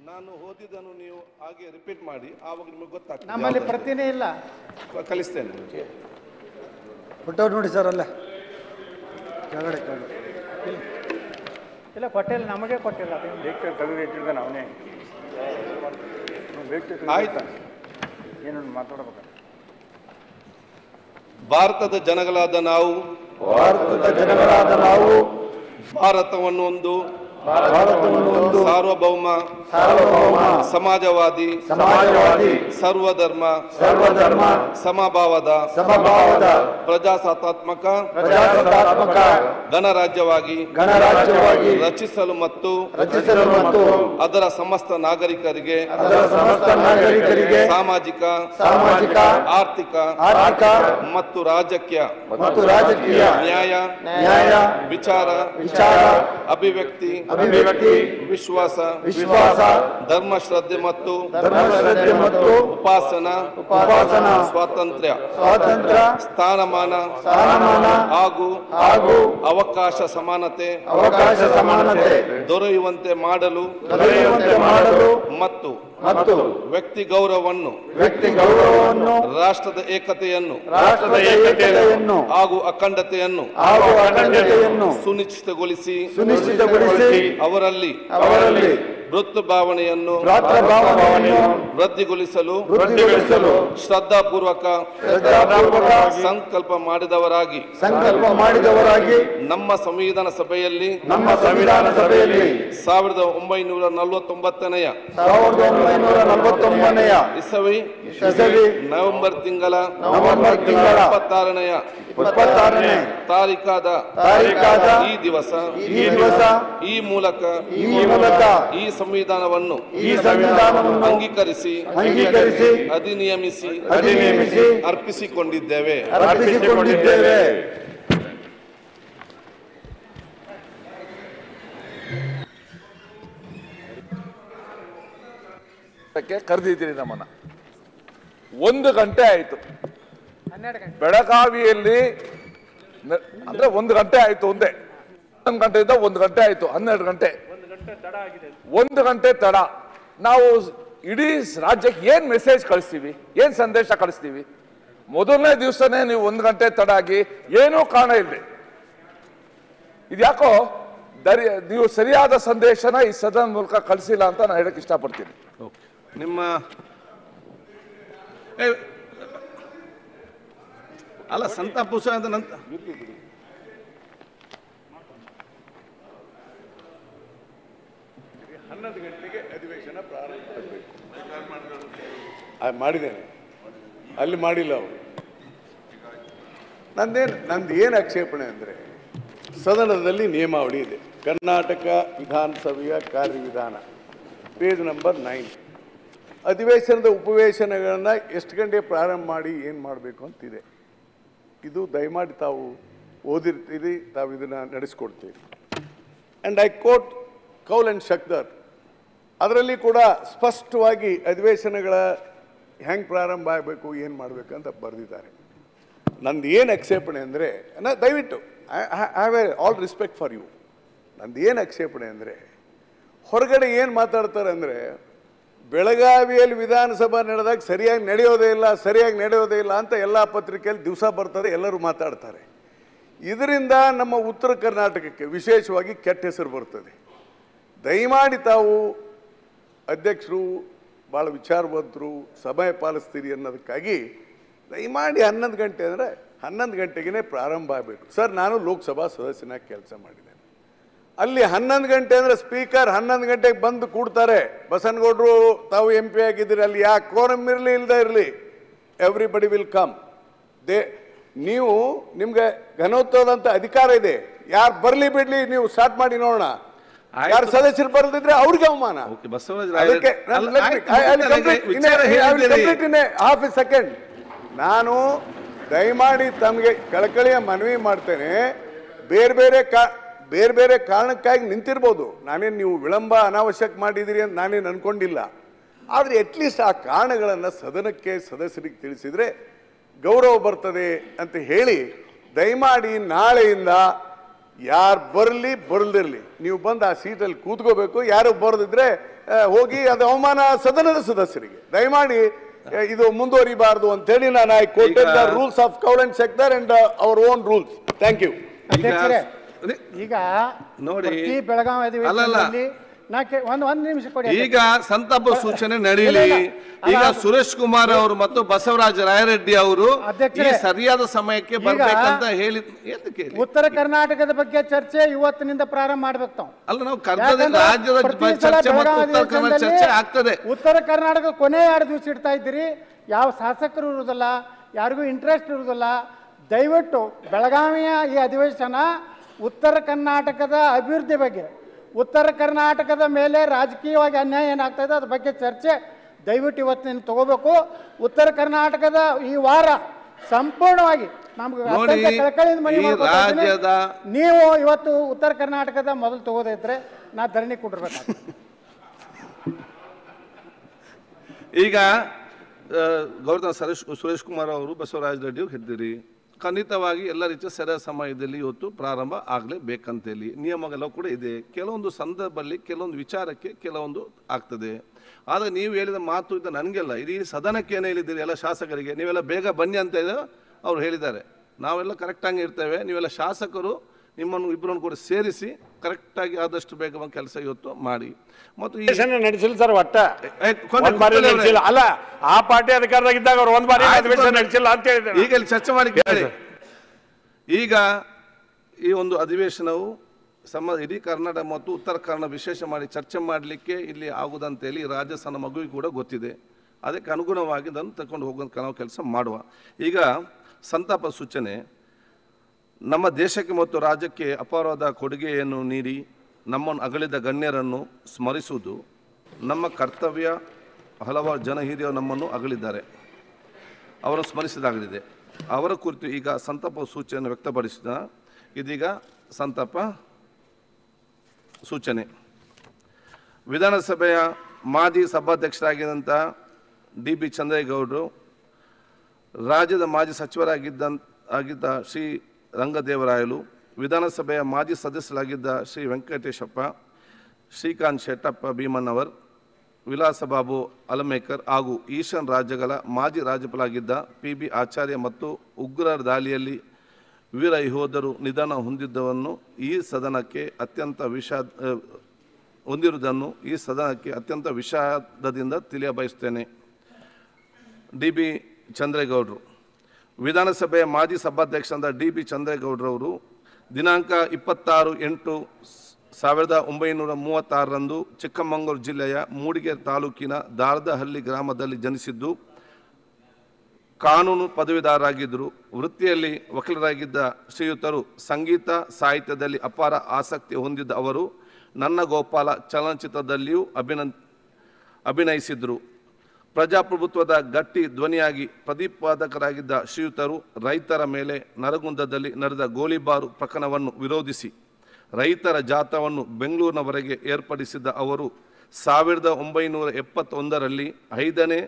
ನಾನು ಓದಿದ್ದನ್ನು ನೀವು ಹಾಗೆ ರಿಪೀಟ್ ಮಾಡಿ ಆವಾಗ ನಿಮಗೆ ಗೊತ್ತಾಗ್ತದೆ ನಮ್ಮಲ್ಲಿ ಯಾವ್ದು ಪ್ರತಿನೇ ಇಲ್ಲ ಅಂತ. ಕಲಿಸ್ತೇನೆ ಕೊಟ್ಟವ್ರು ನೋಡಿ ಸರ್ ಅಲ್ಲೇ ಕೆಳಗಡೆ ಕೆಳಗಡೆ ಇಲ್ಲ ಕೊಟ್ಟಿಲ್ಲ ನಮಗೆ ಕೊಟ್ಟಿಲ್ಲ ಅದೇನು. ಬೇಕು ತೆಗೆದು ಇಟ್ಟಿರ್ತಾನೆ ಅವನೇ ಬೇಕು ಆಯ್ತಾ ಏನು ಮಾತಾಡ್ಬೇಕು ಭಾರತದ ಜನಗಳಾದ ನಾವು ಭಾರತದ ಜನಗಳಾದ ನಾವು ಭಾರತವನ್ನು ಒಂದು ಭಾರತವನ್ನು ಒಂದು ಸಾರ್ವಭೌಮ ಸಾರ್ವಭೌಮ ಸಮಾಜವಾದಿ ಸಮಾಜವಾದಿ ಸರ್ವಧರ್ಮ ಸರ್ವಧರ್ಮ ಸಮಭಾವದ ಸಮಭಾವದ ಪ್ರಜಾಸತ್ತಾತ್ಮಕ ಪ್ರಜಾಸತ್ತಾತ್ಮಕ ಗಣರಾಜ್ಯವಾಗಿ ಗಣರಾಜ್ಯವಾಗಿ ರಚಿಸಲು ಮತ್ತು ರಚಿಸಲು ಮತ್ತು ಅದರ ಸಮಸ್ತ ನಾಗರಿಕರಿಗೆ ಅದರ ಸಮಸ್ತ ನಾಗರಿಕರಿಗೆ ಸಾಮಾಜಿಕ ಸಾಮಾಜಿಕ ಆರ್ಥಿಕ ಆರ್ಥಿಕ ಮತ್ತು ರಾಜಕೀಯ ಮತ್ತು ರಾಜಕೀಯ ನ್ಯಾಯ ನ್ಯಾಯ ವಿಚಾರ ವಿಚಾರ ಅಭಿವ್ಯಕ್ತಿ ಅಭಿವ್ಯಕ್ತಿ ವಿಶ್ವಾಸ ವಿಶ್ವಾಸ ಧರ್ಮ ಶ್ರದ್ಧೆ ಮತ್ತು ಧರ್ಮಶ್ರದ್ಧೆ ಮತ್ತು ಉಪಾಸನ ಉಪಾಸನ ಸ್ವಾತಂತ್ರ್ಯ ಸ್ವಾತಂತ್ರ್ಯ ಸ್ಥಾನಮಾನ ಸ್ಥಾನಮಾನ ಹಾಗೂ ಹಾಗೂ ಅವಕಾಶ ಸಮಾನತೆ ಅವಕಾಶ ಸಮಾನತೆ ದೊರೆಯುವಂತೆ ಮಾಡಲು ದೊರೆಯುವಂತೆ ಮಾಡಲು ಮತ್ತು ಮತ್ತು ವ್ಯಕ್ತಿ ಗೌರವವನ್ನು ವ್ಯಕ್ತಿ ಗೌರವವನ್ನು ರಾಷ್ಟ್ರದ ಏಕತೆಯನ್ನು ರಾಷ್ಟ್ರದ ಏಕತೆಯನ್ನು ಹಾಗೂ ಅಖಂಡತೆಯನ್ನು ಹಾಗೂ ಅಖಂಡತೆಯನ್ನು ಸುನಿಶ್ಚಿತಗೊಳಿಸಿ ಸುನಿಶ್ಚಿತಗೊಳಿಸಿ ಅವರಲ್ಲಿ ಅವರಲ್ಲಿ ವೃತ್ತು ಭಾವನೆಯನ್ನು ರಾಷ್ಟ್ರ ಭಾವನೆಯನ್ನು ವೃದ್ಧಿಗೊಳಿಸಲು ವೃದ್ಧಿಗೊಳಿಸಲು ಶ್ರದ್ಧಾಪೂರ್ವಕ ಶ್ರದ್ಧಾಪೂರ್ವಕ ಸಂಕಲ್ಪ ಮಾಡಿದವರಾಗಿ ಸಂಕಲ್ಪ ಮಾಡಿದವರಾಗಿ ನಮ್ಮ ಸಂವಿಧಾನ ಸಭೆಯಲ್ಲಿ ನಮ್ಮ ಸಂವಿಧಾನ ಸಭೆಯಲ್ಲಿ ಸಾವಿರದ ಒಂಬೈನೂರ ನಲವತ್ತೊಂಬತ್ತನೆಯ ಸಾವಿರದ ಒಂಬೈನೂರ ನಲವತ್ತೊಂಬನೆಯ ಇಸವಿ ಇಸವಿ ನವೆಂಬರ್ ತಿಂಗಳ ನವೆಂಬರ್ ತಿಂಗಳ ಇಪ್ಪತ್ತಾರನೆಯ ಇಪ್ಪತ್ತಾರನೇ ತಾರೀಕಾದ ತಾರೀಕಾದ ಈ ದಿವಸ ಈ ದಿವಸ ಈ ಮೂಲಕ ಈ ಮೂಲಕ ಈ ಸಂವಿಧಾನವನ್ನು ಈ ಸಂವಿಧಾನವನ್ನು ಅಂಗೀಕರಿಸಿ ಅಂಗೀಕರಿಸಿ ಅಧಿನಿಯಮಿಸಿ ಅಧಿನಿಯಮಿಸಿ ಅರ್ಪಿಸಿಕೊಂಡಿದ್ದೇವೆ ಅರ್ಪಿಸಿಕೊಂಡಿದ್ದೇವೆ ಕ್ಕೆ ಕರೆದಿದ್ದೀರಿ ನಮ್ಮನ್ನ ಒಂದು ಗಂಟೆ ಆಯ್ತು ಹನ್ನೆರಡು ಗಂಟೆ ಬೆಳಗಾವಿಯಲ್ಲಿ ನ- ಅಂದ್ರೆ ಒಂದು ಗಂಟೆ ಆಯ್ತು ಒಂದೇ ಒಂದು ಗಂಟೆಯಿಂದ ಒಂದು ಗಂಟೆ ಆಯ್ತು ಹನ್ನೆರಡು ಗಂಟೆ ಒಂದು ಗಂಟೆ ತಡ ನಾವು ಇಡೀ ರಾಜ್ಯಕ್ಕೆ ಏನ್ ಮೆಸೇಜ್ ಕಳಿಸ್ತೀವಿ ಏನ್ ಸಂದೇಶ ಕಳಿಸ್ತೀವಿ ಮೊದಲನೇ ದಿವಸನೇ ನೀವು ಒಂದು ಗಂಟೆ ತಡ ಆಗಿ ಏನೂ ಕಾರಣ ಇಲ್ಲದೆ ಇದ್ಯಾಕೋ ದರಿ ನೀವು ಸರಿಯಾದ ಸಂದೇಶನ ಈ ಸದನ ಮೂಲಕ ಕಳಿಸಿಲ್ಲ ಅಂತ ನಾನು ಹೇಳಕ್ ಇಷ್ಟಪಡ್ತೀನಿ ನಿಮ್ಮ ಏ, ಅಲ್ಲ ಸಂತಾಪ ಪುಸ್ತಕ ಅಂತ ನಂತರ ಆ, ಮಾಡಿದ್ದೇನೆ ಅಲ್ಲಿ ಮಾಡಿಲ್ಲ ಅವರು ನಂದೇನು ನಂದು ಏನು ಆಕ್ಷೇಪಣೆ ಅಂದರೆ ಸದನದಲ್ಲಿ ನಿಯಮಾವಳಿ ಇದೆ ಕರ್ನಾಟಕ ವಿಧಾನಸಭೆಯ ಕಾರ್ಯವಿಧಾನ ಪೇಜ್ ನಂಬರ್ ನೈನ್ ಅಧಿವೇಶನದ ಉಪವೇಶನಗಳನ್ನು ಎಷ್ಟು ಗಂಟೆ ಪ್ರಾರಂಭ ಮಾಡಿ ಏನು ಮಾಡಬೇಕು ಅಂತಿದೆ ಇದು ದಯಮಾಡಿ ತಾವು ಓದಿರ್ತೀರಿ ತಾವು ಇದನ್ನು ನಡೆಸ್ಕೊಡ್ತೀರಿ and I quote Kaul and Shakdher ಅದರಲ್ಲಿ ಕೂಡ ಸ್ಪಷ್ಟವಾಗಿ ಅಧಿವೇಶನಗಳ ಹೆಂಗೆ ಪ್ರಾರಂಭ ಆಗಬೇಕು ಏನು ಮಾಡಬೇಕು ಅಂತ ಬರೆದಿದ್ದಾರೆ ನಂದು ಏನು ಆಕ್ಷೇಪಣೆ ಅಂದರೆ ನಾ ದಯವಿಟ್ಟು I have a all respect for you ನಂದು ಏನು ಆಕ್ಷೇಪಣೆ ಅಂದರೆ ಹೊರಗಡೆ ಏನು ಮಾತಾಡ್ತಾರೆ ಅಂದರೆ ಬೆಳಗಾವಿಯಲ್ಲಿ ವಿಧಾನಸಭಾ ನಡೆದಾಗ ಸರಿಯಾಗಿ ನಡೆಯೋದೇ ಇಲ್ಲ ಸರಿಯಾಗಿ ನಡೆಯೋದೇ ಇಲ್ಲ ಅಂತ ಎಲ್ಲ ಪತ್ರಿಕೆಯಲ್ಲಿ ದಿವಸ ಬರ್ತದೆ ಎಲ್ಲರೂ ಮಾತಾಡ್ತಾರೆ ಇದರಿಂದ ನಮ್ಮ ಉತ್ತರ ಕರ್ನಾಟಕಕ್ಕೆ ವಿಶೇಷವಾಗಿ ಕೆಟ್ಟ ಹೆಸರು ಬರ್ತದೆ ದಯಮಾಡಿ ತಾವು ಅಧ್ಯಕ್ಷರು ಭಾಳ ವಿಚಾರವಂತರು ಸಮಯ ಪಾಲಿಸ್ತೀರಿ ಅನ್ನೋದಕ್ಕಾಗಿ ದಯಮಾಡಿ ಹನ್ನೊಂದು ಗಂಟೆ ಅಂದರೆ ಹನ್ನೊಂದು ಗಂಟೆಗೆ ಪ್ರಾರಂಭ ಆಗಬೇಕು ಸರ್ ನಾನು ಲೋಕಸಭಾ ಸದಸ್ಯನಾಗಿ ಕೆಲಸ ಮಾಡಿದ್ದೇನೆ ಅಲ್ಲಿ ಹನ್ನೊಂದು ಗಂಟೆ ಅಂದರೆ ಸ್ಪೀಕರ್ ಹನ್ನೊಂದು ಗಂಟೆಗೆ ಬಂದು ಕೂಡ್ತಾರೆ ಬಸನಗೌಡರು ತಾವು ಎಂ ಪಿ ಆಗಿದ್ದೀರಿ ಅಲ್ಲಿ ಯಾಕೆ ಕೋರಮ್ ಇರಲಿ ಇಲ್ಲದೆ ಇರಲಿ ಎವ್ರಿಬಡಿ ವಿಲ್ ಕಮ್ ದೇ ನೀವು ನಿಮ್ಗೆ ಘನೋತ್ಸವದಂತ ಅಧಿಕಾರ ಇದೆ ಯಾರು ಬರಲಿ ಬಿಡ್ಲಿ ನೀವು ಸ್ಟಾರ್ಟ್ ಮಾಡಿ ನೋಡೋಣ ಯಾರು ಸದಸ್ಯರು ಬರದಿದ್ರೆ ಅವ್ರಿಗೆ ಅವಮಾನ ಓಕೆ ಬಸವರಾಜ್ ಅದಕ್ಕೆ ಅಲ್ಲ, ಆಯ್ತು, ನನಗೆ ವಿಚಾರ ಹೇಳಿದ್ದೀರಿ. ಹಾಫ್ ಎ ಸೆಕೆಂಡ್ ನಾನು ದಯಮಾಡಿ ತಮಗೆ ಕಳಕಳಿಯ ಮನವಿ ಮಾಡ್ತೇನೆ ಬೇರೆ ಬೇರೆ ಕಾ ಬೇರೆ ಬೇರೆ ಕಾರಣಕ್ಕಾಗಿ ನಿಂತಿರ್ಬೋದು ನಾನೇನು ನೀವು ವಿಳಂಬ ಅನಾವಶ್ಯಕ ಮಾಡಿದಿರಿ ಅಂತ ನಾನೇನು ಅನ್ಕೊಂಡಿಲ್ಲ ಆದರೆ ಅಟ್ಲೀಸ್ಟ್ ಆ ಕಾರಣಗಳನ್ನು ಸದನಕ್ಕೆ ಸದಸ್ಯರಿಗೆ ತಿಳಿಸಿದರೆ ಗೌರವ ಬರ್ತದೆ ಅಂತ ಹೇಳಿ ದಯಮಾಡಿ ನಾಳೆಯಿಂದ ಯಾರು ಬರಲಿ ಬರಲ್ದಿರ್ಲಿ ನೀವು ಬಂದು ಆ ಸೀಟಲ್ಲಿ ಕೂತ್ಕೋಬೇಕು ಯಾರು ಬರದಿದ್ರೆ ಆ, ಹೋಗಿ ಅದು ಅವಮಾನ ಸದನದ ಸದಸ್ಯರಿಗೆ ದಯಮಾಡಿ ಆ, ಇದು ಮುಂದುವರಿಬಾರದು ಅಂತೇಳಿ ನಾನು I quoted the rules of Kaul and Shakdher and our own rules thank you ಅಧ್ಯಕ್ಷರೇ ಅದೇ, ಈಗ ನೋಡಿ. ಪ್ರತಿ ಬೆಳಗಾವಿ ಅಲ್ಲಲ್ಲ. ಅಧಿವೇಶನದಲ್ಲಿ ನಾ ಕೇ- ಒಂದು ಒಂದು ನಿಮಿಷ ಕೊಡಿ ಈಗ ಸಂತಾಪ ಸೂಚನೆ ನಡೀಲಿ ಇಲ್ಲ, ಇಲ್ಲ. ಈಗ ಅಲ್ಲ, ಸುರೇಶ್ ಕುಮಾರ್ ಅವರು ಮತ್ತು ಬಸವರಾಜ ರಾಯರೆಡ್ಡಿ ಅವರು ಈ ಅಧ್ಯಕ್ಷರೇ, ಸರಿಯಾದ ಸಮಯಕ್ಕೆ ಈಗ ಬರ್ಬೇಕಂತ ಹೇಳಿ ಎಂತಕ್ಕೆ ಹೇಳಿ? ಉತ್ತರ ಕರ್ನಾಟಕದ ಬಗ್ಗೆ ಚರ್ಚೆ ಇವತ್ತಿನಿಂದ ಪ್ರಾರಂಭ ಮಾಡ್ಬೇಕು ನಾವು ಅಲ್ಲ ನಾವು ಕರ್ನಾಟಕ ಯಾಕಂದ್ರೆ ರಾಜ್ಯದ ಪ್ರತಿ ಬ- ಸಲ ಚರ್ಚೆ ಮತ್ತು ಬೆಳಗಾವಿ ಉತ್ತರ ಕನ್ನಡ ಅಧಿವೇಶನದಲ್ಲಿ ಚರ್ಚೆ ಆಗ್ತದೆ ಉತ್ತರ ಕರ್ನಾಟಕ ಕೊನೆ ಎರಡು ದಿವಸ ಇಡ್ತಾ ಇದ್ದೀರಿ ಯಾವ ಶಾಸಕರು ಇರುವುದಿಲ್ಲ ಯಾರಿಗೂ ಇಂಟ್ರೆಸ್ಟ್ ಇರುವುದಿಲ್ಲ ದಯವಿಟ್ಟು ಬೆಳಗಾವಿಯ ಈ ಅಧಿವೇಶನ ಉತ್ತರ ಕರ್ನಾಟಕದ ಅಭಿವೃದ್ಧಿ ಬಗ್ಗೆ ಉತ್ತರ ಕರ್ನಾಟಕದ ಮೇಲೆ ರಾಜಕೀಯವಾಗಿ ಅನ್ಯಾಯ ಏನಾಗ್ತಾ ಇದೆ ಅದ್ರ ಬಗ್ಗೆ ಚರ್ಚೆ ದಯವಿಟ್ಟು ಇವತ್ತಿನ ತಗೋಬೇಕು ಉತ್ತರ ಕರ್ನಾಟಕದ ಈ ವಾರ ಸಂಪೂರ್ಣವಾಗಿ ನಮ್ಗೆ ನೋಡಿ, ಅತ್ಯಂತ ಕಳಕಳಿಯಿಂದ ಮನವಿ ಈ ಮಾಡ್ಕೊತಾ ಇದ್ದೀನಿ. ರಾಜ್ಯದ- ನೀವು ಇವತ್ತು ಉತ್ತರ ಕರ್ನಾಟಕದ ಮೊದಲು ತಗೋದಿದ್ರೆ ನಾ ಧರಣಿ ಕೊಟ್ಟಿರ್ಬೇಕಾಗ್ತದೆ ಈಗ ಆ, ಗೌತಮ್ ಸುರೇಶ್ ಸುರೇಶ್ ಕುಮಾರ್ ಅವರು ಬಸವರಾಜ ರೆಡ್ಡಿ ಅವರು ಹೇಳಿದಿರಿ ಖಂಡಿತವಾಗಿ ಎಲ್ಲ ರೀತಿಯ ಸರಿಯಾದ ಸಮಯದಲ್ಲಿ ಇವತ್ತು ಪ್ರಾರಂಭ ಆಗಲೇಬೇಕಂತೇಳಿ ನಿಯಮಗಳು ಕೂಡ ಇದೆ ಕೆಲವೊಂದು ಸಂದರ್ಭದಲ್ಲಿ ಕೆಲವೊಂದು ವಿಚಾರಕ್ಕೆ ಕೆಲವೊಂದು ಆಗ್ತದೆ ಆದರೆ ನೀವು ಹೇಳಿದ ಮಾತು ಇದು ನನಗೆಲ್ಲ ಇಡೀ ಸದನಕ್ಕೆ ಏನು ಹೇಳಿದ್ದೀರಿ ಎಲ್ಲ ಶಾಸಕರಿಗೆ ನೀವೆಲ್ಲ ಬೇಗ ಬನ್ನಿ ಅಂತ ಇದೆ ಅವ್ರು ಹೇಳಿದ್ದಾರೆ ನಾವೆಲ್ಲ ಕರೆಕ್ಟಾಗಿ ಇರ್ತೇವೆ ನೀವೆಲ್ಲ ಶಾಸಕರು ನಿಮ್ಮನ್ನು ಇಬ್ಬರನ್ನು ಕೂಡ ಸೇರಿಸಿ ಕರೆಕ್ಟಾಗಿ ಆದಷ್ಟು ಬೇಗ ಒಂದು ಕೆಲಸ ಇವತ್ತು ಮಾಡಿ ಮತ್ತು ಈ ಅಧಿವೇಶನ ನಡೆಸಿಲ್ಲ ಸರ್ ಒಟ್ಟ ಆಯ್ತು, ಕೊಂಡ್ರೆ ಒಂದ್ ಬಾರಿ ಕೂತ್ಕೊಳ್ಳಿ ಅವ್ರೆ. ನಡೆಸಿಲ್ಲ ಅಲ್ಲ ಆ ಪಾರ್ಟಿ ಅಧಿಕಾರದಾಗಿದ್ದಾಗ ಅವ್ರು ಒಂದ್ ಬಾರಿ ಆಯ್ತು, ಅಧಿವೇಶನ ಕೊಂಡ್ರೆ. ನಡೆಸಿಲ್ಲ ಅಂತ ಹೇಳಿದ್ರು ಈಗ ಇಲ್ಲಿ ಚರ್ಚೆ ಮಾಡಿ ಕೇಳಿ ಈಗ ಈ ಒಂದು ಅಧಿವೇಶನವು ಸಮ ಇಡೀ ಕರ್ನಾಟಕ ಮತ್ತು ಉತ್ತರ ಕನ್ನಡ ವಿಶೇಷ ಮಾಡಿ ಚರ್ಚೆ ಮಾಡಲಿಕ್ಕೆ ಇಲ್ಲಿ ಆಗುದಂತೇಳಿ ರಾಜ್ಯ ಸಣ್ಣ ಮಗುವಿಗೆ ಕೂಡ ಗೊತ್ತಿದೆ ಅದಕ್ಕೆ ಅನುಗುಣವಾಗಿ ಅದನ್ನು ತಗೊಂಡು ಹೋಗುವಂತ ನಾವು ಕೆಲಸ ಮಾಡುವ ಈಗ ಸಂತಾಪ ಸೂಚನೆ ನಮ್ಮ ದೇಶಕ್ಕೆ ಮತ್ತು ರಾಜ್ಯಕ್ಕೆ ಅಪಾರವಾದ ಕೊಡುಗೆಯನ್ನು ನೀಡಿ ನಮ್ಮನ್ನು ಅಗಲಿದ ಗಣ್ಯರನ್ನು ಸ್ಮರಿಸುವುದು ನಮ್ಮ ಕರ್ತವ್ಯ ಹಲವಾರು ಜನ ಹಿರಿಯರು ನಮ್ಮನ್ನು ಅಗಲಿದ್ದಾರೆ ಅವರನ್ನು ಸ್ಮರಿಸಿದಾಗಲಿದೆ ಅವರ ಕುರಿತು ಈಗ ಸಂತಾಪ ಸೂಚನೆ ವ್ಯಕ್ತಪಡಿಸಿದ ಇದೀಗ ಸಂತಾಪ ಸೂಚನೆ ವಿಧಾನಸಭೆಯ ಮಾಜಿ ಸಭಾಧ್ಯಕ್ಷರಾಗಿದ್ದಂಥ ಡಿ ಬಿ ಚಂದ್ರೇಗೌಡರು ರಾಜ್ಯದ ಮಾಜಿ ಸಚಿವರಾಗಿದ್ದ ಆಗಿದ್ದ ಶ್ರೀ ರಂಗದೇವರಾಯಲು ವಿಧಾನಸಭೆಯ ಮಾಜಿ ಸದಸ್ಯರಾಗಿದ್ದ ಶ್ರೀ ವೆಂಕಟೇಶಪ್ಪ ಶ್ರೀಕಾಂತ್ ಶೆಟ್ಟಪ್ಪ ಭೀಮಣ್ಣವರ್ ವಿಲಾಸ ಬಾಬು ಅಲಮೇಕರ್ ಹಾಗೂ ಈಶಾನ್ ರಾಜ್ಯಗಳ ಮಾಜಿ ರಾಜ್ಯಪಾಲರಾಗಿದ್ದ ಪಿ ಬಿ ಆಚಾರ್ಯ ಮತ್ತು ಉಗ್ರರ ದಾಳಿಯಲ್ಲಿ ವೀರ ಯೋಧರು ನಿಧನ ಹೊಂದಿದ್ದವನ್ನು ಈ ಸದನಕ್ಕೆ ಅತ್ಯಂತ ವಿಷಾದ ಆ, ಹೊಂದಿರುವುದನ್ನು ಈ ಸದನಕ್ಕೆ ಅತ್ಯಂತ ವಿಷಾದದಿಂದ ತಿಳಿಯಬಯಸುತ್ತೇನೆ ಡಿ ಬಿ ಚಂದ್ರೇಗೌಡರು ವಿಧಾನಸಭೆಯ ಮಾಜಿ ಸಭಾಧ್ಯಕ್ಷರಾದ ಡಿ ಬಿ ಚಂದ್ರೇಗೌಡರವರು ದಿನಾಂಕ ಇಪ್ಪತ್ತಾರು ಎಂಟು ಸಾವಿರದ ಒಂಬೈನೂರ ಮೂವತ್ತಾರರಂದು ಚಿಕ್ಕಮಗಳೂರು ಜಿಲ್ಲೆಯ ಮೂಡಿಗೆರೆ ತಾಲೂಕಿನ ದಾರದಹಳ್ಳಿ ಗ್ರಾಮದಲ್ಲಿ ಜನಿಸಿದ್ದು ಕಾನೂನು ಪದವೀಧರರಾಗಿದ್ದರು ವೃತ್ತಿಯಲ್ಲಿ ವಕೀಲರಾಗಿದ್ದ ಶ್ರೀಯುತರು ಸಂಗೀತ ಸಾಹಿತ್ಯದಲ್ಲಿ ಅಪಾರ ಆಸಕ್ತಿ ಹೊಂದಿದ್ದ ಅವರು ನನ್ನ ಗೋಪಾಲ ಚಲನಚಿತ್ರದಲ್ಲಿಯೂ ಅಭಿನಂದ ಅಭಿನಯಿಸಿದರು ಪ್ರಜಾಪ್ರಭುತ್ವದ ಗಟ್ಟಿ ಧ್ವನಿಯಾಗಿ ಪ್ರತಿಪಾದಕರಾಗಿದ್ದ ಶ್ರೀಯುತರು ರೈತರ ಮೇಲೆ ನರಗುಂದದಲ್ಲಿ ನಡೆದ ಗೋಲಿಬಾರು ಪ್ರಕರಣವನ್ನು ವಿರೋಧಿಸಿ ರೈತರ ಜಾಥಾವನ್ನು ಬೆಂಗಳೂರಿನವರೆಗೆ ಏರ್ಪಡಿಸಿದ್ದ ಅವರು ಸಾವಿರದ ಒಂಬೈನೂರ ಎಪ್ಪತ್ತೊಂದರಲ್ಲಿ ಐದನೇ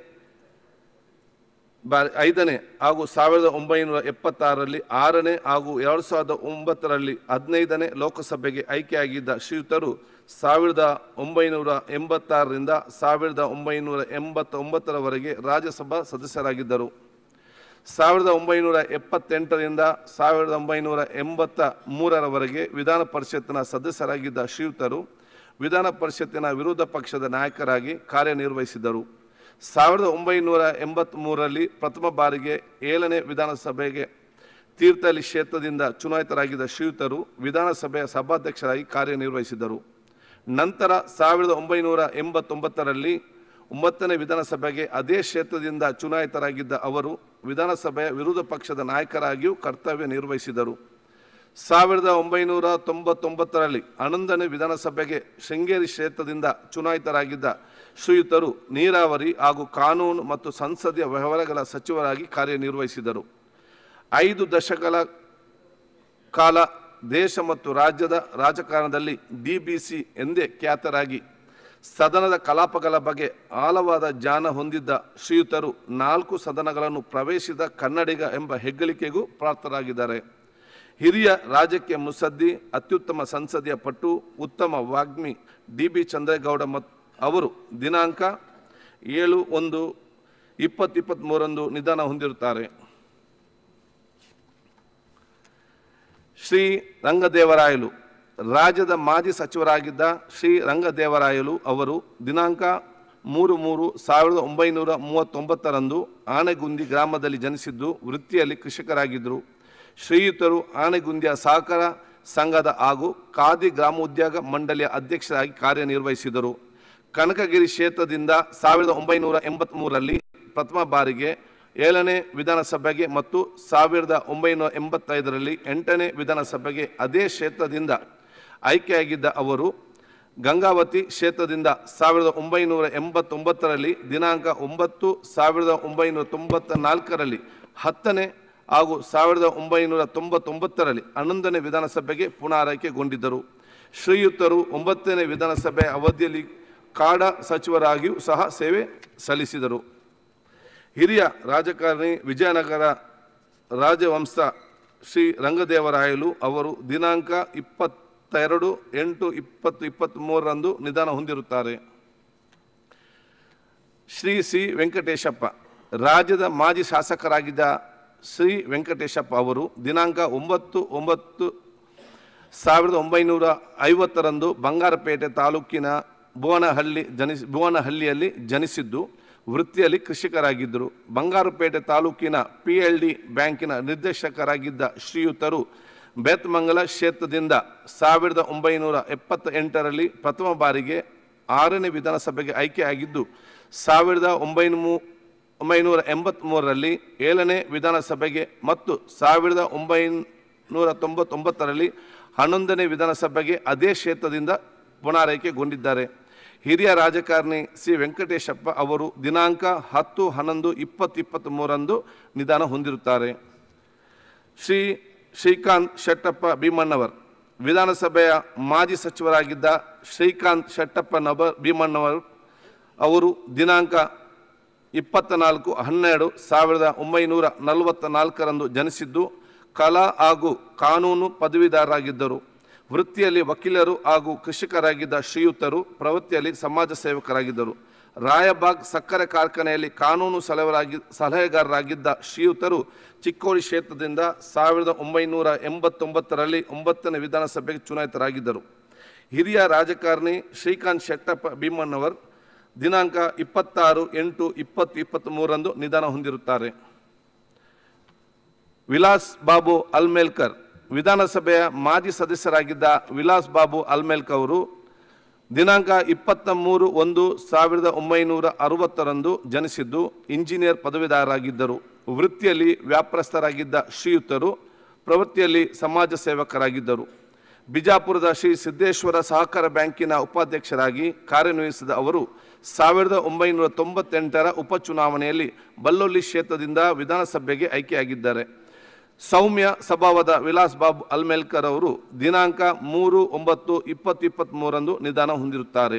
ಬಾರಿ ಐದನೇ ಹಾಗೂ ಸಾವಿರದ ಒಂಬೈನೂರ ಎಪ್ಪತ್ತಾರರಲ್ಲಿ ಆರನೇ ಹಾಗೂ ಎರಡು ಸಾವಿರದ ಒಂಬತ್ತರಲ್ಲಿ ಹದಿನೈದನೇ ಲೋಕಸಭೆಗೆ ಆಯ್ಕೆಯಾಗಿದ್ದ ಶ್ರೀಯುತರು ಸಾವಿರದ ಒಂಬೈನೂರ ಎಂಬತ್ತಾರರಿಂದ ಸಾವಿರದ ಒಂಬೈನೂರ ಎಂಬತ್ತೊಂಬತ್ತರವರೆಗೆ ರಾಜ್ಯಸಭಾ ಸದಸ್ಯರಾಗಿದ್ದರು ಸಾವಿರದ ಒಂಬೈನೂರ ಎಪ್ಪತ್ತೆಂಟರಿಂದ ಸಾವಿರದ ಒಂಬೈನೂರ ಎಂಬತ್ತ ಮೂರರವರೆಗೆ ವಿಧಾನ ಪರಿಷತ್ತಿನ ಸದಸ್ಯರಾಗಿದ್ದ ಶ್ರೀಯುತರು ವಿಧಾನ ಪರಿಷತ್ತಿನ ವಿರೋಧ ಪಕ್ಷದ ನಾಯಕರಾಗಿ ಕಾರ್ಯನಿರ್ವಹಿಸಿದರು ಸಾವಿರದ ಒಂಬೈನೂರ ಎಂಬತ್ತ್ಮೂರರಲ್ಲಿ ಪ್ರಥಮ ಬಾರಿಗೆ ಏಳನೇ ವಿಧಾನಸಭೆಗೆ ತೀರ್ಥಹಳ್ಳಿ ಕ್ಷೇತ್ರದಿಂದ ಚುನಾಯಿತರಾಗಿದ್ದ ಶ್ರೀಯುತರು ವಿಧಾನಸಭೆಯ ಸಭಾಧ್ಯಕ್ಷರಾಗಿ ಕಾರ್ಯನಿರ್ವಹಿಸಿದರು ನಂತರ ಸಾವಿರದ ಒಂಬೈನೂರ ಎಂಬತ್ತೊಂಬತ್ತರಲ್ಲಿ ಒಂಬತ್ತನೇ ವಿಧಾನಸಭೆಗೆ ಅದೇ ಕ್ಷೇತ್ರದಿಂದ ಚುನಾಯಿತರಾಗಿದ್ದ ಅವರು ವಿಧಾನಸಭೆಯ ವಿರೋಧ ಪಕ್ಷದ ನಾಯಕರಾಗಿಯೂ ಕರ್ತವ್ಯ ನಿರ್ವಹಿಸಿದರು ಸಾವಿರದ ಒಂಬೈನೂರ ತೊಂಬತ್ತೊಂಬತ್ತರಲ್ಲಿ ಹನ್ನೊಂದನೇ ವಿಧಾನಸಭೆಗೆ ಶೃಂಗೇರಿ ಕ್ಷೇತ್ರದಿಂದ ಚುನಾಯಿತರಾಗಿದ್ದ ಶ್ರೀಯುತರು ನೀರಾವರಿ ಹಾಗೂ ಕಾನೂನು ಮತ್ತು ಸಂಸದೀಯ ವ್ಯವಹಾರಗಳ ಸಚಿವರಾಗಿ ಕಾರ್ಯನಿರ್ವಹಿಸಿದರು ಐದು ದಶಕಗಳ ಕಾಲ ದೇಶ ಮತ್ತು ರಾಜ್ಯದ ರಾಜಕಾರಣದಲ್ಲಿ ಡಿ ಬಿ ಸಿ ಎಂದೇ ಖ್ಯಾತರಾಗಿ ಸದನದ ಕಲಾಪಗಳ ಬಗ್ಗೆ ಆಳವಾದ ಜ್ಞಾನ ಹೊಂದಿದ್ದ ಶ್ರೀಯುತರು ನಾಲ್ಕು ಸದನಗಳನ್ನು ಪ್ರವೇಶಿಸಿದ ಕನ್ನಡಿಗ ಎಂಬ ಹೆಗ್ಗಳಿಕೆಗೂ ಪಾತ್ರರಾಗಿದ್ದಾರೆ ಹಿರಿಯ ರಾಜಕೀಯ ಮುತ್ಸದ್ದಿ ಅತ್ಯುತ್ತಮ ಸಂಸದೀಯ ಪಟು ಉತ್ತಮ ವಾಗ್ಮಿ ಡಿ ಬಿ ಚಂದ್ರೇಗೌಡ ಮತ್ ಅವರು ದಿನಾಂಕ ಏಳು ಒಂದು ಇಪ್ಪತ್ತು ಇಪ್ಪತ್ತ್ಮೂರಂದು ನಿಧನ ಹೊಂದಿರುತ್ತಾರೆ ಶ್ರೀ ರಂಗದೇವರಾಯಲು ರಾಜ್ಯದ ಮಾಜಿ ಸಚಿವರಾಗಿದ್ದ ಶ್ರೀ ರಂಗದೇವರಾಯಲು ಅವರು ದಿನಾಂಕ ಮೂರು ಮೂರು ಸಾವಿರದ ಒಂಬೈನೂರ ಮೂವತ್ತೊಂಬತ್ತರಂದು ಆನೆಗುಂದಿ ಗ್ರಾಮದಲ್ಲಿ ಜನಿಸಿದ್ದು ವೃತ್ತಿಯಲ್ಲಿ ಕೃಷಿಕರಾಗಿದ್ದರು ಶ್ರೀಯುತರು ಆನೆಗುಂದಿಯ ಸಹಕಾರ ಸಂಘದ ಹಾಗೂ ಖಾದಿ ಗ್ರಾಮೋದ್ಯೋಗ ಮಂಡಳಿಯ ಅಧ್ಯಕ್ಷರಾಗಿ ಕಾರ್ಯನಿರ್ವಹಿಸಿದರು ಕನಕಗಿರಿ ಕ್ಷೇತ್ರದಿಂದ ಸಾವಿರದ ಒಂಬೈನೂರ ಎಂಬತ್ತ್ಮೂರರಲ್ಲಿ ಪ್ರಥಮ ಬಾರಿಗೆ ಏಳನೇ ವಿಧಾನಸಭೆಗೆ ಮತ್ತು ಸಾವಿರದ ಒಂಬೈನೂರ ಎಂಬತ್ತೈದರಲ್ಲಿ ಎಂಟನೇ ವಿಧಾನಸಭೆಗೆ ಅದೇ ಕ್ಷೇತ್ರದಿಂದ ಆಯ್ಕೆಯಾಗಿದ್ದ ಅವರು ಗಂಗಾವತಿ ಕ್ಷೇತ್ರದಿಂದ ಸಾವಿರದ ಒಂಬೈನೂರ ಎಂಬತ್ತೊಂಬತ್ತರಲ್ಲಿ ದಿನಾಂಕ ಒಂಬತ್ತು ಸಾವಿರದ ಒಂಬೈನೂರ ತೊಂಬತ್ತ ನಾಲ್ಕರಲ್ಲಿ ಹತ್ತನೇ ಹಾಗೂ ಸಾವಿರದ ಒಂಬೈನೂರ ತೊಂಬತ್ತೊಂಬತ್ತರಲ್ಲಿ ಹನ್ನೊಂದನೇ ವಿಧಾನಸಭೆಗೆ ಪುನರಾಯ್ಕೆಗೊಂಡಿದ್ದರು ಶ್ರೀಯುತರು ಒಂಬತ್ತನೇ ವಿಧಾನಸಭೆ ಅವಧಿಯಲ್ಲಿ ಕಾಡ ಸಚಿವರಾಗಿಯೂ ಸಹ ಸೇವೆ ಸಲ್ಲಿಸಿದರು ಹಿರಿಯ ರಾಜಕಾರಣಿ ವಿಜಯನಗರ ರಾಜವಂಶ ಶ್ರೀ ರಂಗದೇವರಾಯಲು ಅವರು ದಿನಾಂಕ ಇಪ್ಪತ್ತೆರಡು ಎಂಟು ಇಪ್ಪತ್ತು ಇಪ್ಪತ್ತ್ಮೂರರಂದು ನಿಧನ ಹೊಂದಿರುತ್ತಾರೆ ಶ್ರೀ ಸಿ ವೆಂಕಟೇಶಪ್ಪ ರಾಜ್ಯದ ಮಾಜಿ ಶಾಸಕರಾಗಿದ್ದ ಶ್ರೀ ವೆಂಕಟೇಶಪ್ಪ ಅವರು ದಿನಾಂಕ ಒಂಬತ್ತು ಒಂಬತ್ತು ಸಾವಿರದ ಒಂಬೈನೂರ ಐವತ್ತರಂದು ಬಂಗಾರಪೇಟೆ ತಾಲೂಕಿನ ಭುವನಹಳ್ಳಿ ಜನಿಸಿ ಭುವನಹಳ್ಳಿಯಲ್ಲಿ ಜನಿಸಿದ್ದು ವೃತ್ತಿಯಲ್ಲಿ ಕೃಷಿಕರಾಗಿದ್ದರು ಬಂಗಾರಪೇಟೆ ತಾಲೂಕಿನ ಪಿ ಎಲ್ ಡಿ ಬ್ಯಾಂಕಿನ ನಿರ್ದೇಶಕರಾಗಿದ್ದ ಶ್ರೀಯುತರು ಬೇತ್ಮಂಗಲ ಕ್ಷೇತ್ರದಿಂದ ಸಾವಿರದ ಒಂಬೈನೂರ ಎಪ್ಪತ್ತ ಎಂಟರಲ್ಲಿ ಪ್ರಥಮ ಬಾರಿಗೆ ಆರನೇ ವಿಧಾನಸಭೆಗೆ ಆಯ್ಕೆಯಾಗಿದ್ದು ಸಾವಿರದ ಒಂಬೈನೂ ಒಂಬೈನೂರ ಎಂಬತ್ತ್ಮೂರರಲ್ಲಿ ಏಳನೇ ವಿಧಾನಸಭೆಗೆ ಮತ್ತು ಸಾವಿರದ ಒಂಬೈನೂರ ತೊಂಬತ್ತೊಂಬತ್ತರಲ್ಲಿ ಹನ್ನೊಂದನೇ ವಿಧಾನಸಭೆಗೆ ಅದೇ ಕ್ಷೇತ್ರದಿಂದ ಪುನರಾಯ್ಕೆಗೊಂಡಿದ್ದಾರೆ ಹಿರಿಯ ರಾಜಕಾರಣಿ ಸಿ ವೆಂಕಟೇಶಪ್ಪ ಅವರು ದಿನಾಂಕ ಹತ್ತು ಹನ್ನೊಂದು ಇಪ್ಪತ್ತು ಇಪ್ಪತ್ತ್ಮೂರಂದು ನಿಧನ ಹೊಂದಿರುತ್ತಾರೆ ಶ್ರೀ ಶ್ರೀಕಾಂತ್ ಶೆಟ್ಟಪ್ಪ ಭೀಮಣ್ಣವರ್ ವಿಧಾನಸಭೆಯ ಮಾಜಿ ಸಚಿವರಾಗಿದ್ದ ಶ್ರೀಕಾಂತ್ ಶೆಟ್ಟಪ್ಪನವ ಭೀಮಣ್ಣವರು ಅವರು ದಿನಾಂಕ ಇಪ್ಪತ್ತ ನಾಲ್ಕು ಹನ್ನೆರಡು ಸಾವಿರದ ಒಂಬೈನೂರ ನಲವತ್ತ ನಾಲ್ಕರಂದು ಜನಿಸಿದ್ದು ಕಲಾ ಹಾಗೂ ಕಾನೂನು ಪದವೀಧರರಾಗಿದ್ದರು ವೃತ್ತಿಯಲ್ಲಿ ವಕೀಲರು ಹಾಗೂ ಕೃಷಿಕರಾಗಿದ್ದ ಶ್ರೀಯುತರು ಪ್ರವೃತ್ತಿಯಲ್ಲಿ ಸಮಾಜ ಸೇವಕರಾಗಿದ್ದರು ರಾಯಬಾಗ್ ಸಕ್ಕರೆ ಕಾರ್ಖಾನೆಯಲ್ಲಿ ಕಾನೂನು ಸಲಹೆರಾಗಿ ಸಲಹೆಗಾರರಾಗಿದ್ದ ಶ್ರೀಯುತರು ಚಿಕ್ಕೋಡಿ ಕ್ಷೇತ್ರದಿಂದ ಸಾವಿರದ ಒಂಬೈನೂರ ಎಂಬತ್ತೊಂಬತ್ತರಲ್ಲಿ ಒಂಬತ್ತನೇ ವಿಧಾನಸಭೆಗೆ ಚುನಾಯಿತರಾಗಿದ್ದರು ಹಿರಿಯ ರಾಜಕಾರಣಿ ಶ್ರೀಕಾಂತ್ ಶೆಟ್ಟಪ್ಪ ಭೀಮಣ್ಣವರ್ ದಿನಾಂಕ ಇಪ್ಪತ್ತಾರು ಎಂಟು ಇಪ್ಪತ್ತು ಇಪ್ಪತ್ತ್ಮೂರಂದು ನಿಧನ ಹೊಂದಿರುತ್ತಾರೆ ವಿಲಾಸ್ ಬಾಬು ಅಲ್ಮೇಲ್ಕರ್ ವಿಧಾನಸಭೆಯ ಮಾಜಿ ಸದಸ್ಯರಾಗಿದ್ದ ವಿಲಾಸ್ ಬಾಬು ಅಲ್ಮೇಲ್ಕರ್ ಅವರು ದಿನಾಂಕ ಇಪ್ಪತ್ತ ಮೂರು ಒಂದು ಸಾವಿರದ ಒಂಬೈನೂರ ಅರವತ್ತರಂದು ಜನಿಸಿದ್ದು ಇಂಜಿನಿಯರ್ ಪದವೀಧರರಾಗಿದ್ದರು ವೃತ್ತಿಯಲ್ಲಿ ವ್ಯಾಪ್ರಸ್ಥರಾಗಿದ್ದ ಶ್ರೀಯುತರು ಪ್ರವೃತ್ತಿಯಲ್ಲಿ ಸಮಾಜ ಸೇವಕರಾಗಿದ್ದರು ಬಿಜಾಪುರದ ಶ್ರೀ ಸಿದ್ದೇಶ್ವರ ಸಹಕಾರ ಬ್ಯಾಂಕಿನ ಉಪಾಧ್ಯಕ್ಷರಾಗಿ ಕಾರ್ಯನಿರ್ವಹಿಸಿದ ಅವರು ಸಾವಿರದ ಒಂಬೈನೂರ ತೊಂಬತ್ತೆಂಟರ ಉಪಚುನಾವಣೆಯಲ್ಲಿ ಬಲ್ಲೊಲ್ಲಿ ಕ್ಷೇತ್ರದಿಂದ ವಿಧಾನಸಭೆಗೆ ಆಯ್ಕೆಯಾಗಿದ್ದಾರೆ ಸೌಮ್ಯ ಸ್ವಭಾವದ ವಿಲಾಸ್ ಬಾಬು ಅಲ್ಮೇಲ್ಕರ್ ಅವರು ದಿನಾಂಕ ಮೂರು ಒಂಬತ್ತು ಇಪ್ಪತ್ತು ಇಪ್ಪತ್ತ್ಮೂರಂದು ನಿಧನ ಹೊಂದಿರುತ್ತಾರೆ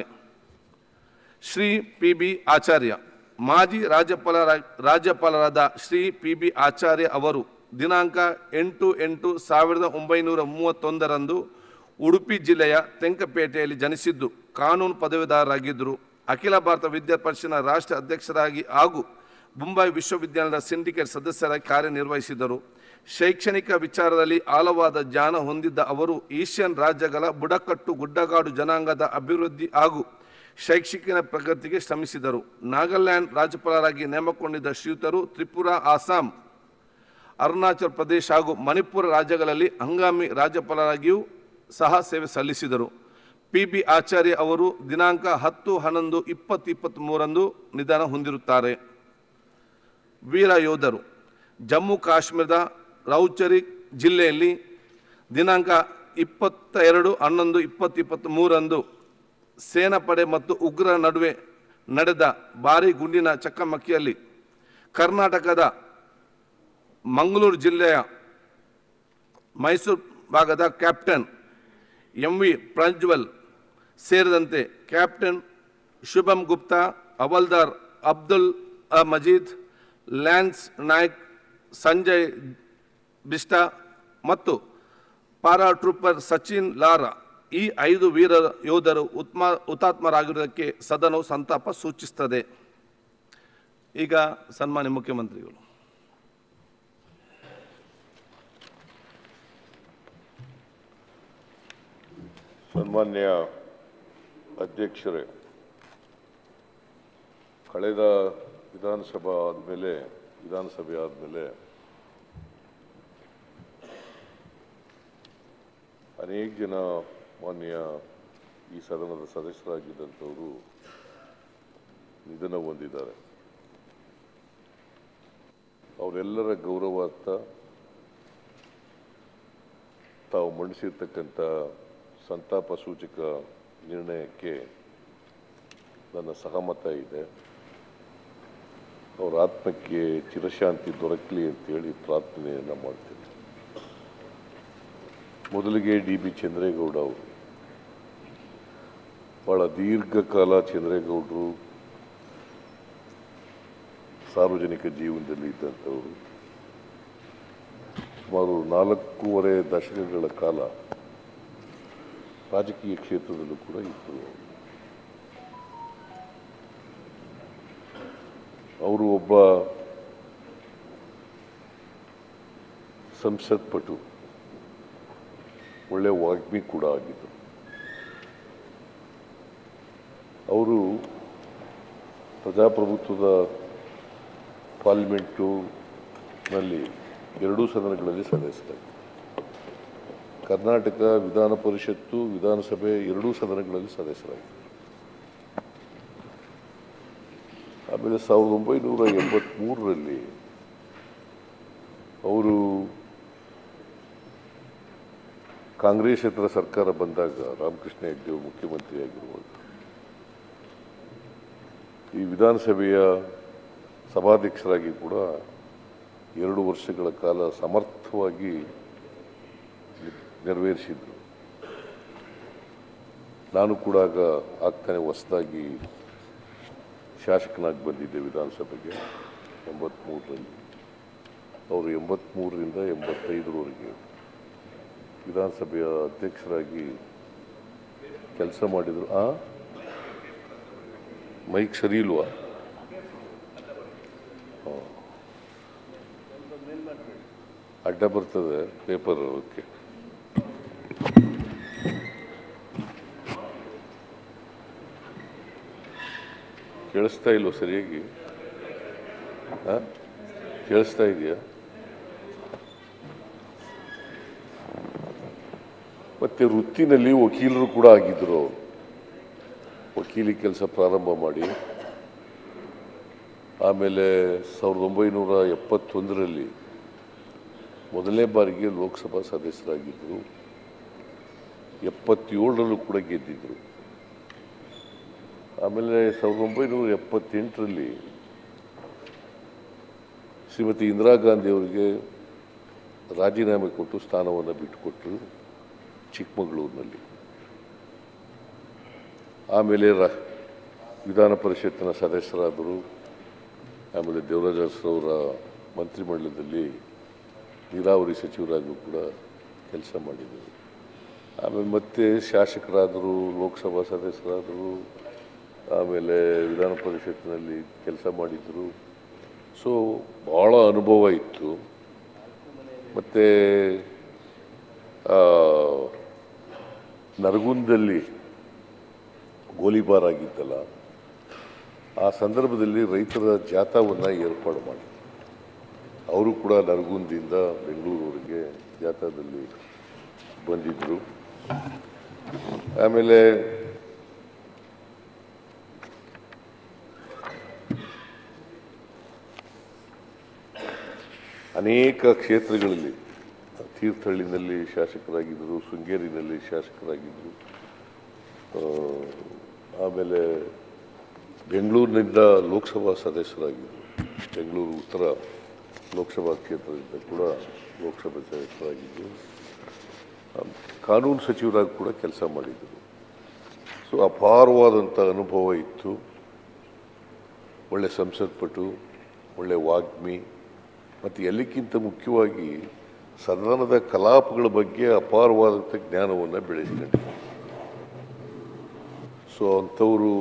ಶ್ರೀ ಪಿ ಬಿ ಆಚಾರ್ಯ ಮಾಜಿ ರಾಜ್ಯಪಾಲರ ರಾಜ್ಯಪಾಲರಾದ ಶ್ರೀ ಪಿ ಬಿ ಆಚಾರ್ಯ ಅವರು ದಿನಾಂಕ ಎಂಟು ಎಂಟು ಸಾವಿರದ ಒಂಬೈನೂರ ಮೂವತ್ತೊಂದರಂದು ಉಡುಪಿ ಜಿಲ್ಲೆಯ ತೆಂಕಪೇಟೆಯಲ್ಲಿ ಜನಿಸಿದ್ದು ಕಾನೂನು ಪದವೀಧರರಾಗಿದ್ದರು ಅಖಿಲ ಭಾರತ ವಿದ್ಯಾರ್ಥಿ ಪರಿಷತ್ನ ರಾಷ್ಟ್ರ ಅಧ್ಯಕ್ಷರಾಗಿ ಹಾಗೂ ಮುಂಬೈ ವಿಶ್ವವಿದ್ಯಾಲಯದ ಸಿಂಡಿಕೇಟ್ ಸದಸ್ಯರಾಗಿ ಕಾರ್ಯನಿರ್ವಹಿಸಿದರು ಶೈಕ್ಷಣಿಕ ವಿಚಾರದಲ್ಲಿ ಆಳವಾದ ಜ್ಞಾನ ಹೊಂದಿದ್ದ ಅವರು ಏಷ್ಯನ್ ರಾಜ್ಯಗಳ ಬುಡಕಟ್ಟು ಗುಡ್ಡಗಾಡು ಜನಾಂಗದ ಅಭಿವೃದ್ಧಿ ಹಾಗೂ ಶೈಕ್ಷಣಿಕ ಪ್ರಗತಿಗೆ ಶ್ರಮಿಸಿದರು ನಾಗಾಲ್ಯಾಂಡ್ ರಾಜ್ಯಪಾಲರಾಗಿ ನೇಮಕೊಂಡಿದ್ದ ಶ್ರೀಯುತರು ತ್ರಿಪುರಾ ಆಸಾಂ ಅರುಣಾಚಲ ಪ್ರದೇಶ ಹಾಗೂ ಮಣಿಪುರ ರಾಜ್ಯಗಳಲ್ಲಿ ಹಂಗಾಮಿ ರಾಜ್ಯಪಾಲರಾಗಿಯೂ ಸಹ ಸೇವೆ ಸಲ್ಲಿಸಿದರು ಪಿ ಬಿ ಆಚಾರ್ಯ ಅವರು ದಿನಾಂಕ ಹತ್ತು ಹನ್ನೊಂದು ಇಪ್ಪತ್ತು ಇಪ್ಪತ್ತ್ಮೂರಂದು ನಿಧನ ಹೊಂದಿರುತ್ತಾರೆ ವೀರ ಯೋಧರು ಜಮ್ಮು ಕಾಶ್ಮೀರದ ರೌಚರಿ ಜಿಲ್ಲೆಯಲ್ಲಿ ದಿನಾಂಕ ಇಪ್ಪತ್ತ ಎರಡು ಹನ್ನೊಂದು ಇಪ್ಪತ್ತು ಇಪ್ಪತ್ತ್ಮೂರಂದು ಸೇನಾಪಡೆ ಮತ್ತು ಉಗ್ರರ ನಡುವೆ ನಡೆದ ಭಾರೀ ಗುಂಡಿನ ಚಕಮಕಿಯಲ್ಲಿ ಕರ್ನಾಟಕದ ಮಂಗಳೂರು ಜಿಲ್ಲೆಯ ಮೈಸೂರು ಭಾಗದ ಕ್ಯಾಪ್ಟನ್ ಎಂ ವಿ ಪ್ರಜ್ವಲ್ ಸೇರಿದಂತೆ ಕ್ಯಾಪ್ಟನ್ ಶುಭಂ ಗುಪ್ತಾ ಹವಲ್ದಾರ್ ಅಬ್ದುಲ್ ಅ ಮಜೀದ್ ಲ್ಯಾನ್ಸ್ ನಾಯ್ಕ್ ಸಂಜಯ್ ಬಿಸ್ಟಾ ಮತ್ತು ಪಾರಾ ಟ್ರೂಪರ್ ಸಚಿನ್ ಲಾರಾ ಈ ಐದು ವೀರ ಯೋಧರು ಉತ್ಮ ಹುತಾತ್ಮರಾಗಿರುವುದಕ್ಕೆ ಸದನವು ಸಂತಾಪ ಸೂಚಿಸುತ್ತದೆ ಈಗ ಸನ್ಮಾನ್ಯ ಮುಖ್ಯಮಂತ್ರಿಗಳು ಸನ್ಮಾನ್ಯ ಅಧ್ಯಕ್ಷರೇ ಕಳೆದ ವಿಧಾನಸಭಾ ಆದಮೇಲೆ ವಿಧಾನಸಭೆ ಆದಮೇಲೆ ಅನೇಕ ಜನ ಮಾನ್ಯ ಈ ಸದನದ ಸದಸ್ಯರಾಗಿದ್ದಂಥವರು ನಿಧನ ಹೊಂದಿದ್ದಾರೆ ಅವರೆಲ್ಲರ ಗೌರವಾರ್ಥ ತಾವು ಮಂಡಿಸಿರ್ತಕ್ಕಂಥ ಸಂತಾಪ ಸೂಚಕ ನಿರ್ಣಯಕ್ಕೆ ನನ್ನ ಸಹಮತ ಇದೆ ಅವರ ಆತ್ಮಕ್ಕೆ ಚಿರಶಾಂತಿ ದೊರಕಲಿ ಅಂತೇಳಿ ಪ್ರಾರ್ಥನೆಯನ್ನು ಮಾಡ್ತೇನೆ ಮೊದಲಿಗೆ ಡಿ ಬಿ ಚಂದ್ರೇಗೌಡ ಅವರು ಬಹಳ ದೀರ್ಘಕಾಲ ಚಂದ್ರೇಗೌಡರು ಸಾರ್ವಜನಿಕ ಜೀವನದಲ್ಲಿ ಇದ್ದಂಥವರು ಸುಮಾರು ನಾಲ್ಕೂವರೆ ದಶಕಗಳ ಕಾಲ ರಾಜಕೀಯ ಕ್ಷೇತ್ರದಲ್ಲೂ ಕೂಡ ಇದ್ದರು ಅವರು ಒಬ್ಬ ಸಂಸತ್ಪಟು ಒಳ್ಳೆ ವಾಗ್ಮಿ ಕೂಡ ಆಗಿದ್ದರು ಅವರು ಪ್ರಜಾಪ್ರಭುತ್ವದ ಪಾರ್ಲಿಮೆಂಟು ನಲ್ಲಿ ಎರಡೂ ಸದನಗಳಲ್ಲಿ ಸದಸ್ಯರಾಗಿದ್ದರು ಕರ್ನಾಟಕ ವಿಧಾನ ಪರಿಷತ್ತು ವಿಧಾನಸಭೆ ಎರಡೂ ಸದನಗಳಲ್ಲಿ ಸದಸ್ಯರಾಗಿದ್ದರು ಆಮೇಲೆ ಸಾವಿರದ ಒಂಬೈನೂರ ಎಂಬತ್ಮೂರರಲ್ಲಿ ಅವರು ಕಾಂಗ್ರೆಸ್ಸೇತರ ಸರ್ಕಾರ ಬಂದಾಗ ರಾಮಕೃಷ್ಣ ಹೆಗ್ಡೆ ಮುಖ್ಯಮಂತ್ರಿಯಾಗಿರುವಾಗ ಈ ವಿಧಾನಸಭೆಯ ಸಭಾಧ್ಯಕ್ಷರಾಗಿ ಕೂಡ ಎರಡು ವರ್ಷಗಳ ಕಾಲ ಸಮರ್ಥವಾಗಿ ನೆರವೇರಿಸಿದ್ರು ನಾನು ಕೂಡ ಆಗ ಆಗ್ತಾನೆ ಹೊಸದಾಗಿ ಶಾಸಕನಾಗಿ ಬಂದಿದ್ದೆ ವಿಧಾನಸಭೆಗೆ ಎಂಬತ್ಮೂರರಲ್ಲಿ ಅವರು ಎಂಬತ್ಮೂರರಿಂದ ಎಂಬತ್ತೈದರವರೆಗೆ ವಿಧಾನಸಭೆಯ ಅಧ್ಯಕ್ಷರಾಗಿ ಕೆಲಸ ಮಾಡಿದರು ಆ ಮೈಕ್ ಸರಿ ಇಲ್ವಾ ಆ. ಅಡ್ಡ ಬರ್ತದೆ ಪೇಪರ್ ಓಕೆ ಕೇಳಿಸ್ತಾ ಇಲ್ವೋ ಸರಿಯಾಗಿ ಆ? ಕೇಳಿಸ್ತಾ ಇದೆಯಾ ಮತ್ತೆ ವೃತ್ತಿನಲ್ಲಿ ವಕೀಲರು ಕೂಡ ಆಗಿದ್ರು ಅವರು ವಕೀಲಿ ಕೆಲಸ ಪ್ರಾರಂಭ ಮಾಡಿ ಆಮೇಲೆ ಸಾವಿರದ ಒಂಬೈನೂರ ಎಪ್ಪತ್ತೊಂದರಲ್ಲಿ ಮೊದಲನೇ ಬಾರಿಗೆ ಲೋಕಸಭಾ ಸದಸ್ಯರಾಗಿದ್ದರು ಎಪ್ಪತ್ತೇಳರಲ್ಲೂ ಕೂಡ ಗೆದ್ದಿದ್ರು ಆಮೇಲೆ ಸಾವಿರದ ಒಂಬೈನೂರ ಎಪ್ಪತ್ತೆಂಟರಲ್ಲಿ ಶ್ರೀಮತಿ ಇಂದಿರಾ ಗಾಂಧಿ ಅವರಿಗೆ ರಾಜೀನಾಮೆ ಕೊಟ್ಟು ಸ್ಥಾನವನ್ನು ಬಿಟ್ಟುಕೊಟ್ರು ಚಿಕ್ಕಮಗಳೂರಿನಲ್ಲಿ ಆಮೇಲೆ ರ ವಿಧಾನ ಪರಿಷತ್ತಿನ ಸದಸ್ಯರಾದರು ಆಮೇಲೆ ದೇವರಾಜ ಅರಸರವರ ಮಂತ್ರಿಮಂಡಲದಲ್ಲಿ ನೀರಾವರಿ ಸಚಿವರಾಗೂ ಕೂಡ ಕೆಲಸ ಮಾಡಿದರು ಆಮೇಲೆ ಮತ್ತೆ ಶಾಸಕರಾದರು ಲೋಕಸಭಾ ಸದಸ್ಯರಾದರು ಆಮೇಲೆ ವಿಧಾನ ಪರಿಷತ್ತಿನಲ್ಲಿ ಕೆಲಸ ಮಾಡಿದರು ಸೊ ಭಾಳ ಅನುಭವ ಇತ್ತು ಮತ್ತು ನರಗುಂದಲ್ಲಿ ಗೋಲಿಬಾರ್ ಆಗಿತ್ತಲ್ಲ ಆ ಸಂದರ್ಭದಲ್ಲಿ ರೈತರ ಜಾಥಾವನ್ನು ಏರ್ಪಾಡು ಮಾಡಿ ಅವರು ಕೂಡ ನರಗುಂದಿಂದ ಬೆಂಗಳೂರವರೆಗೆ ಜಾಥಾದಲ್ಲಿ ಬಂದಿದ್ದರು ಆಮೇಲೆ ಅನೇಕ ಕ್ಷೇತ್ರಗಳಲ್ಲಿ ತೀರ್ಥಹಳ್ಳಿನಲ್ಲಿ ಶಾಸಕರಾಗಿದ್ದರು ಶೃಂಗೇರಿನಲ್ಲಿ ಶಾಸಕರಾಗಿದ್ದರು ಆ, ಆಮೇಲೆ ಬೆಂಗಳೂರಿನಿಂದ ಲೋಕಸಭಾ ಸದಸ್ಯರಾಗಿದ್ದರು ಬೆಂಗಳೂರು ಉತ್ತರ ಲೋಕಸಭಾ ಕ್ಷೇತ್ರದಿಂದ ಕೂಡ ಲೋಕಸಭೆ ಸದಸ್ಯರಾಗಿದ್ದರು ಆ, ಕಾನೂನು ಸಚಿವರಾಗಿ ಕೂಡ ಕೆಲಸ ಮಾಡಿದ್ದರು ಸೊ ಅಪಾರವಾದಂಥ ಅನುಭವ ಇತ್ತು ಒಳ್ಳೆ ಸಂಸತ್ಪಟು ಒಳ್ಳೆ ವಾಗ್ಮಿ ಮತ್ತು ಎಲ್ಲಕ್ಕಿಂತ ಮುಖ್ಯವಾಗಿ ಸದನದ ಕಲಾಪಗಳ ಬಗ್ಗೆ ಅಪಾರವಾದಂಥ ಜ್ಞಾನವನ್ನು ಬೆಳೆಸ್ಕೊಂಡು ಸೊ ಅಂಥವರು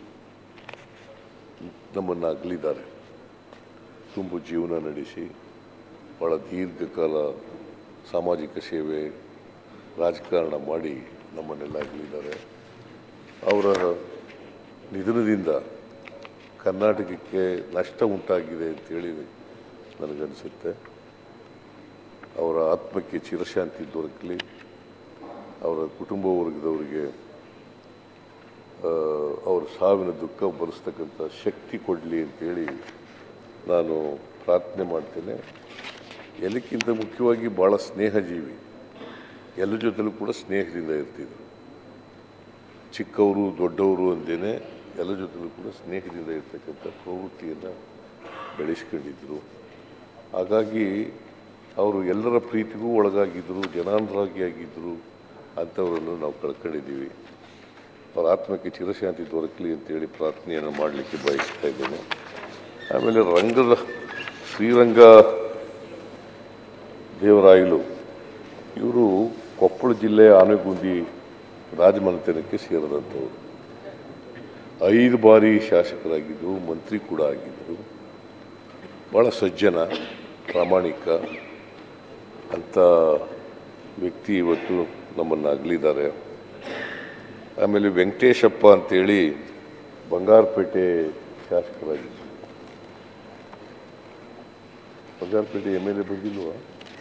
ನಮ್ಮನ್ನು ಅಗಲಿದ್ದಾರೆ ತುಂಬು ಜೀವನ ನಡೆಸಿ ಭಾಳ ದೀರ್ಘಕಾಲ ಸಾಮಾಜಿಕ ಸೇವೆ ರಾಜಕಾರಣ ಮಾಡಿ ನಮ್ಮನ್ನೆಲ್ಲ ಅಗಲಿದ್ದಾರೆ ಅವರ ನಿಧನದಿಂದ ಕರ್ನಾಟಕಕ್ಕೆ ನಷ್ಟ ಉಂಟಾಗಿದೆ ಅಂತೇಳಿ ನನಗನ್ಸುತ್ತೆ ಅವರ ಆತ್ಮಕ್ಕೆ ಚಿರಶಾಂತಿ ದೊರಕಲಿ ಅವರ ಕುಟುಂಬ ವರ್ಗದವರಿಗೆ ಆ, ಅವ್ರ ಸಾವಿನ ದುಃಖ ಭರಿಸ್ತಕ್ಕಂಥ ಶಕ್ತಿ ಕೊಡಲಿ ಅಂತೇಳಿ ನಾನು ಪ್ರಾರ್ಥನೆ ಮಾಡ್ತೇನೆ ಎಲ್ಲಕ್ಕಿಂತ ಮುಖ್ಯವಾಗಿ ಭಾಳ ಸ್ನೇಹಜೀವಿ ಎಲ್ಲ ಜೊತೆಲೂ ಕೂಡ ಸ್ನೇಹದಿಂದ ಇರ್ತಿದ್ರು ಚಿಕ್ಕವರು ದೊಡ್ಡವರು ಅಂದೇನೆ ಎಲ್ಲ ಜೊತೆಲೂ ಕೂಡ ಸ್ನೇಹದಿಂದ ಇರ್ತಕ್ಕಂಥ ಪ್ರವೃತ್ತಿಯನ್ನು ಬೆಳೆಸ್ಕೊಂಡಿದ್ರು ಹಾಗಾಗಿ ಅವರು ಎಲ್ಲರ ಪ್ರೀತಿಗೂ ಒಳಗಾಗಿದ್ದರು ಜನಾನುರಾಗಿ ಆಗಿದ್ದರು ಅಂಥವರನ್ನು ನಾವು ಕಳ್ಕೊಂಡಿದ್ದೀವಿ ಅವರ ಆತ್ಮಕ್ಕೆ ಚಿರಶಾಂತಿ ದೊರಕಲಿ ಅಂತೇಳಿ ಪ್ರಾರ್ಥನೆಯನ್ನು ಮಾಡಲಿಕ್ಕೆ ಬಯಸ್ತಾ ಇದ್ದೇನೆ ಆಮೇಲೆ ರಂಗದ ಶ್ರೀರಂಗ ದೇವರಾಯಲು ಇವರು ಕೊಪ್ಪಳ ಜಿಲ್ಲೆಯ ಆನೆಗುಂದಿ ರಾಜಮನೆತನಕ್ಕೆ ಸೇರಿದಂಥವ್ರು ಐದು ಬಾರಿ ಶಾಸಕರಾಗಿದ್ದರು ಮಂತ್ರಿ ಕೂಡ ಆಗಿದ್ದರು ಭಾಳ ಸಜ್ಜನ ಪ್ರಾಮಾಣಿಕ ಅಂಥ ವ್ಯಕ್ತಿ ಇವತ್ತು ನಮ್ಮನ್ನು ಅಗಲಿದ್ದಾರೆ ಆಮೇಲೆ ವೆಂಕಟೇಶಪ್ಪ ಅಂತೇಳಿ ಬಂಗಾರಪೇಟೆ ಶಾಸಕರಾಗಿದ್ದರು ಬಂಗಾರಪೇಟೆ ಎಮ್ ಎಲ್ ಎ ಬಂದಿಲ್ವಾ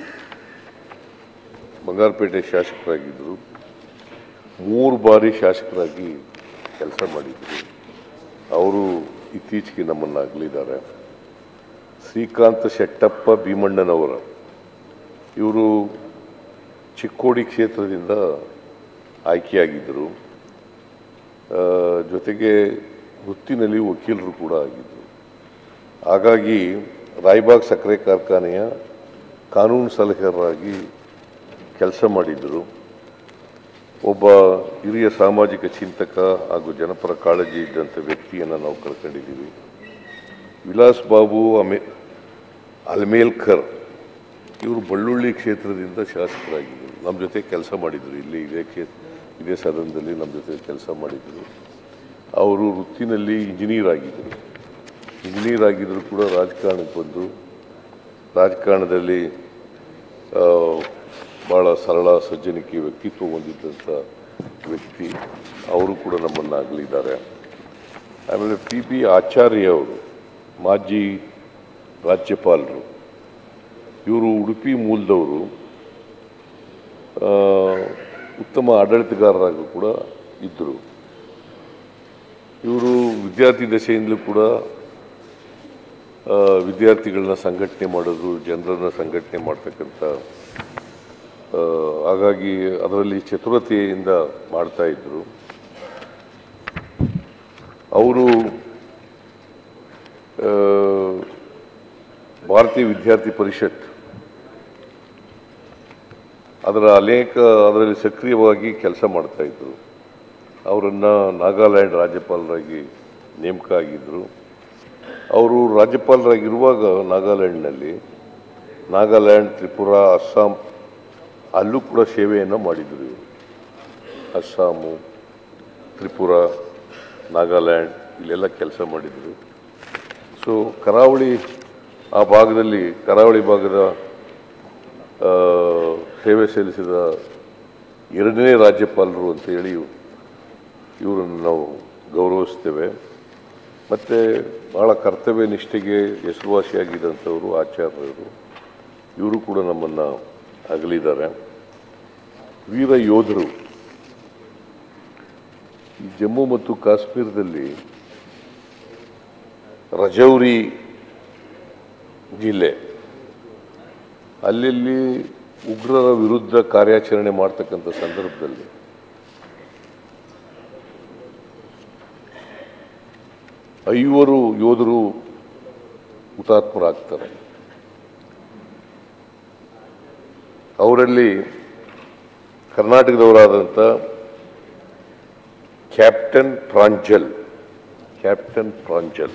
ಬಂಗಾರಪೇಟೆ ಶಾಸಕರಾಗಿದ್ದರು ಮೂರು ಬಾರಿ ಶಾಸಕರಾಗಿ ಕೆಲಸ ಮಾಡಿದರು ಅವರು ಇತ್ತೀಚೆಗೆ ನಮ್ಮನ್ನು ಅಗಲಿದ್ದಾರೆ ಶ್ರೀಕಾಂತ ಶೆಟ್ಟಪ್ಪ ಭೀಮಣ್ಣನವರ ಇವರು ಚಿಕ್ಕೋಡಿ ಕ್ಷೇತ್ರದಿಂದ ಆಯ್ಕೆಯಾಗಿದ್ದರು ಆ, ಜೊತೆಗೆ ವೃತ್ತಿನಲ್ಲಿ ವಕೀಲರು ಕೂಡ ಆಗಿದ್ದರು ಹಾಗಾಗಿ ರಾಯಬಾಗ್ ಸಕ್ಕರೆ ಕಾರ್ಖಾನೆಯ ಕಾನೂನು ಸಲಹೆಗಾರರಾಗಿ ಕೆಲಸ ಮಾಡಿದ್ದರು ಒಬ್ಬ ಹಿರಿಯ ಸಾಮಾಜಿಕ ಚಿಂತಕ ಹಾಗೂ ಜನಪರ ಕಾಳಜಿ ಇದ್ದಂಥ ವ್ಯಕ್ತಿಯನ್ನು ನಾವು ಕಳ್ಕೊಂಡಿದ್ದೀವಿ ವಿಲಾಸ್ ಬಾಬು ಅಮೆ ಅಲ್ಮೇಲ್ಕರ್ ಇವರು ಬಳ್ಳುಳ್ಳಿ ಕ್ಷೇತ್ರದಿಂದ ಶಾಸಕರಾಗಿದ್ದರು ನಮ್ಮ ಜೊತೆ ಕೆಲಸ ಮಾಡಿದರು ಇಲ್ಲಿ ಇದೇ ಕ್ಷೇತ್ರ ಇದೇ ಸದನದಲ್ಲಿ ನಮ್ಮ ಜೊತೆ ಕೆಲಸ ಮಾಡಿದರು ಅವರು ವೃತ್ತಿನಲ್ಲಿ ಇಂಜಿನಿಯರ್ ಆಗಿದ್ದರು ಇಂಜಿನಿಯರ್ ಆಗಿದ್ದರೂ ಕೂಡ ರಾಜಕಾರಣಕ್ಕೆ ಬಂದು ರಾಜಕಾರಣದಲ್ಲಿ ಆ, ಭಾಳ ಸರಳ ಸಜ್ಜನಿಕೆ ವ್ಯಕ್ತಿತ್ವ ಹೊಂದಿದ್ದಂಥ ವ್ಯಕ್ತಿ ಅವರು ಕೂಡ ನಮ್ಮನ್ನು ಅಗಲಿದ್ದಾರೆ ಆಮೇಲೆ ಪಿ ಬಿ ಆಚಾರ್ಯ ಅವರು ಮಾಜಿ ರಾಜ್ಯಪಾಲರು ಇವರು ಉಡುಪಿ ಮೂಲದವರು ಆ, ಉತ್ತಮ ಆಡಳಿತಗಾರರಾಗಿ ಕೂಡ ಇದ್ದರು ಇವರು ವಿದ್ಯಾರ್ಥಿ ದಶೆಯಿಂದಲೂ ಕೂಡ ಆ, ವಿದ್ಯಾರ್ಥಿಗಳನ್ನ ಸಂಘಟನೆ ಮಾಡೋದು ಜನರನ್ನ ಸಂಘಟನೆ ಮಾಡ್ತಕ್ಕಂಥ ಆ, ಹಾಗಾಗಿ ಅದರಲ್ಲಿ ಚತುರತೆಯಿಂದ ಮಾಡ್ತಾ ಇದ್ರು ಅವರು ಆ, ಭಾರತೀಯ ವಿದ್ಯಾರ್ಥಿ ಪರಿಷತ್ ಅದರ ಅನೇಕ ಅದರಲ್ಲಿ ಸಕ್ರಿಯವಾಗಿ ಕೆಲಸ ಮಾಡ್ತಾ ಇದ್ರು ಅವರನ್ನು ನಾಗಾಲ್ಯಾಂಡ್ ರಾಜ್ಯಪಾಲರಾಗಿ ನೇಮಕ ಆಗಿದ್ದರು ಅವರು ರಾಜ್ಯಪಾಲರಾಗಿರುವಾಗ ನಾಗಾಲ್ಯಾಂಡ್ನಲ್ಲಿ ನಾಗಾಲ್ಯಾಂಡ್ ತ್ರಿಪುರಾ ಅಸ್ಸಾಂ ಅಲ್ಲೂ ಕೂಡ ಸೇವೆಯನ್ನು ಮಾಡಿದರು ಇವರು ಅಸ್ಸಾಮು ತ್ರಿಪುರಾ ನಾಗಾಲ್ಯಾಂಡ್ ಇಲ್ಲೆಲ್ಲ ಕೆಲಸ ಮಾಡಿದರು ಸೊ ಕರಾವಳಿ ಆ ಭಾಗದಲ್ಲಿ ಕರಾವಳಿ ಭಾಗದ ಆ, ಸೇವೆ ಸಲ್ಲಿಸಿದ ಎರಡನೇ ರಾಜ್ಯಪಾಲರು ಅಂತೇಳಿ ಇವರನ್ನು ನಾವು ಗೌರವಿಸ್ತೇವೆ ಮತ್ತು ಭಾಳ ಕರ್ತವ್ಯ ನಿಷ್ಠೆಗೆ ಹೆಸರುವಾಸಿಯಾಗಿದ್ದಂಥವರು ಆಚಾರ್ಯರು ಇವರು ಕೂಡ ನಮ್ಮನ್ನು ಅಗಲಿದ್ದಾರೆ ವೀರ ಯೋಧರು ಈ ಜಮ್ಮು ಮತ್ತು ಕಾಶ್ಮೀರದಲ್ಲಿ ರಜೌರಿ ಜಿಲ್ಲೆ ಅಲ್ಲಲ್ಲಿ ಉಗ್ರರ ವಿರುದ್ಧ ಕಾರ್ಯಾಚರಣೆ ಮಾಡ್ತಕ್ಕಂಥ ಸಂದರ್ಭದಲ್ಲಿ ಐವರು ಯೋಧರು ಹುತಾತ್ಮರಾಗ್ತಾರೆ ಅವರಲ್ಲಿ ಕರ್ನಾಟಕದವರಾದಂಥ ಕ್ಯಾಪ್ಟನ್ ಪ್ರಾಂಜಲ್ ಕ್ಯಾಪ್ಟನ್ ಪ್ರಾಂಜಲ್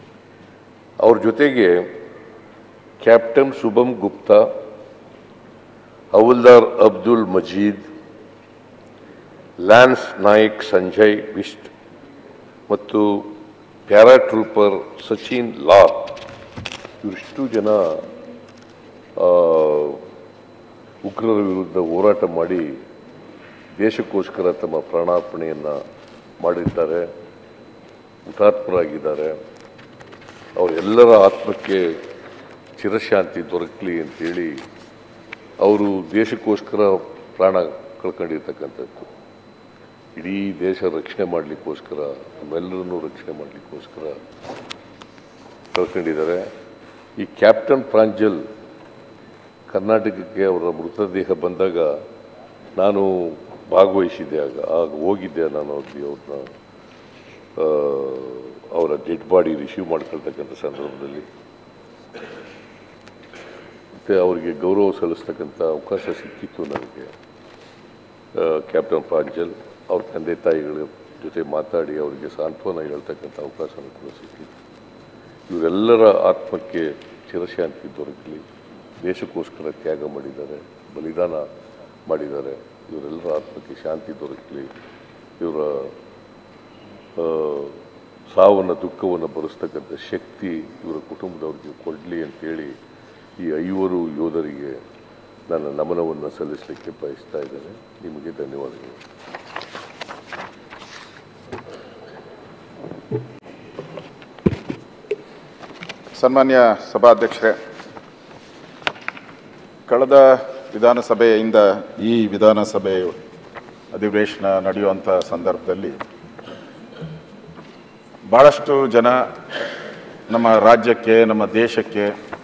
ಅವ್ರ ಜೊತೆಗೆ ಕ್ಯಾಪ್ಟನ್ ಶುಭಂ ಗುಪ್ತಾ ಹವಲ್ದಾರ್ ಅಬ್ದುಲ್ ಮಜೀದ್ ಲ್ಯಾನ್ಸ್ ನಾಯಕ್ ಸಂಜಯ್ ಬಿಸ್ಟ್ ಮತ್ತು ಪ್ಯಾರಾಟ್ರೂಪರ್ ಸಚಿನ್ ಲಾಲ್ ಇವರಿಷ್ಟು ಜನ ಆ, ಉಗ್ರರ ವಿರುದ್ಧ ಹೋರಾಟ ಮಾಡಿ ದೇಶಕ್ಕೋಸ್ಕರ ತಮ್ಮ ಪ್ರಾಣಾರ್ಪಣೆಯನ್ನು ಮಾಡಿದ್ದಾರೆ ಹುತಾತ್ಮರಾಗಿದ್ದಾರೆ ಅವರೆಲ್ಲರ ಆತ್ಮಕ್ಕೆ ಚಿರಶಾಂತಿ ದೊರಕಲಿ ಅಂತೇಳಿ ಅವರು ದೇಶಕ್ಕೋಸ್ಕರ ಪ್ರಾಣ ಕಳ್ಕೊಂಡಿರ್ತಕ್ಕಂಥದ್ದು ಇಡೀ ದೇಶ ರಕ್ಷಣೆ ಮಾಡಲಿಕ್ಕೋಸ್ಕರ ನಮ್ಮೆಲ್ಲರನ್ನೂ ರಕ್ಷಣೆ ಮಾಡಲಿಕ್ಕೋಸ್ಕರ ಕಳ್ಕೊಂಡಿದ್ದಾರೆ ಈ ಕ್ಯಾಪ್ಟನ್ ಪ್ರಾಂಜಲ್ ಕರ್ನಾಟಕಕ್ಕೆ ಅವರ ಮೃತದೇಹ ಬಂದಾಗ ನಾನು ಭಾಗವಹಿಸಿದ್ದೆ ಆಗ ಆಗ ಹೋಗಿದ್ದೆ ನಾನು ಅಲ್ಲಿ ಅವ್ರನ್ನ ಆ, ಅವರ ಡೆಡ್ ಬಾಡಿ ರಿಸೀವ್ ಮಾಡ್ಕೊಳ್ತಕ್ಕಂಥ ಸಂದರ್ಭದಲ್ಲಿ ಮತ್ತು ಅವರಿಗೆ ಗೌರವ ಸಲ್ಲಿಸ್ತಕ್ಕಂಥ ಅವಕಾಶ ಸಿಕ್ಕಿತ್ತು ನನಗೆ ಆ, ಕ್ಯಾಪ್ಟನ್ ಪ್ರಾಂಜಲ್ ಅವ್ರ ತಂದೆ ತಾಯಿಗಳ ಜೊತೆ ಮಾತಾಡಿ ಅವರಿಗೆ ಸಾಂತ್ವನ ಹೇಳ್ತಕ್ಕಂಥ ಅವಕಾಶನೂ ಕೂಡ ಸಿಕ್ಕಿತ್ತು ಇವರೆಲ್ಲರ ಆತ್ಮಕ್ಕೆ ಚಿರಶಾಂತಿ ದೊರಕಲಿ ದೇಶಕ್ಕೋಸ್ಕರ ತ್ಯಾಗ ಮಾಡಿದ್ದಾರೆ ಬಲಿದಾನ ಮಾಡಿದ್ದಾರೆ ಇವರೆಲ್ಲರ ಆತ್ಮಕ್ಕೆ ಶಾಂತಿ ದೊರಕಲಿ ಇವರ ಆ, ಸಾವನ್ನು ದುಃಖವನ್ನು ಭರಿಸ್ತಕ್ಕಂಥ ಶಕ್ತಿ ಇವರ ಕುಟುಂಬದವ್ರಿಗೆ ಕೊಡಲಿ ಅಂತೇಳಿ ಈ ಐವರು ಯೋಧರಿಗೆ ನನ್ನ ನಮನವನ್ನು ಸಲ್ಲಿಸಲಿಕ್ಕೆ ಬಯಸ್ತಾ ಇದ್ದೇನೆ ನಿಮಗೆ ಧನ್ಯವಾದಗಳು ಸನ್ಮಾನ್ಯ ಸಭಾಧ್ಯಕ್ಷರೇ ಕಳೆದ ವಿಧಾನಸಭೆಯಿಂದ ಈ ವಿಧಾನಸಭೆ ಅಧಿವೇಶನ ನಡೆಯುವಂಥ ಸಂದರ್ಭದಲ್ಲಿ ಭಾಳಷ್ಟು ಜನ ನಮ್ಮ ರಾಜ್ಯಕ್ಕೆ ನಮ್ಮ ದೇಶಕ್ಕೆ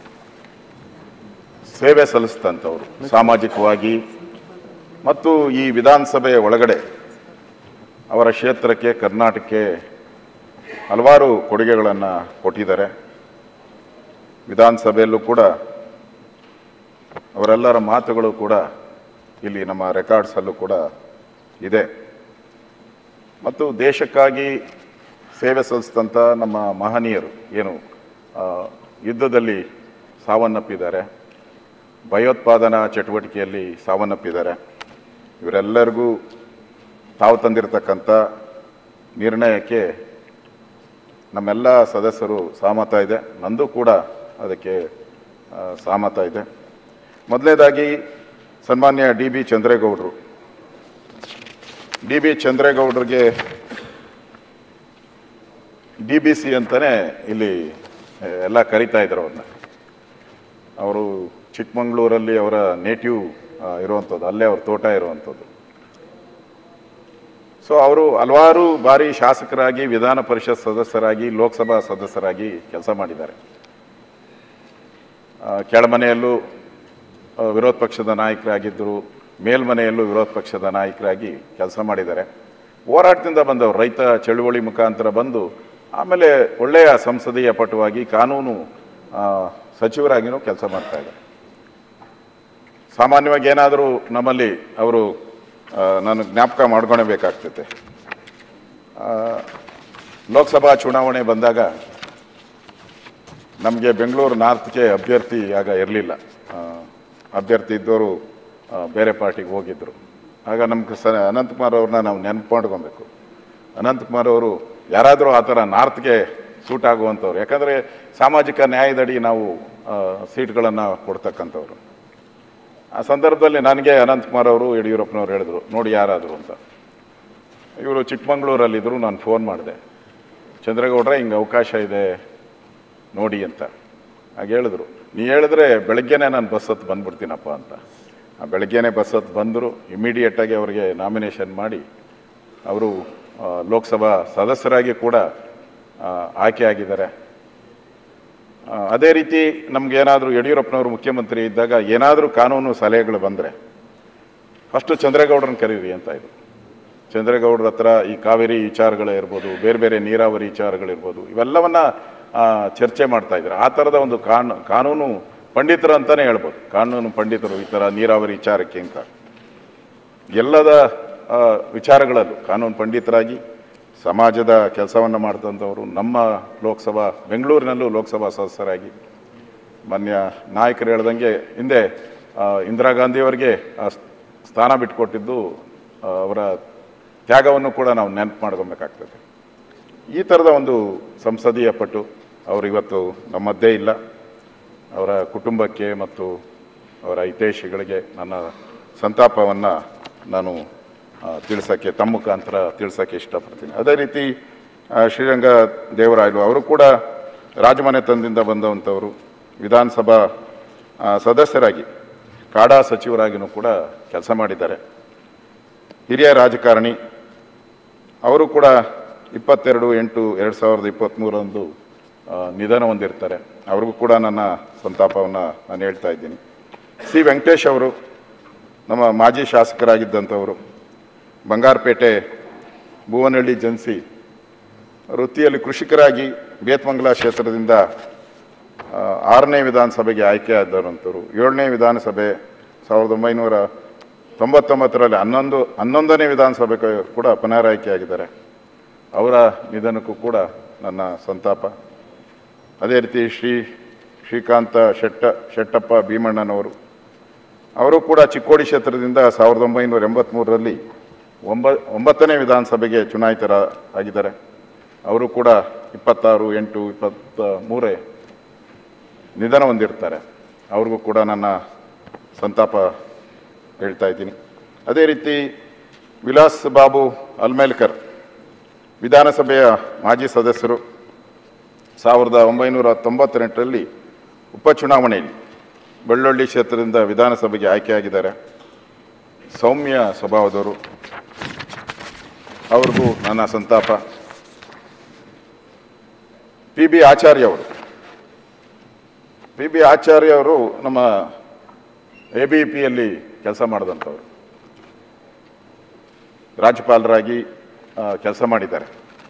ಸೇವೆ ಸಲ್ಲಿಸಿದಂಥವ್ರು ಸಾಮಾಜಿಕವಾಗಿ ಮತ್ತು ಈ ವಿಧಾನಸಭೆಯ ಒಳಗಡೆ ಅವರ ಕ್ಷೇತ್ರಕ್ಕೆ ಕರ್ನಾಟಕಕ್ಕೆ ಹಲವಾರು ಕೊಡುಗೆಗಳನ್ನು ಕೊಟ್ಟಿದ್ದಾರೆ ವಿಧಾನಸಭೆಯಲ್ಲೂ ಕೂಡ ಅವರೆಲ್ಲರ ಮಾತುಗಳು ಕೂಡ ಇಲ್ಲಿ ನಮ್ಮ ರೆಕಾರ್ಡ್ಸಲ್ಲೂ ಕೂಡ ಇದೆ ಮತ್ತು ದೇಶಕ್ಕಾಗಿ ಸೇವೆ ಸಲ್ಲಿಸಿದಂಥ ನಮ್ಮ ಮಹನೀಯರು ಏನು ಆ, ಯುದ್ಧದಲ್ಲಿ ಸಾವನ್ನಪ್ಪಿದ್ದಾರೆ ಭಯೋತ್ಪಾದನಾ ಚಟುವಟಿಕೆಯಲ್ಲಿ ಸಾವನ್ನಪ್ಪಿದ್ದಾರೆ ಇವರೆಲ್ಲರಿಗೂ ತಾವು ತಂದಿರತಕ್ಕಂಥ ನಿರ್ಣಯಕ್ಕೆ ನಮ್ಮೆಲ್ಲ ಸದಸ್ಯರು ಸಹಮತ ಇದೆ ನಂದು ಕೂಡ ಅದಕ್ಕೆ ಆ, ಸಹಮತ ಇದೆ ಮೊದಲನೇದಾಗಿ ಸನ್ಮಾನ್ಯ ಡಿ ಬಿ ಚಂದ್ರೇಗೌಡರು ಡಿ ಬಿ ಚಂದ್ರೇಗೌಡರಿಗೆ ಡಿ ಬಿ ಸಿ ಅಂತಲೇ ಇಲ್ಲಿ ಆ, ಎಲ್ಲ ಕರಿತಾ ಇದ್ರು ಅವ್ರನ್ನ ಅವರು ಚಿಕ್ಕಮಂಗ್ಳೂರಲ್ಲಿ ಅವರ ನೇಟಿವ್ ಇರುವಂಥದ್ದು ಅಲ್ಲೇ ಅವ್ರ ತೋಟ ಇರುವಂಥದ್ದು ಸೊ ಅವರು ಹಲವಾರು ಬಾರಿ ಶಾಸಕರಾಗಿ ವಿಧಾನ ಪರಿಷತ್ ಸದಸ್ಯರಾಗಿ ಲೋಕಸಭಾ ಸದಸ್ಯರಾಗಿ ಕೆಲಸ ಮಾಡಿದ್ದಾರೆ ಆ, ಕೆಳಮನೆಯಲ್ಲೂ ಆ, ವಿರೋಧ ಪಕ್ಷದ ನಾಯಕರಾಗಿದ್ದರು ಮೇಲ್ಮನೆಯಲ್ಲೂ ವಿರೋಧ ಪಕ್ಷದ ನಾಯಕರಾಗಿ ಕೆಲಸ ಮಾಡಿದ್ದಾರೆ ಹೋರಾಟದಿಂದ ಬಂದವರು ರೈತ ಚಳುವಳಿ ಮುಖಾಂತರ ಬಂದು ಆಮೇಲೆ ಒಳ್ಳೆಯ ಸಂಸದೀಯ ಪಟುವಾಗಿ ಕಾನೂನು ಆ, ಸಚಿವರಾಗಿಯೂ ಕೆಲಸ ಮಾಡ್ತಾ ಇದ್ದಾರೆ ಸಾಮಾನ್ಯವಾಗಿ ಏನಾದರೂ ನಮ್ಮಲ್ಲಿ ಅವರು ಆ, ನಾನು ಜ್ಞಾಪಕ ಮಾಡ್ಕೊಳ್ಬೇಕಾಗ್ತೈತೆ ಆ, ಲೋಕಸಭಾ ಚುನಾವಣೆ ಬಂದಾಗ ನಮಗೆ ಬೆಂಗಳೂರು ನಾರ್ತ್ಗೆ ಅಭ್ಯರ್ಥಿ ಆಗ ಇರಲಿಲ್ಲ ಅಭ್ಯರ್ಥಿ ಇದ್ದವರು ಆ, ಬೇರೆ ಪಾರ್ಟಿಗೆ ಹೋಗಿದ್ದರು ಆಗ ನಮ್ಗೆ ಸ ಅನಂತಕುಮಾರ್ ಅವ್ರನ್ನ ನಾವು ನೆನಪು ಮಾಡ್ಕೊಬೇಕು ಅನಂತಕುಮಾರ್ ಅವರು ಯಾರಾದರೂ ಆ ಥರ ನಾರ್ತ್ಗೆ ಸೂಟ್ ಆಗುವಂಥವ್ರು ಯಾಕಂದರೆ ಸಾಮಾಜಿಕ ನ್ಯಾಯದಡಿ ನಾವು ಸೀಟ್ಗಳನ್ನು ಕೊಡ್ತಕ್ಕಂಥವ್ರು ಆ ಸಂದರ್ಭದಲ್ಲಿ ನನಗೆ ಅನಂತಕುಮಾರ್ ಅವರು ಯಡಿಯೂರಪ್ಪನವ್ರು ಹೇಳಿದ್ರು ನೋಡಿ ಯಾರಾದರು ಅಂತ ಇವರು ಚಿಕ್ಕಮಂಗ್ಳೂರಲ್ಲಿದ್ದರು ನಾನು ಫೋನ್ ಮಾಡಿದೆ ಚಂದ್ರಗೌಡ್ರೆ ಹಿಂಗೆ ಅವಕಾಶ ಇದೆ ನೋಡಿ ಅಂತ ಹಾಗೆ ಹೇಳಿದ್ರು ನೀ ಹೇಳಿದ್ರೆ ಬೆಳಗ್ಗೆನೇ ನಾನು ಬಸ್ ಹತ್ತು ಬಂದ್ಬಿಡ್ತೀನಪ್ಪ ಅಂತ ಆ ಬೆಳಗ್ಗೆನೇ ಬಸ್ ಹತ್ತು ಬಂದರು ಇಮಿಡಿಯೇಟಾಗಿ ಅವರಿಗೆ ನಾಮಿನೇಷನ್ ಮಾಡಿ ಅವರು ಆ, ಲೋಕಸಭಾ ಸದಸ್ಯರಾಗಿ ಕೂಡ ಆ, ಆಯ್ಕೆಯಾಗಿದ್ದಾರೆ ಆ, ಅದೇ ರೀತಿ ನಮ್ಗೇನಾದರೂ ಯಡಿಯೂರಪ್ಪನವರು ಮುಖ್ಯಮಂತ್ರಿ ಇದ್ದಾಗ ಏನಾದರೂ ಕಾನೂನು ಸಲಹೆಗಳು ಬಂದರೆ ಫಸ್ಟು ಚಂದ್ರೇಗೌಡರನ್ನ ಕರೀರಿ ಅಂತ ಇದ್ರು ಚಂದ್ರೇಗೌಡರ ಹತ್ರ ಈ ಕಾವೇರಿ ವಿಚಾರಗಳೇ ಇರ್ಬೋದು ಬೇರೆ ಬೇರೆ ನೀರಾವರಿ ವಿಚಾರಗಳಿರ್ಬೋದು ಇವೆಲ್ಲವನ್ನ ಆ, ಚರ್ಚೆ ಮಾಡ್ತಾ ಇದ್ದಾರೆ ಆ ಥರದ ಒಂದು ಕಾನೂ ಕಾನೂನು ಪಂಡಿತರು ಅಂತಲೇ ಹೇಳ್ಬೋದು ಕಾನೂನು ಪಂಡಿತರು ಈ ಥರ ನೀರಾವರಿ ವಿಚಾರಕ್ಕೆ ಅಂತ ಎಲ್ಲದ ಆ, ವಿಚಾರಗಳಲ್ಲೂ ಕಾನೂನು ಪಂಡಿತರಾಗಿ ಸಮಾಜದ ಕೆಲಸವನ್ನು ಮಾಡ್ತಂಥವರು ನಮ್ಮ ಲೋಕಸಭಾ ಬೆಂಗಳೂರಿನಲ್ಲೂ ಲೋಕಸಭಾ ಸದಸ್ಯರಾಗಿ ಮಾನ್ಯ ನಾಯಕರು ಹೇಳ್ದಂಗೆ ಹಿಂದೆ ಆ, ಇಂದಿರಾ ಗಾಂಧಿಯವರಿಗೆ ಆ ಸ್- ಸ್ಥಾನ ಬಿಟ್ಟುಕೊಟ್ಟಿದ್ದು ಆ, ಅವರ ತ್ಯಾಗವನ್ನು ಕೂಡ ನಾವು ನೆನಪು ಮಾಡ್ಕೊಬೇಕಾಗ್ತದೆ ಈ ಥರದ ಒಂದು ಸಂಸದೀಯ ಪಟು ಅವರು ಇವತ್ತು ನಮ್ಮ ಮಧ್ಯೆ ಇಲ್ಲ ಅವರ ಕುಟುಂಬಕ್ಕೆ ಮತ್ತು ಅವರ ಹಿತೈಷಿಗಳಿಗೆ ನನ್ನ ಸಂತಾಪವನ್ನು ನಾನು ಆ, ತಿಳಿಸೋಕ್ಕೆ ತಮ್ಮ ಮುಖಾಂತರ ತಿಳಿಸೋಕ್ಕೆ ಇಷ್ಟಪಡ್ತೀನಿ ಅದೇ ರೀತಿ ಆ, ಶ್ರೀರಂಗ ದೇವರಾಯಲು ಅವರು ಕೂಡ ರಾಜಮನೆತನದಿಂದ ಬಂದಂಥವರು ವಿಧಾನಸಭಾ ಆ, ಸದಸ್ಯರಾಗಿ ಕಾಡಾ ಸಚಿವರಾಗಿಯೂ ಕೂಡ ಕೆಲಸ ಮಾಡಿದ್ದಾರೆ ಹಿರಿಯ ರಾಜಕಾರಣಿ ಅವರು ಕೂಡ ಇಪ್ಪತ್ತೆರಡು ಎಂಟು ಎರಡು ಸಾವಿರದ ಇಪ್ಪತ್ತ್ಮೂರರಂದು ಆ, ನಿಧನ ಹೊಂದಿರ್ತಾರೆ ಅವ್ರಿಗೂ ಕೂಡ ನನ್ನ ಸಂತಾಪವನ್ನು ನಾನು ಹೇಳ್ತಾ ಇದ್ದೀನಿ ಸಿ ವೆಂಕಟೇಶ್ ಅವರು ನಮ್ಮ ಮಾಜಿ ಶಾಸಕರಾಗಿದ್ದಂಥವರು ಬಂಗಾರಪೇಟೆ ಭುವನಹಳ್ಳಿ ಜನ್ಸಿ ವೃತ್ತಿಯಲ್ಲಿ ಕೃಷಿಕರಾಗಿ ಬೇತ್ಮಂಗಲ ಕ್ಷೇತ್ರದಿಂದ ಆ, ಆರನೇ ವಿಧಾನಸಭೆಗೆ ಆಯ್ಕೆಯಾದವಂಥವ್ರು ಏಳನೇ ವಿಧಾನಸಭೆ ಸಾವಿರದ ಒಂಬೈನೂರ ತೊಂಬತ್ತೊಂಬತ್ತರಲ್ಲಿ ಹನ್ನೊಂದು ಹನ್ನೊಂದನೇ ವಿಧಾನಸಭೆಗೆ ಕೂಡ ಪುನರಾಯ್ಕೆಯಾಗಿದ್ದಾರೆ ಅವರ ನಿಧನಕ್ಕೂ ಕೂಡ ನನ್ನ ಸಂತಾಪ ಅದೇ ರೀತಿ ಶ್ರೀ ಶ್ರೀಕಾಂತ ಶೆಟ್ಟ ಶೆಟ್ಟಪ್ಪ ಭೀಮಣ್ಣನವರು ಅವರು ಕೂಡ ಚಿಕ್ಕೋಡಿ ಕ್ಷೇತ್ರದಿಂದ ಸಾವಿರದ ಒಂಬೈನೂರ ಎಂಬತ್ತ್ಮೂರರಲ್ಲಿ ಒಂಬ ಒಂಬತ್ತನೇ ವಿಧಾನಸಭೆಗೆ ಚುನಾಯಿತರ ಆಗಿದ್ದಾರೆ ಅವರು ಕೂಡ ಇಪ್ಪತ್ತಾರು ಎಂಟು ಇಪ್ಪತ್ತ ಮೂರೇ ನಿಧನ ಹೊಂದಿರ್ತಾರೆ ಅವ್ರಿಗೂ ಕೂಡ ನನ್ನ ಸಂತಾಪ ಹೇಳ್ತಾ ಇದ್ದೀನಿ ಅದೇ ರೀತಿ ವಿಲಾಸ್ ಬಾಬು ಅಲ್ಮೇಲ್ಕರ್ ವಿಧಾನಸಭೆಯ ಮಾಜಿ ಸದಸ್ಯರು ಸಾವಿರದ ಒಂಬೈನೂರ ತೊಂಬತ್ತೆಂಟರಲ್ಲಿ ಉಪಚುನಾವಣೆಯಲ್ಲಿ ಬೆಳ್ಳೊಳ್ಳಿ ಕ್ಷೇತ್ರದಿಂದ ವಿಧಾನಸಭೆಗೆ ಆಯ್ಕೆಯಾಗಿದ್ದಾರೆ ಸೌಮ್ಯ ಸ್ವಭಾವದವರು ಅವ್ರಿಗೂ ನನ್ನ ಸಂತಾಪ ಪಿ ಬಿ ಆಚಾರ್ಯ ಅವರು ಪಿ ಬಿ ಆಚಾರ್ಯ ಅವರು ನಮ್ಮ ಎ ಬಿ ಪಿಯಲ್ಲಿ ಕೆಲಸ ಮಾಡಿದಂಥವ್ರು ರಾಜ್ಯಪಾಲರಾಗಿ ಕೆಲಸ ಮಾಡಿದ್ದಾರೆ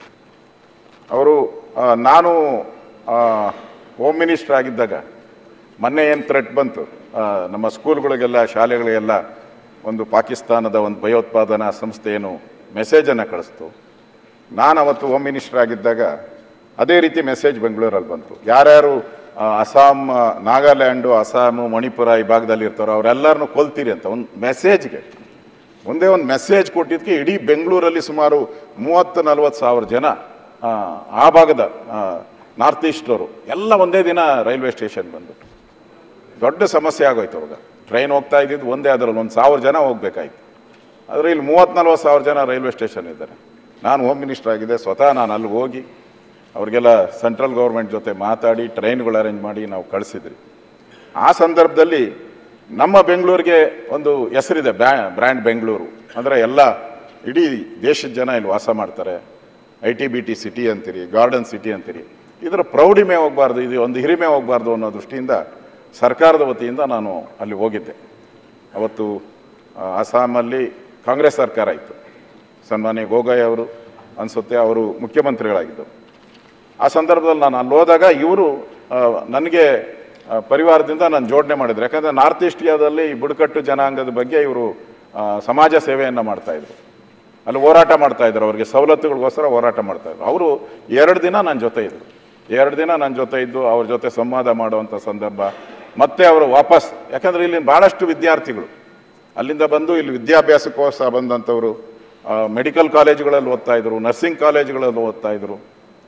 ಅವರು ಆ, ನಾನು ಆ, ಹೋಮ್ ಮಿನಿಸ್ಟರ್ ಆಗಿದ್ದಾಗ ಮೊನ್ನೆ ಏನು ಥ್ರೆಟ್ ಬಂತು ಆ, ನಮ್ಮ ಸ್ಕೂಲ್ಗಳಿಗೆಲ್ಲ ಶಾಲೆಗಳಿಗೆಲ್ಲ ಒಂದು ಪಾಕಿಸ್ತಾನದ ಒಂದು ಭಯೋತ್ಪಾದನಾ ಸಂಸ್ಥೆ ಏನು ಮೆಸೇಜನ್ನು ಕಳಿಸ್ತು ನಾನು ಅವತ್ತು ಹೋಮ್ ಮಿನಿಸ್ಟರ್ ಆಗಿದ್ದಾಗ ಅದೇ ರೀತಿ ಮೆಸೇಜ್ ಬೆಂಗಳೂರಲ್ಲಿ ಬಂತು ಯಾರ್ಯಾರು ಆ, ಅಸ್ಸಾಂ ಆ, ನಾಗಾಲ್ಯಾಂಡು ಅಸ್ಸಾಮು ಮಣಿಪುರ ಈ ಭಾಗದಲ್ಲಿ ಇರ್ತಾರೋ ಅವರೆಲ್ಲರನ್ನೂ ಕೊಲ್ತೀರಿ ಅಂತ ಒಂದು ಮೆಸೇಜ್ಗೆ ಒಂದೇ ಒಂದು ಮೆಸೇಜ್ ಕೊಟ್ಟಿದ್ದಕ್ಕೆ ಇಡೀ ಬೆಂಗಳೂರಲ್ಲಿ ಸುಮಾರು ಮೂವತ್ತು ನಲ್ವತ್ತು ಸಾವಿರ ಜನ ಆ, ಆ ಭಾಗದ ನಾರ್ತ್ ಈಸ್ಟವರು ಎಲ್ಲ ಒಂದೇ ದಿನ ರೈಲ್ವೆ ಸ್ಟೇಷನ್ ಬಂದ್ಬಿಟ್ಟು ದೊಡ್ಡ ಸಮಸ್ಯೆ ಆಗೋಯ್ತು ಅವಾಗ ಟ್ರೈನ್ ಹೋಗ್ತಾ ಇದ್ದಿದ್ದು ಒಂದೇ ಅದರಲ್ಲಿ ಒಂದು ಸಾವಿರ ಜನ ಹೋಗ್ಬೇಕಾಯ್ತು ಆದರೆ ಇಲ್ಲಿ ಮೂವತ್ತು ನಲ್ವತ್ತು ಸಾವಿರ ಜನ ರೈಲ್ವೆ ಸ್ಟೇಷನ್ ಇದ್ದಾರೆ ನಾನು ಹೋಮ್ ಮಿನಿಸ್ಟರ್ ಆಗಿದೆ ಸ್ವತಃ ನಾನು ಅಲ್ಲಿ ಹೋಗಿ ಅವ್ರಿಗೆಲ್ಲ ಸೆಂಟ್ರಲ್ ಗೌರ್ಮೆಂಟ್ ಜೊತೆ ಮಾತಾಡಿ ಟ್ರೈನ್ಗಳು ಅರೇಂಜ್ ಮಾಡಿ ನಾವು ಕಳಿಸಿದ್ರಿ ಆ ಸಂದರ್ಭದಲ್ಲಿ ನಮ್ಮ ಬೆಂಗಳೂರಿಗೆ ಒಂದು ಹೆಸರಿದೆ ಬ್ಯಾ ಬ್ರ್ಯಾಂಡ್ ಬೆಂಗಳೂರು ಅಂದರೆ ಎಲ್ಲ ಇಡೀ ದೇಶದ ಜನ ಇಲ್ಲಿ ವಾಸ ಮಾಡ್ತಾರೆ I T B T city ಅಂತೀರಿ ಗಾರ್ಡನ್ ಸಿಟಿ ಅಂತೀರಿ ಇದರ ಪ್ರೌಢಿಮೆ ಹೋಗಬಾರ್ದು ಇದು ಒಂದು ಹಿರಿಮೆ ಹೋಗಬಾರ್ದು ಅನ್ನೋ ದೃಷ್ಟಿಯಿಂದ ಸರ್ಕಾರದ ವತಿಯಿಂದ ನಾನು ಅಲ್ಲಿ ಹೋಗಿದ್ದೆ ಅವತ್ತು ಆ, ಅಸ್ಸಾಮಲ್ಲಿ ಕಾಂಗ್ರೆಸ್ ಸರ್ಕಾರ ಇತ್ತು ಸನ್ಮಾನ್ಯ ಗೋಗೊಯ್ ಅವರು ಅನಿಸುತ್ತೆ ಅವರು ಮುಖ್ಯಮಂತ್ರಿಗಳಾಗಿದ್ದರು ಆ ಸಂದರ್ಭದಲ್ಲಿ ನಾನು ಅಲ್ಲಿ ಹೋದಾಗ ಇವರು ನನಗೆ ಆ, ಪರಿವಾರದಿಂದ ನಾನು ಜೋಡಣೆ ಮಾಡಿದ್ರು ಯಾಕಂದರೆ ನಾರ್ತ್ ಈಸ್ಟಿಯಾದಲ್ಲಿ ಈ ಬುಡಕಟ್ಟು ಜನಾಂಗದ ಬಗ್ಗೆ ಇವರು ಸಮಾಜ ಸೇವೆಯನ್ನು ಮಾಡ್ತಾಯಿದ್ರು ಅಲ್ಲಿ ಹೋರಾಟ ಮಾಡ್ತಾ ಇದ್ರು ಅವ್ರಿಗೆ ಸವಲತ್ತುಗಳಿಗೋಸ್ಕರ ಹೋರಾಟ ಮಾಡ್ತಾ ಇದ್ರು ಅವರು ಎರಡು ದಿನ ನನ್ನ ಜೊತೆ ಇದ್ರು ಎರಡು ದಿನ ನನ್ನ ಜೊತೆ ಇದ್ದು ಅವ್ರ ಜೊತೆ ಸಂವಾದ ಮಾಡುವಂಥ ಸಂದರ್ಭ ಮತ್ತೆ ಅವರು ವಾಪಸ್ ಯಾಕಂದ್ರೆ ಇಲ್ಲಿ ಭಾಳಷ್ಟು ವಿದ್ಯಾರ್ಥಿಗಳು ಅಲ್ಲಿಂದ ಬಂದು ಇಲ್ಲಿ ವಿದ್ಯಾಭ್ಯಾಸಕ್ಕೋಸ್ಕರ ಬಂದಂಥವ್ರು ಮೆಡಿಕಲ್ ಕಾಲೇಜುಗಳಲ್ಲಿ ಓದ್ತಾ ಇದ್ರು ನರ್ಸಿಂಗ್ ಕಾಲೇಜುಗಳಲ್ಲಿ ಓದ್ತಾ ಇದ್ರು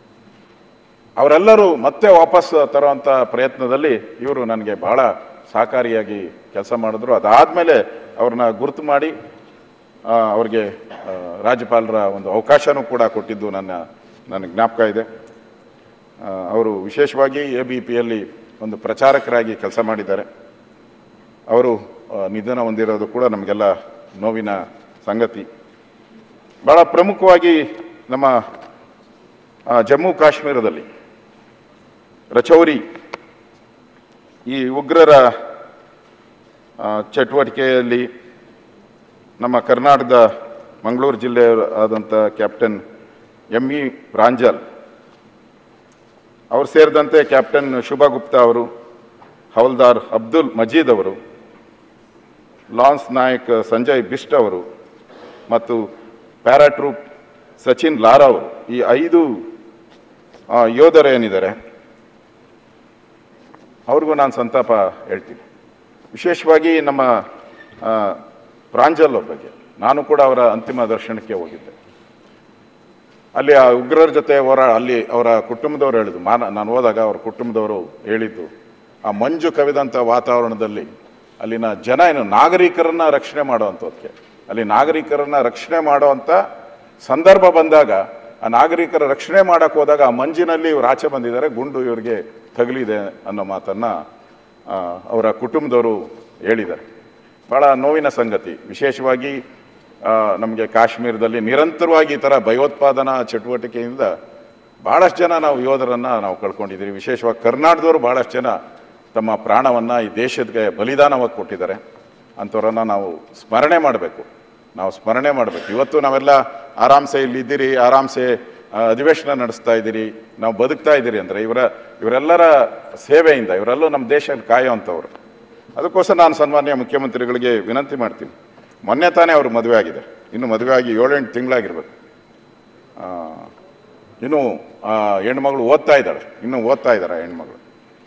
ಅವರೆಲ್ಲರೂ ಮತ್ತೆ ವಾಪಸ್ ತರುವಂಥ ಪ್ರಯತ್ನದಲ್ಲಿ ಇವರು ನನಗೆ ಬಹಳ ಸಹಕಾರಿಯಾಗಿ ಕೆಲಸ ಮಾಡಿದ್ರು ಅದಾದಮೇಲೆ ಅವ್ರನ್ನ ಗುರುತು ಮಾಡಿ ಆ, ಅವ್ರಿಗೆ ಆ, ರಾಜ್ಯಪಾಲರ ಒಂದು ಅವಕಾಶನೂ ಕೂಡ ಕೊಟ್ಟಿದ್ದು ನನ್ನ ನನಗೆ ಜ್ಞಾಪಕ ಇದೆ ಆ, ಅವರು ವಿಶೇಷವಾಗಿ ಎ ಬಿ ಪಿಯಲ್ಲಿ ಒಂದು ಪ್ರಚಾರಕರಾಗಿ ಕೆಲಸ ಮಾಡಿದ್ದಾರೆ ಅವರು ಆ, ನಿಧನ ಹೊಂದಿರೋದು ಕೂಡ ನಮಗೆಲ್ಲ ನೋವಿನ ಸಂಗತಿ ಭಾಳ ಪ್ರಮುಖವಾಗಿ ನಮ್ಮ ಆ, ಜಮ್ಮು ಕಾಶ್ಮೀರದಲ್ಲಿ ರಚೌರಿ ಈ ಉಗ್ರರ ಆ, ಚಟುವಟಿಕೆಯಲ್ಲಿ ನಮ್ಮ ಕರ್ನಾಟಕದ ಮಂಗಳೂರು ಜಿಲ್ಲೆ ಆದಂಥ ಕ್ಯಾಪ್ಟನ್ ಎಂ ಇ ಪ್ರಾಂಜಲ್ ಅವರು ಸೇರಿದಂತೆ ಕ್ಯಾಪ್ಟನ್ ಶುಭಾ ಗುಪ್ತಾ ಅವರು ಹವಲ್ದಾರ್ ಅಬ್ದುಲ್ ಮಜೀದ್ ಅವರು ಲಾನ್ಸ್ ನಾಯಕ್ ಸಂಜಯ್ ಬಿಸ್ಟ್ ಅವರು ಮತ್ತು ಪ್ಯಾರಾಟ್ರೂಪ್ ಸಚಿನ್ ಲಾರಾ ಅವರು ಈ ಐದು ಆ, ಯೋಧರು ಏನಿದ್ದಾರೆ ಅವ್ರಿಗೂ ನಾನು ಸಂತಾಪ ಹೇಳ್ತೀನಿ ವಿಶೇಷವಾಗಿ ನಮ್ಮ ಆ, ಪ್ರಾಂಜಲ್ ಅವ್ರ ಬಗ್ಗೆ ನಾನು ಕೂಡ ಅವರ ಅಂತಿಮ ದರ್ಶನಕ್ಕೆ ಹೋಗಿದ್ದೆ ಅಲ್ಲಿ ಆ ಉಗ್ರರ ಜೊತೆ ಹೋರಾ ಅಲ್ಲಿ ಅವರ ಕುಟುಂಬದವರು ಹೇಳಿದ್ರು ಮಾನ ನಾನು ಹೋದಾಗ ಅವ್ರ ಕುಟುಂಬದವರು ಹೇಳಿದ್ದು ಆ ಮಂಜು ಕವಿದಂಥ ವಾತಾವರಣದಲ್ಲಿ ಅಲ್ಲಿನ ಜನ ಏನು ನಾಗರಿಕರನ್ನ ರಕ್ಷಣೆ ಮಾಡುವಂಥದ್ದಕ್ಕೆ ಅಲ್ಲಿ ನಾಗರಿಕರನ್ನ ರಕ್ಷಣೆ ಮಾಡುವಂಥ ಸಂದರ್ಭ ಬಂದಾಗ ಆ ನಾಗರಿಕರ ರಕ್ಷಣೆ ಮಾಡಕ್ಕೆ ಹೋದಾಗ ಆ ಮಂಜಿನಲ್ಲಿ ಇವ್ರು ಆಚೆ ಬಂದಿದ್ದಾರೆ ಗುಂಡು ಇವರಿಗೆ ತಗಲಿದೆ ಅನ್ನೋ ಮಾತನ್ನ ಆ, ಅವರ ಕುಟುಂಬದವರು ಹೇಳಿದ್ದಾರೆ ಬಹಳ ನೋವಿನ ಸಂಗತಿ ವಿಶೇಷವಾಗಿ ನಮಗೆ ಕಾಶ್ಮೀರದಲ್ಲಿ ನಿರಂತರವಾಗಿ ಈ ಥರ ಭಯೋತ್ಪಾದನಾ ಚಟುವಟಿಕೆಯಿಂದ ಭಾಳಷ್ಟು ಜನ ನಾವು ಯೋಧರನ್ನು ನಾವು ಕಳ್ಕೊಂಡಿದ್ದೀವಿ ವಿಶೇಷವಾಗಿ ಕರ್ನಾಟಕದವರು ಭಾಳಷ್ಟು ಜನ ತಮ್ಮ ಪ್ರಾಣವನ್ನು ಈ ದೇಶಕ್ಕೆ ಬಲಿದಾನವಾಗಿ ಕೊಟ್ಟಿದ್ದಾರೆ ಅಂಥವ್ರನ್ನ ನಾವು ಸ್ಮರಣೆ ಮಾಡಬೇಕು ನಾವು ಸ್ಮರಣೆ ಮಾಡಬೇಕು ಇವತ್ತು ನಾವೆಲ್ಲ ಆರಾಮ್ಸೆ ಇಲ್ಲಿ ಇದ್ದೀರಿ ಆರಾಮ್ಸೆ ಆ, ಅಧಿವೇಶನ ನಡೆಸ್ತಾ ಇದ್ದೀರಿ ನಾವು ಬದುಕ್ತಾ ಇದ್ದೀರಿ ಅಂದರೆ ಇವರ ಇವರೆಲ್ಲರ ಸೇವೆಯಿಂದ ಇವರೆಲ್ಲೂ ನಮ್ಮ ದೇಶ ಕಾಯುವಂಥವ್ರು ಅದಕ್ಕೋಸ್ಕರ ನಾನು ಸನ್ಮಾನ್ಯ ಮುಖ್ಯಮಂತ್ರಿಗಳಿಗೆ ವಿನಂತಿ ಮಾಡ್ತೀನಿ ಮೊನ್ನೆ ತಾನೇ ಅವರು ಮದುವೆ ಆಗಿದೆ ಇನ್ನು ಮದುವೆ ಆಗಿ ಏಳೆಂಟು ತಿಂಗಳಾಗಿರ್ಬೇಕು ಆ, ಇನ್ನು ಆ, ಹೆಣ್ಮಗಳು ಓದ್ತಾ ಇದ್ದಾಳೆ ಇನ್ನು ಓದ್ತಾ ಇದ್ದಾರೆ ಹೆಣ್ಮಗಳು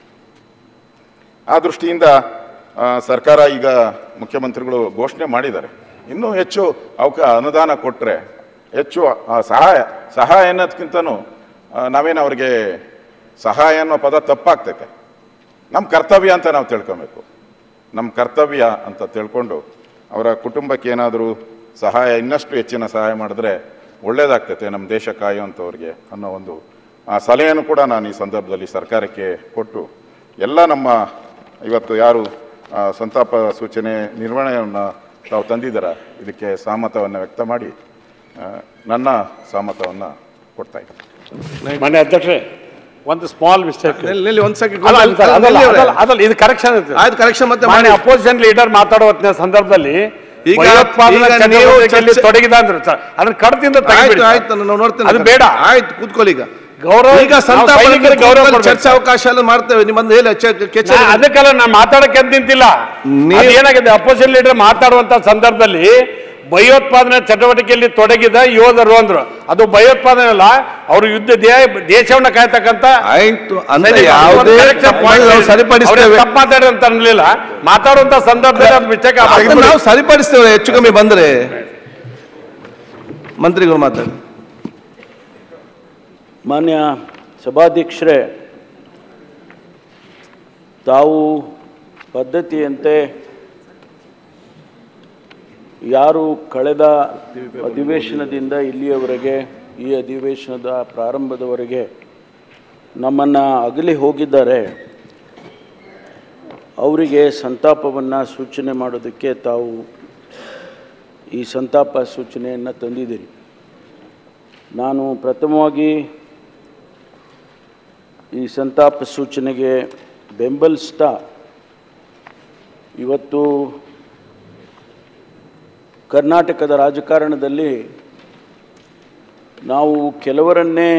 ಆ ದೃಷ್ಟಿಯಿಂದ ಆ, ಸರ್ಕಾರ ಈಗ ಮುಖ್ಯಮಂತ್ರಿಗಳು ಘೋಷಣೆ ಮಾಡಿದ್ದಾರೆ ಇನ್ನೂ ಹೆಚ್ಚು ಅವಕ ಅನುದಾನ ಕೊಟ್ಟರೆ ಹೆಚ್ಚು ಆ, ಸಹಾಯ ಸಹಾಯ ಅನ್ನೋದಕ್ಕಿಂತನೂ ಆ, ನಾವೇನು ಅವ್ರಿಗೆ ಸಹಾಯ ಅನ್ನೋ ಪದ ತಪ್ಪಾಗ್ತೈತೆ ನಮ್ಮ ಕರ್ತವ್ಯ ಅಂತ ನಾವು ತಿಳ್ಕೊಬೇಕು ನಮ್ಮ ಕರ್ತವ್ಯ ಅಂತ ತಿಳ್ಕೊಂಡು ಅವರ ಕುಟುಂಬಕ್ಕೆ ಏನಾದರೂ ಸಹಾಯ ಇನ್ನಷ್ಟು ಹೆಚ್ಚಿನ ಸಹಾಯ ಮಾಡಿದ್ರೆ ಒಳ್ಳೇದಾಗ್ತೈತೆ ನಮ್ಮ ದೇಶ ಕಾಯುವಂಥವ್ರಿಗೆ ಅನ್ನೋ ಒಂದು ಆ ಸಲಹೆಯನ್ನು ಕೂಡ ನಾನು ಈ ಸಂದರ್ಭದಲ್ಲಿ ಸರ್ಕಾರಕ್ಕೆ ಕೊಟ್ಟು ಎಲ್ಲ ನಮ್ಮ ಇವತ್ತು ಯಾರು ಆ, ಸಂತಾಪ ಸೂಚನೆ ನಿರ್ವಹಣೆಯನ್ನು ತಾವು ತಂದಿದ್ದೀರ ಇದಕ್ಕೆ ಸಹಮತವನ್ನು ವ್ಯಕ್ತ ಮಾಡಿ ಆ, ನನ್ನ ಸಹಮತವನ್ನು ಕೊಡ್ತಾ ಇದ್ದೀನಿ ಮಾನ್ಯ ಅಧ್ಯಕ್ಷರೇ ಒಂದು ಸ್ಮಾಲ್ ಮಿಸ್ಟೇಕ್ ನಿಲ್ಲಿ ನಿಲ್ಲಿ ಒಂದ್ ಸೆಕೆಂಡ್ ಅಲ್ಲ ಅಲ್ಲ ಸರ್, ಅದಲ್ಲ ಅದಲ್ಲ ಅದಲ್ಲ ಇದು ಕರೆಕ್ಷನ್ ಆಯ್ತು ಕರೆಕ್ಷನ್ ಮತ್ತೆ ಮಾಡಿ ಮಾನ್ಯ ಅಪೋಸಿಷನ್ ಲೀಡರ್ ಮಾತಾಡೋ ಹೊತ್ತಿನ ಸಂದರ್ಭದಲ್ಲಿ ಈಗ- ಭಯೋತ್ಪಾದನಾ ಈಗ ನೀವು ಚಟುವಟಿಕೆಯಲ್ಲಿ ಚರ್ಚೆ- ತೊಡಗಿದ ಅಂದ್ರೆ ಸರ್ ಅದನ್ನ ಕಡದಿಂದ ಆಯ್ತು ತೆಗಿಬಿಡಿ ಸರ್. ಆಯ್ತು ನಾನು ನೋಡ್ತೇನೆ ಅದು ಬೇಡ ಆಯ್ತು ಕೂತ್ಕೊಳ್ಳಿ ಈಗ ಗೌರವ ಈಗ ನಾವು ಸಂತಾಪ ಸೈನಿಕರಿಗೆ ಗೌರವ ಕೊಡ್ಬೇಕು. ಚರ್ಚಾ ಅವಕಾಶ ಎಲ್ಲ ಮಾಡ್ತೇವೆ ನಿಮ್ಮ ಬಂದು ಹೇಳಿ ಚೆ- ನಾ ಕೆಚೇರಿ ಅದಕ್ಕೆಲ್ಲ ನಾನು ಮಾತಾಡಕ್ಕೆ ಅಂತ ನಿಂತಿಲ್ಲ ನೀವು- ಏನಾಗಿದೆ ಅಪೋಸಿಷನ್ ಲೀಡರ್ ಮಾತಾಡುವಂತ ಸಂದರ್ಭದಲ್ಲಿ ಭಯೋತ್ಪಾದನೆ ಚಟುವಟಿಕೆಯಲ್ಲಿ ತೊಡಗಿದ ಯೋಧರು ಅಂದ್ರು ಅದು ಭಯೋತ್ಪಾದನೆ ಅಲ್ಲ ಅವರು ಯುದ್ಧ ದೇ- ದೇಶವನ್ನ ಕಾಯ್ತಕ್ಕಂತ ಆಯ್ತು ಅಂದ್ರೆ ಸರಿ, ಯಾವುದೇ ಒಂದು correction point ನಾವು ಅವ್ರು ಸರಿಪಡಿಸ್ತೇವೆ ತಪ್ಪು ಮಾತಾಡಿ ಅಂತ ಅನ್ಲಿಲ್ಲ ಮಾತಾಡುವಂತ ಸಂದರ್ಭದಲ್ಲಿ ಅದು ಮಿಸ್ಟೇಕ್ ಅದನ್ನ ನಾವು ಸರಿಪಡಿಸ್ತೇವೆ ಹೆಚ್ಚು ಕಮ್ಮಿ ಬಂದ್ರೆ ಮಂತ್ರಿಗಳು ಮಾತಾಡಿ ಮಾನ್ಯ ಸಭಾಧ್ಯಕ್ಷರೇ ತಾವು ಪದ್ಧತಿಯಂತೆ ಯಾರು ಕಳೆದ ಅಧಿವೇಶನದಿಂದ ಇಲ್ಲಿಯವರೆಗೆ ಈ ಅಧಿವೇಶನದ ಪ್ರಾರಂಭದವರೆಗೆ ನಮ್ಮನ್ನು ಅಗಲಿ ಹೋಗಿದ್ದಾರೆ ಅವರಿಗೆ ಸಂತಾಪವನ್ನು ಸೂಚನೆ ಮಾಡೋದಕ್ಕೆ ತಾವು ಈ ಸಂತಾಪ ಸೂಚನೆಯನ್ನು ತಂದಿದ್ದೀರಿ ನಾನು ಪ್ರಥಮವಾಗಿ ಈ ಸಂತಾಪ ಸೂಚನೆಗೆ ಬೆಂಬಲಿಸ್ತಾ ಇವತ್ತು ಕರ್ನಾಟಕದ ರಾಜಕಾರಣದಲ್ಲಿ ನಾವು ಕೆಲವರನ್ನೇ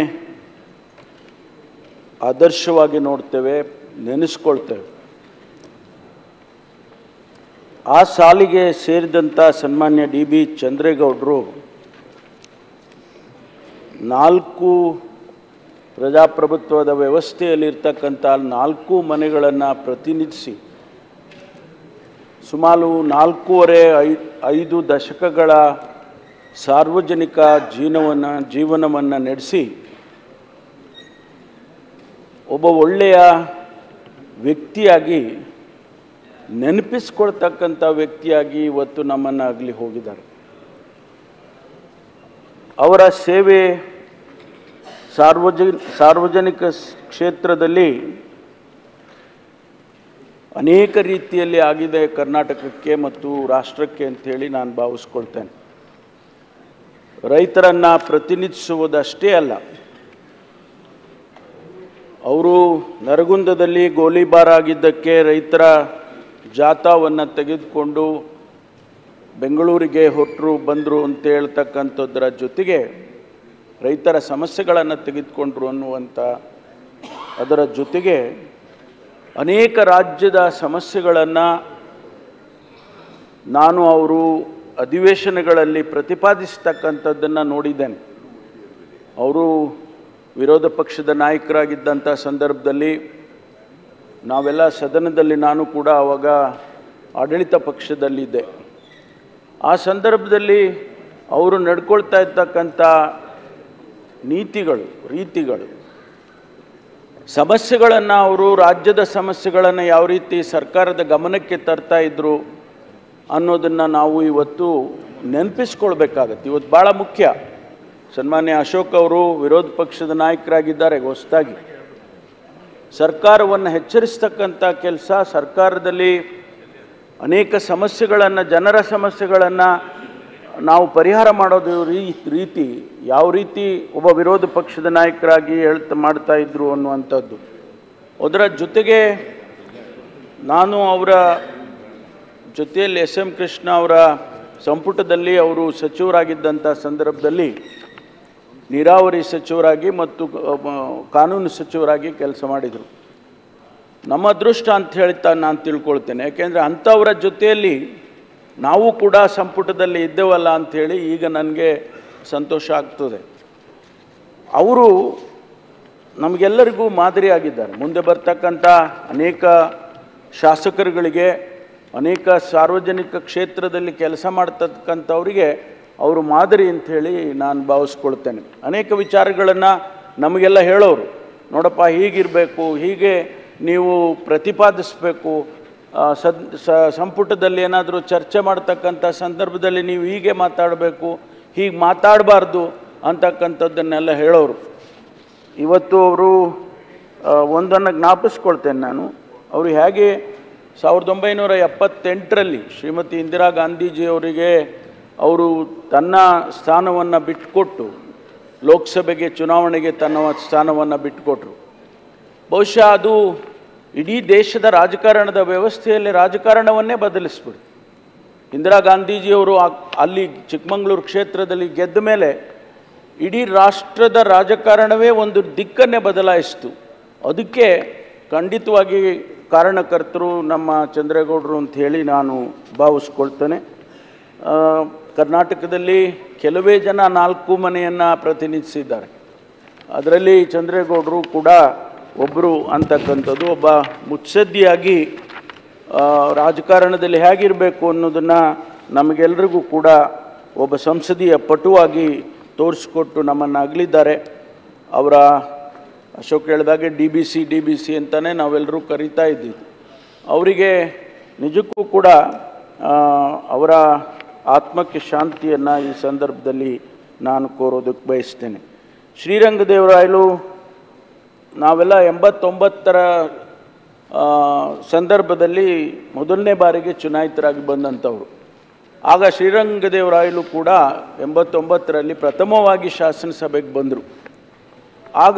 ಆದರ್ಶವಾಗಿ ನೋಡ್ತೇವೆ ನೆನೆಸ್ಕೊಳ್ತೇವೆ ಆ ಸಾಲಿಗೆ ಸೇರಿದಂಥ ಸನ್ಮಾನ್ಯ ಡಿ ಬಿ ಚಂದ್ರೇಗೌಡರು ನಾಲ್ಕು ಪ್ರಜಾಪ್ರಭುತ್ವದ ವ್ಯವಸ್ಥೆಯಲ್ಲಿರ್ತಕ್ಕಂಥ ನಾಲ್ಕು ಮನೆಗಳನ್ನು ಪ್ರತಿನಿಧಿಸಿ ಸುಮಾರು ನಾಲ್ಕೂವರೆ ಐ ಐದು ದಶಕಗಳ ಸಾರ್ವಜನಿಕ ಜೀವನವನ್ನು ಜೀವನವನ್ನು ನಡೆಸಿ ಒಬ್ಬ ಒಳ್ಳೆಯ ವ್ಯಕ್ತಿಯಾಗಿ ನೆನಪಿಸ್ಕೊಳ್ತಕ್ಕಂಥ ವ್ಯಕ್ತಿಯಾಗಿ ಇವತ್ತು ನಮ್ಮನ್ನು ಆಗಲಿ ಹೋಗಿದ್ದಾರೆ ಅವರ ಸೇವೆ ಸಾರ್ವಜನಿಕ ಸಾರ್ವಜನಿಕ ಸ್- ಕ್ಷೇತ್ರದಲ್ಲಿ ಅನೇಕ ರೀತಿಯಲ್ಲಿ ಆಗಿದೆ ಕರ್ನಾಟಕಕ್ಕೆ ಮತ್ತು ರಾಷ್ಟ್ರಕ್ಕೆ ಅಂಥೇಳಿ ನಾನು ಭಾವಿಸ್ಕೊಳ್ತೇನೆ ರೈತರನ್ನು ಪ್ರತಿನಿಧಿಸುವುದಷ್ಟೇ ಅಲ್ಲ ಅವರು ನರಗುಂದದಲ್ಲಿ ಗೋಲಿಬಾರ್ ಆಗಿದ್ದಕ್ಕೆ ರೈತರ ಜಾಥಾವನ್ನು ತೆಗೆದುಕೊಂಡು ಬೆಂಗಳೂರಿಗೆ ಹೊಟ್ಟರು ಬಂದರು ಅಂತ ಹೇಳ್ತಕ್ಕಂಥದ್ರ ಜೊತೆಗೆ ರೈತರ ಸಮಸ್ಯೆಗಳನ್ನು ತೆಗೆದುಕೊಂಡ್ರು ಅನ್ನುವಂಥ ಅದರ ಜೊತೆಗೆ ಅನೇಕ ರಾಜ್ಯದ ಸಮಸ್ಯೆಗಳನ್ನು ನಾನು ಅವರು ಅಧಿವೇಶನಗಳಲ್ಲಿ ಪ್ರತಿಪಾದಿಸ್ತಕ್ಕಂಥದ್ದನ್ನು ನೋಡಿದ್ದೇನೆ ಅವರು ವಿರೋಧ ಪಕ್ಷದ ನಾಯಕರಾಗಿದ್ದಂಥ ಸಂದರ್ಭದಲ್ಲಿ ನಾವೆಲ್ಲ ಸದನದಲ್ಲಿ ನಾನು ಕೂಡ ಆವಾಗ ಆಡಳಿತ ಪಕ್ಷದಲ್ಲಿದ್ದೆ ಆ ಸಂದರ್ಭದಲ್ಲಿ ಅವರು ನಡ್ಕೊಳ್ತಾ ಇರ್ತಕ್ಕಂಥ ನೀತಿಗಳು ರೀತಿಗಳು ಸಮಸ್ಯೆಗಳನ್ನು ಅವರು ರಾಜ್ಯದ ಸಮಸ್ಯೆಗಳನ್ನು ಯಾವ ರೀತಿ ಸರ್ಕಾರದ ಗಮನಕ್ಕೆ ತರ್ತಾ ಇದ್ರು ಅನ್ನೋದನ್ನು ನಾವು ಇವತ್ತು ನೆನಪಿಸ್ಕೊಳ್ಬೇಕಾಗತ್ತೆ ಇವತ್ತು ಭಾಳ ಮುಖ್ಯ ಸನ್ಮಾನ್ಯ ಅಶೋಕ್ ಅವರು ವಿರೋಧ ಪಕ್ಷದ ನಾಯಕರಾಗಿದ್ದಾರೆ ಹೊಸದಾಗಿ ಸರ್ಕಾರವನ್ನು ಎಚ್ಚರಿಸ್ತಕ್ಕಂಥ ಕೆಲಸ ಸರ್ಕಾರದಲ್ಲಿ ಅನೇಕ ಸಮಸ್ಯೆಗಳನ್ನು ಜನರ ಸಮಸ್ಯೆಗಳನ್ನು ನಾವು ಪರಿಹಾರ ಮಾಡೋದು ರೀ- ರೀತಿ ಯಾವ ರೀತಿ ಒಬ್ಬ ವಿರೋಧ ಪಕ್ಷದ ನಾಯಕರಾಗಿ ಹೇಳ್ತಾ ಮಾಡ್ತಾ ಇದ್ರು ಅನ್ನುವಂಥದ್ದು ಅದರ ಜೊತೆಗೆ ನಾನು ಅವರ ಜೊತೆಯಲ್ಲಿ ಎಸ್ ಎಂ ಕೃಷ್ಣ ಅವರ ಸಂಪುಟದಲ್ಲಿ ಅವರು ಸಚಿವರಾಗಿದ್ದಂಥ ಸಂದರ್ಭದಲ್ಲಿ ನೀರಾವರಿ ಸಚಿವರಾಗಿ ಮತ್ತು ಅಹ್, ಕಾನೂನು ಸಚಿವರಾಗಿ ಕೆಲಸ ಮಾಡಿದರು ನಮ್ಮ ಅದೃಷ್ಟ ಅಂತ ಹೇಳ್ತಾ ನಾನು ತಿಳ್ಕೊಳ್ತೇನೆ ಯಾಕೆಂದರೆ ಅಂಥವರ ಜೊತೆಯಲ್ಲಿ ನಾವು ಕೂಡ ಸಂಪುಟದಲ್ಲಿ ಇದ್ದೇವಲ್ಲ ಅಂಥೇಳಿ ಈಗ ನನಗೆ ಸಂತೋಷ ಆಗ್ತದೆ ಅವರು ನಮಗೆಲ್ಲರಿಗೂ ಮಾದರಿಯಾಗಿದ್ದಾರೆ ಮುಂದೆ ಬರ್ತಕ್ಕಂಥ ಅನೇಕ ಶಾಸಕರುಗಳಿಗೆ ಅನೇಕ ಸಾರ್ವಜನಿಕ ಕ್ಷೇತ್ರದಲ್ಲಿ ಕೆಲಸ ಮಾಡ್ತಕ್ಕಂಥವರಿಗೆ ಅವರು ಮಾದರಿ ಅಂಥೇಳಿ ನಾನು ಭಾವಿಸ್ಕೊಳ್ತೇನೆ ಅನೇಕ ವಿಚಾರಗಳನ್ನು ನಮಗೆಲ್ಲ ಹೇಳೋರು ನೋಡಪ್ಪ ಹೀಗಿರಬೇಕು ಹೀಗೆ ನೀವು ಪ್ರತಿಪಾದಿಸಬೇಕು ಆ, ಸದ್ ಸ ಸಂಪುಟದಲ್ಲಿ ಏನಾದರೂ ಚರ್ಚೆ ಮಾಡ್ತಕ್ಕಂಥ ಸಂದರ್ಭದಲ್ಲಿ ನೀವು ಹೀಗೆ ಮಾತಾಡಬೇಕು ಹೀಗೆ ಮಾತಾಡಬಾರ್ದು ಅಂತಕ್ಕಂಥದ್ದನ್ನೆಲ್ಲ ಹೇಳೋರು ಇವತ್ತು ಅವರು ಒಂದನ್ನು ಜ್ಞಾಪಿಸ್ಕೊಳ್ತೇನೆ ನಾನು ಅವರು ಹೇಗೆ ಸಾವಿರದ ಒಂಬೈನೂರ ಎಪ್ಪತ್ತೆಂಟರಲ್ಲಿ ಶ್ರೀಮತಿ ಇಂದಿರಾ ಗಾಂಧೀಜಿಯವರಿಗೆ ಅವರು ತನ್ನ ಸ್ಥಾನವನ್ನು ಬಿಟ್ಟುಕೊಟ್ಟು ಲೋಕಸಭೆಗೆ ಚುನಾವಣೆಗೆ ತನ್ನ ಸ್ಥಾನವನ್ನು ಬಿಟ್ಟುಕೊಟ್ರು ಬಹುಶಃ ಅದು ಇಡೀ ದೇಶದ ರಾಜಕಾರಣದ ವ್ಯವಸ್ಥೆಯಲ್ಲಿ ರಾಜಕಾರಣವನ್ನೇ ಬದಲಿಸ್ಬಿಡ್ತು ಇಂದಿರಾ ಗಾಂಧೀಜಿಯವರು ಆ- ಅಲ್ಲಿ ಚಿಕ್ಕಮಗಳೂರು ಕ್ಷೇತ್ರದಲ್ಲಿ ಗೆದ್ದ ಮೇಲೆ ಇಡೀ ರಾಷ್ಟ್ರದ ರಾಜಕಾರಣವೇ ಒಂದು ದಿಕ್ಕನ್ನೇ ಬದಲಾಯಿಸಿತು ಅದಕ್ಕೆ ಖಂಡಿತವಾಗಿ ಕಾರಣಕರ್ತರು ನಮ್ಮ ಚಂದ್ರೇಗೌಡರು ಅಂತ ಹೇಳಿ ನಾನು ಭಾವಿಸ್ಕೊಳ್ತೇನೆ ಆ, ಕರ್ನಾಟಕದಲ್ಲಿ ಕೆಲವೇ ಜನ ನಾಲ್ಕು ಮನೆಯನ್ನು ಪ್ರತಿನಿಧಿಸಿದ್ದಾರೆ ಅದರಲ್ಲಿ ಚಂದ್ರೇಗೌಡರು ಕೂಡ ಒಬ್ಬರು ಅಂತಕ್ಕಂಥದ್ದು ಒಬ್ಬ ಮುತ್ಸದ್ದಿಯಾಗಿ ಆ, ರಾಜಕಾರಣದಲ್ಲಿ ಹೇಗಿರಬೇಕು ಅನ್ನೋದನ್ನು ನಮಗೆಲ್ರಿಗೂ ಕೂಡ ಒಬ್ಬ ಸಂಸದೀಯ ಪಟುವಾಗಿ ತೋರಿಸ್ಕೊಟ್ಟು ನಮ್ಮನ್ನು ಅಗಲಿದ್ದಾರೆ ಅವರ ಅಶೋಕ್ ಹೇಳಿದಾಗೆ D B C D B C ಅಂತಲೇ ನಾವೆಲ್ಲರೂ ಕರಿತಾ ಇದ್ದೀವಿ ಅವರಿಗೆ ನಿಜಕ್ಕೂ ಕೂಡ ಆ, ಅವರ ಆತ್ಮಕ್ಕೆ ಶಾಂತಿಯನ್ನು ಈ ಸಂದರ್ಭದಲ್ಲಿ ನಾನು ಕೋರೋದಕ್ಕೆ ಬಯಸ್ತೇನೆ ಶ್ರೀರಂಗದೇವರಾಯಲು ನಾವೆಲ್ಲ ಎಂಬತ್ತೊಂಬತ್ತರ ಆ, ಸಂದರ್ಭದಲ್ಲಿ ಮೊದಲನೇ ಬಾರಿಗೆ ಚುನಾಯಿತರಾಗಿ ಬಂದಂಥವ್ರು ಆಗ ಶ್ರೀರಂಗದೇವರಾಯಲು ಕೂಡ ಎಂಬತ್ತೊಂಬತ್ತರಲ್ಲಿ ಪ್ರಥಮವಾಗಿ ಶಾಸನಸಭೆಗೆ ಬಂದರು ಆಗ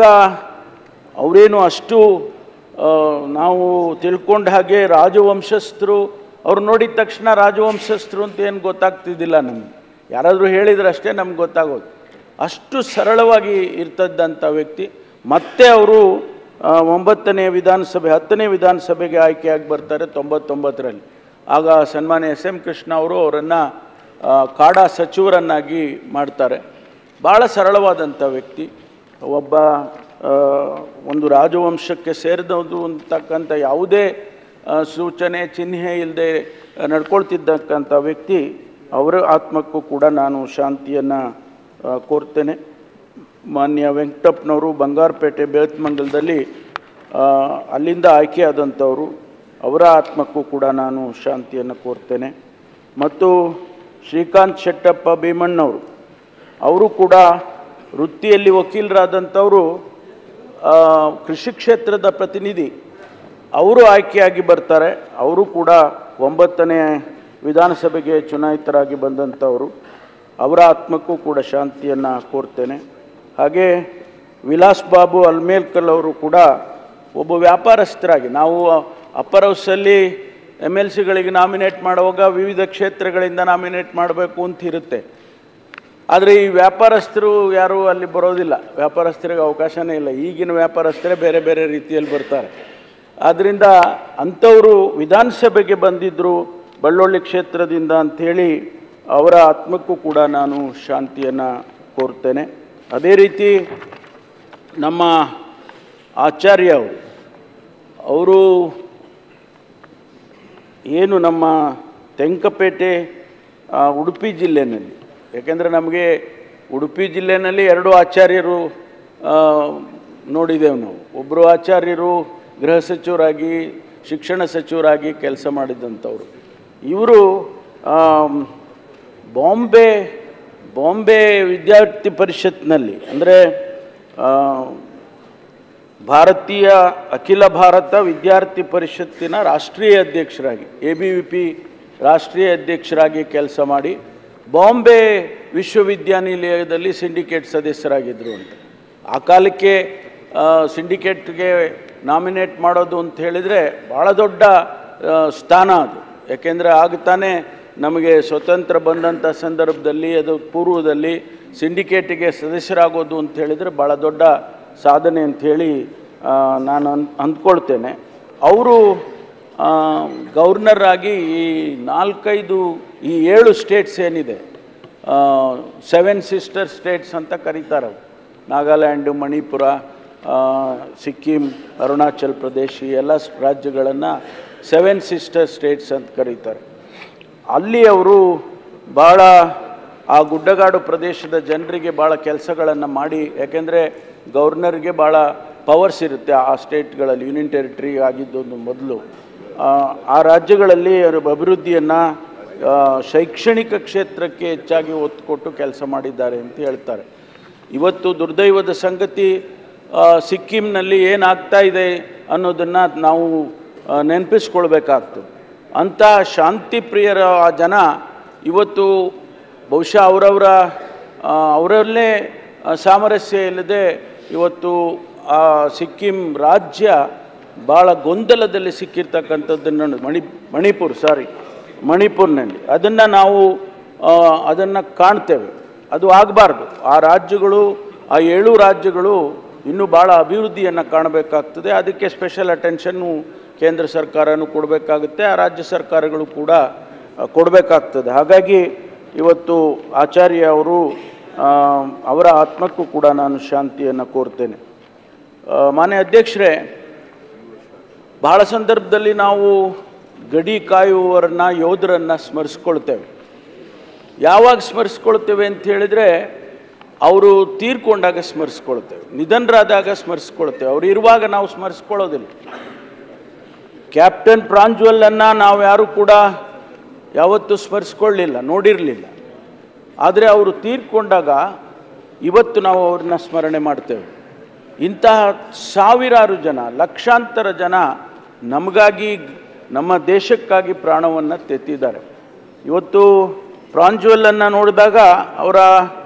ಅವರೇನು ಅಷ್ಟು ಆ, ನಾವು ತಿಳ್ಕೊಂಡ ಹಾಗೆ ರಾಜವಂಶಸ್ಥರು ಅವ್ರು ನೋಡಿದ ತಕ್ಷಣ ರಾಜವಂಶಸ್ಥರು ಅಂತ ಏನು ಗೊತ್ತಾಗ್ತಿದ್ದಿಲ್ಲ ನಮ್ಗೆ ಯಾರಾದರೂ ಹೇಳಿದ್ರೆ ಅಷ್ಟೇ ನಮ್ಗೆ ಗೊತ್ತಾಗೋದು ಅಷ್ಟು ಸರಳವಾಗಿ ಇರ್ತದಂಥ ವ್ಯಕ್ತಿ ಮತ್ತೆ ಅವರು ಆ, ಒಂಬತ್ತನೇ ವಿಧಾನಸಭೆ ಹತ್ತನೇ ವಿಧಾನಸಭೆಗೆ ಆಯ್ಕೆಯಾಗಿ ಬರ್ತಾರೆ ತೊಂಬತ್ತೊಂಬತ್ತರಲ್ಲಿ ಆಗ ಸನ್ಮಾನ್ಯ ಎಸ್ ಎಂ ಕೃಷ್ಣ ಅವರು ಅವರನ್ನು ಕಾಡಾ ಸಚಿವರನ್ನಾಗಿ ಮಾಡ್ತಾರೆ ಭಾಳ ಸರಳವಾದಂಥ ವ್ಯಕ್ತಿ ಒಬ್ಬ ಆ, ಒಂದು ರಾಜವಂಶಕ್ಕೆ ಸೇರಿದವುದು ಅಂತಕ್ಕಂಥ ಯಾವುದೇ ಆ, ಸೂಚನೆ ಚಿಹ್ನೆ ಇಲ್ಲದೆ ನಡ್ಕೊಳ್ತಿದ್ದಕ್ಕಂಥ ವ್ಯಕ್ತಿ ಅವರ ಆತ್ಮಕ್ಕೂ ಕೂಡ ನಾನು ಶಾಂತಿಯನ್ನು ಕೋರ್ತೇನೆ ಮಾನ್ಯ ವೆಂಕಟಪ್ಪನವರು ಬಂಗಾರಪೇಟೆ ಬೇತ್ಮಂಗಲದಲ್ಲಿ ಆ, ಅಲ್ಲಿಂದ ಆಯ್ಕೆಯಾದಂಥವರು ಅವರ ಆತ್ಮಕ್ಕೂ ಕೂಡ ನಾನು ಶಾಂತಿಯನ್ನು ಕೋರ್ತೇನೆ ಮತ್ತು ಶ್ರೀಕಾಂತ್ ಶೆಟ್ಟಪ್ಪ ಭೀಮಣ್ಣವರು ಅವರು ಕೂಡ ವೃತ್ತಿಯಲ್ಲಿ ವಕೀಲರಾದಂಥವರು ಆ, ಕೃಷಿ ಕ್ಷೇತ್ರದ ಪ್ರತಿನಿಧಿ ಅವರು ಆಯ್ಕೆಯಾಗಿ ಬರ್ತಾರೆ ಅವರು ಕೂಡ ಒಂಬತ್ತನೇ ವಿಧಾನಸಭೆಗೆ ಚುನಾಯಿತರಾಗಿ ಬಂದಂಥವರು ಅವರ ಆತ್ಮಕ್ಕೂ ಕೂಡ ಶಾಂತಿಯನ್ನು ಕೋರ್ತೇನೆ ಹಾಗೆ ವಿಲಾಸ್ ಬಾಬು ಅಲ್ಮೇಲ್ಕಲ್ ಅವರು ಕೂಡ ಒಬ್ಬ ವ್ಯಾಪಾರಸ್ಥರಾಗಿ ನಾವು ಅಪ್ಪರ್ ಹೌಸಲ್ಲಿ ಎಮ್ ಎಲ್ ಸಿಗಳಿಗೆ ನಾಮಿನೇಟ್ ಮಾಡುವಾಗ ವಿವಿಧ ಕ್ಷೇತ್ರಗಳಿಂದ ನಾಮಿನೇಟ್ ಮಾಡಬೇಕು ಅಂತ ಇರುತ್ತೆ ಆದರೆ ಈ ವ್ಯಾಪಾರಸ್ಥರು ಯಾರೂ ಅಲ್ಲಿ ಬರೋದಿಲ್ಲ ವ್ಯಾಪಾರಸ್ಥರಿಗೆ ಅವಕಾಶನೇ ಇಲ್ಲ ಈಗಿನ ವ್ಯಾಪಾರಸ್ಥರೇ ಬೇರೆ ಬೇರೆ ರೀತಿಯಲ್ಲಿ ಬರ್ತಾರೆ ಆದ್ದರಿಂದ ಅಂಥವರು ವಿಧಾನಸಭೆಗೆ ಬಂದಿದ್ದರು ಬಳ್ಳೊಳ್ಳಿ ಕ್ಷೇತ್ರದಿಂದ ಅಂಥೇಳಿ ಅವರ ಆತ್ಮಕ್ಕೂ ಕೂಡ ನಾನು ಶಾಂತಿಯನ್ನು ಕೋರ್ತೇನೆ ಅದೇ ರೀತಿ ನಮ್ಮ ಆಚಾರ್ಯ ಅವರು ಅವರು ಏನು ನಮ್ಮ ತೆಂಕಪೇಟೆ ಆ, ಉಡುಪಿ ಜಿಲ್ಲೆಯಲ್ಲಿ ಯಾಕೆಂದರೆ ನಮಗೆ ಉಡುಪಿ ಜಿಲ್ಲೆಯಲ್ಲಿ ಎರಡು ಆಚಾರ್ಯರು ಆ, ನೋಡಿದ್ದೇವೆ ನಾವು ಒಬ್ಬರು ಆಚಾರ್ಯರು ಗೃಹ ಸಚಿವರಾಗಿ ಶಿಕ್ಷಣ ಸಚಿವರಾಗಿ ಕೆಲಸ ಮಾಡಿದಂಥವ್ರು ಇವರು ಬಾಂಬೆ ಬಾಂಬೆ ವಿದ್ಯಾರ್ಥಿ ಪರಿಷತ್ನಲ್ಲಿ ಅಂದರೆ ಭಾರತೀಯ ಅಖಿಲ ಭಾರತ ವಿದ್ಯಾರ್ಥಿ ಪರಿಷತ್ತಿನ ರಾಷ್ಟ್ರೀಯ ಅಧ್ಯಕ್ಷರಾಗಿ ಎ ಬಿ ವಿ ಪಿ ರಾಷ್ಟ್ರೀಯ ಅಧ್ಯಕ್ಷರಾಗಿ ಕೆಲಸ ಮಾಡಿ ಬಾಂಬೆ ವಿಶ್ವವಿದ್ಯಾನಿಲಯದಲ್ಲಿ ಸಿಂಡಿಕೇಟ್ ಸದಸ್ಯರಾಗಿದ್ದರು ಅಂತ ಆ ಕಾಲಕ್ಕೆ ಸಿಂಡಿಕೇಟ್ಗೆ ನಾಮಿನೇಟ್ ಮಾಡೋದು ಅಂತ ಹೇಳಿದರೆ ಭಾಳ ದೊಡ್ಡ ಆ, ಸ್ಥಾನ ಅದು ಯಾಕೆಂದರೆ ಆಗ ತಾನೇ ನಮಗೆ ಸ್ವತಂತ್ರ ಬಂದಂಥ ಸಂದರ್ಭದಲ್ಲಿ ಅದು ಪೂರ್ವದಲ್ಲಿ ಸಿಂಡಿಕೇಟಿಗೆ ಸದಸ್ಯರಾಗೋದು ಅಂತ ಹೇಳಿದರೆ ಭಾಳ ದೊಡ್ಡ ಸಾಧನೆ ಅಂಥೇಳಿ ನಾನು ಅನ್ ಅಂದ್ಕೊಳ್ತೇನೆ ಅವರು ಗವರ್ನರ್ ಆಗಿ ಈ ನಾಲ್ಕೈದು ಈ ಏಳು ಸ್ಟೇಟ್ಸ್ ಏನಿದೆ ಸೆವೆನ್ ಸಿಸ್ಟರ್ ಸ್ಟೇಟ್ಸ್ ಅಂತ ಕರೀತಾರೆ ಅವು. ನಾಗಾಲ್ಯಾಂಡು ಮಣಿಪುರ ಆ, ಸಿಕ್ಕಿಂ ಅರುಣಾಚಲ್ ಪ್ರದೇಶ್ ಈ ಎಲ್ಲ ರಾಜ್ಯಗಳನ್ನು ಸೆವೆನ್ ಸಿಸ್ಟರ್ ಸ್ಟೇಟ್ಸ್ ಅಂತ ಕರೀತಾರೆ ಅಲ್ಲಿ ಅವರು ಭಾಳ ಆ ಗುಡ್ಡಗಾಡು ಪ್ರದೇಶದ ಜನರಿಗೆ ಭಾಳ ಕೆಲಸಗಳನ್ನು ಮಾಡಿ ಯಾಕೆಂದರೆ ಗವರ್ನರ್ಗೆ ಭಾಳ ಪವರ್ಸ್ ಇರುತ್ತೆ ಆ ಸ್ಟೇಟ್ಗಳಲ್ಲಿ ಯೂನಿಯನ್ ಟೆರಿಟರಿ ಆಗಿದ್ದೊಂದು ಮೊದಲು ಆ, ಆ ರಾಜ್ಯಗಳಲ್ಲಿ ಅವರು ಅಭಿವೃದ್ಧಿಯನ್ನು ಶೈಕ್ಷಣಿಕ ಕ್ಷೇತ್ರಕ್ಕೆ ಹೆಚ್ಚಾಗಿ ಒತ್ತು ಕೊಟ್ಟು ಕೆಲಸ ಮಾಡಿದ್ದಾರೆ ಅಂತ ಹೇಳ್ತಾರೆ ಇವತ್ತು ದುರ್ದೈವದ ಸಂಗತಿ ಆ, ಸಿಕ್ಕಿಂನಲ್ಲಿ ಏನಾಗ್ತಾ ಇದೆ ಅನ್ನೋದನ್ನು ನಾವು ಆ, ನೆನಪಿಸ್ಕೊಳ್ಬೇಕಾಗ್ತದೆ ಅಂಥ ಶಾಂತಿ ಪ್ರಿಯರ ಆ ಜನ ಇವತ್ತು ಬಹುಶಃ ಅವರವರ ಅವರಲ್ಲೇ ಆ, ಸಾಮರಸ್ಯ ಇಲ್ಲದೆ ಇವತ್ತು ಆ ಸಿಕ್ಕಿಂ ರಾಜ್ಯ ಭಾಳ ಗೊಂದಲದಲ್ಲಿ ಸಿಕ್ಕಿರ್ತಕ್ಕಂಥದ್ದನ್ನು ಮಣಿ ಮಣಿಪುರ್ ಸಾರಿ ಮಣಿಪುರ್ನಲ್ಲಿ ಅದನ್ನು ನಾವು ಅದನ್ನು ಕಾಣ್ತೇವೆ ಅದು ಆಗಬಾರ್ದು ಆ ರಾಜ್ಯಗಳು ಆ ಏಳು ರಾಜ್ಯಗಳು ಇನ್ನೂ ಭಾಳ ಅಭಿವೃದ್ಧಿಯನ್ನು ಕಾಣಬೇಕಾಗ್ತದೆ ಅದಕ್ಕೆ ಸ್ಪೆಷಲ್ ಅಟೆನ್ಷನ್ನು ಕೇಂದ್ರ ಸರ್ಕಾರನೂ ಕೊಡಬೇಕಾಗುತ್ತೆ ಆ ರಾಜ್ಯ ಸರ್ಕಾರಗಳು ಕೂಡ ಆ, ಕೊಡಬೇಕಾಗ್ತದೆ ಹಾಗಾಗಿ ಇವತ್ತು ಆಚಾರ್ಯ ಅವರು ಆ, ಅವರ ಆತ್ಮಕ್ಕೂ ಕೂಡ ನಾನು ಶಾಂತಿಯನ್ನು ಕೋರ್ತೇನೆ ಆ, ಮಾನ್ಯ ಅಧ್ಯಕ್ಷರೇ ಬಹಳ ಸಂದರ್ಭದಲ್ಲಿ ನಾವು ಗಡಿ ಕಾಯುವವರನ್ನ ಯೋಧರನ್ನು ಸ್ಮರಿಸ್ಕೊಳ್ತೇವೆ ಯಾವಾಗ ಸ್ಮರಿಸ್ಕೊಳ್ತೇವೆ ಅಂತ ಹೇಳಿದರೆ ಅವರು ತೀರ್ಕೊಂಡಾಗ ಸ್ಮರಿಸ್ಕೊಳ್ತೇವೆ ನಿಧನರಾದಾಗ ಸ್ಮರಿಸ್ಕೊಳ್ತೇವೆ ಅವ್ರು ಇರುವಾಗ ನಾವು ಸ್ಮರಿಸ್ಕೊಳ್ಳೋದಿಲ್ಲ ಕ್ಯಾಪ್ಟನ್ ಪ್ರಾಂಜ್ವಲನ್ನು ನಾವು ಯಾರೂ ಕೂಡ ಯಾವತ್ತೂ ಸ್ಮರಿಸ್ಕೊಳ್ಳಿಲ್ಲ ನೋಡಿರಲಿಲ್ಲ ಆದರೆ ಅವರು ತೀರ್ಕೊಂಡಾಗ ಇವತ್ತು ನಾವು ಅವ್ರನ್ನ ಸ್ಮರಣೆ ಮಾಡ್ತೇವೆ ಇಂತಹ ಸಾವಿರಾರು ಜನ ಲಕ್ಷಾಂತರ ಜನ ನಮಗಾಗಿ ನಮ್ಮ ದೇಶಕ್ಕಾಗಿ ಪ್ರಾಣವನ್ನು ತೆತ್ತಿದ್ದಾರೆ ಇವತ್ತು ಪ್ರಾಂಜ್ವಲನ್ನು ನೋಡಿದಾಗ ಅವರ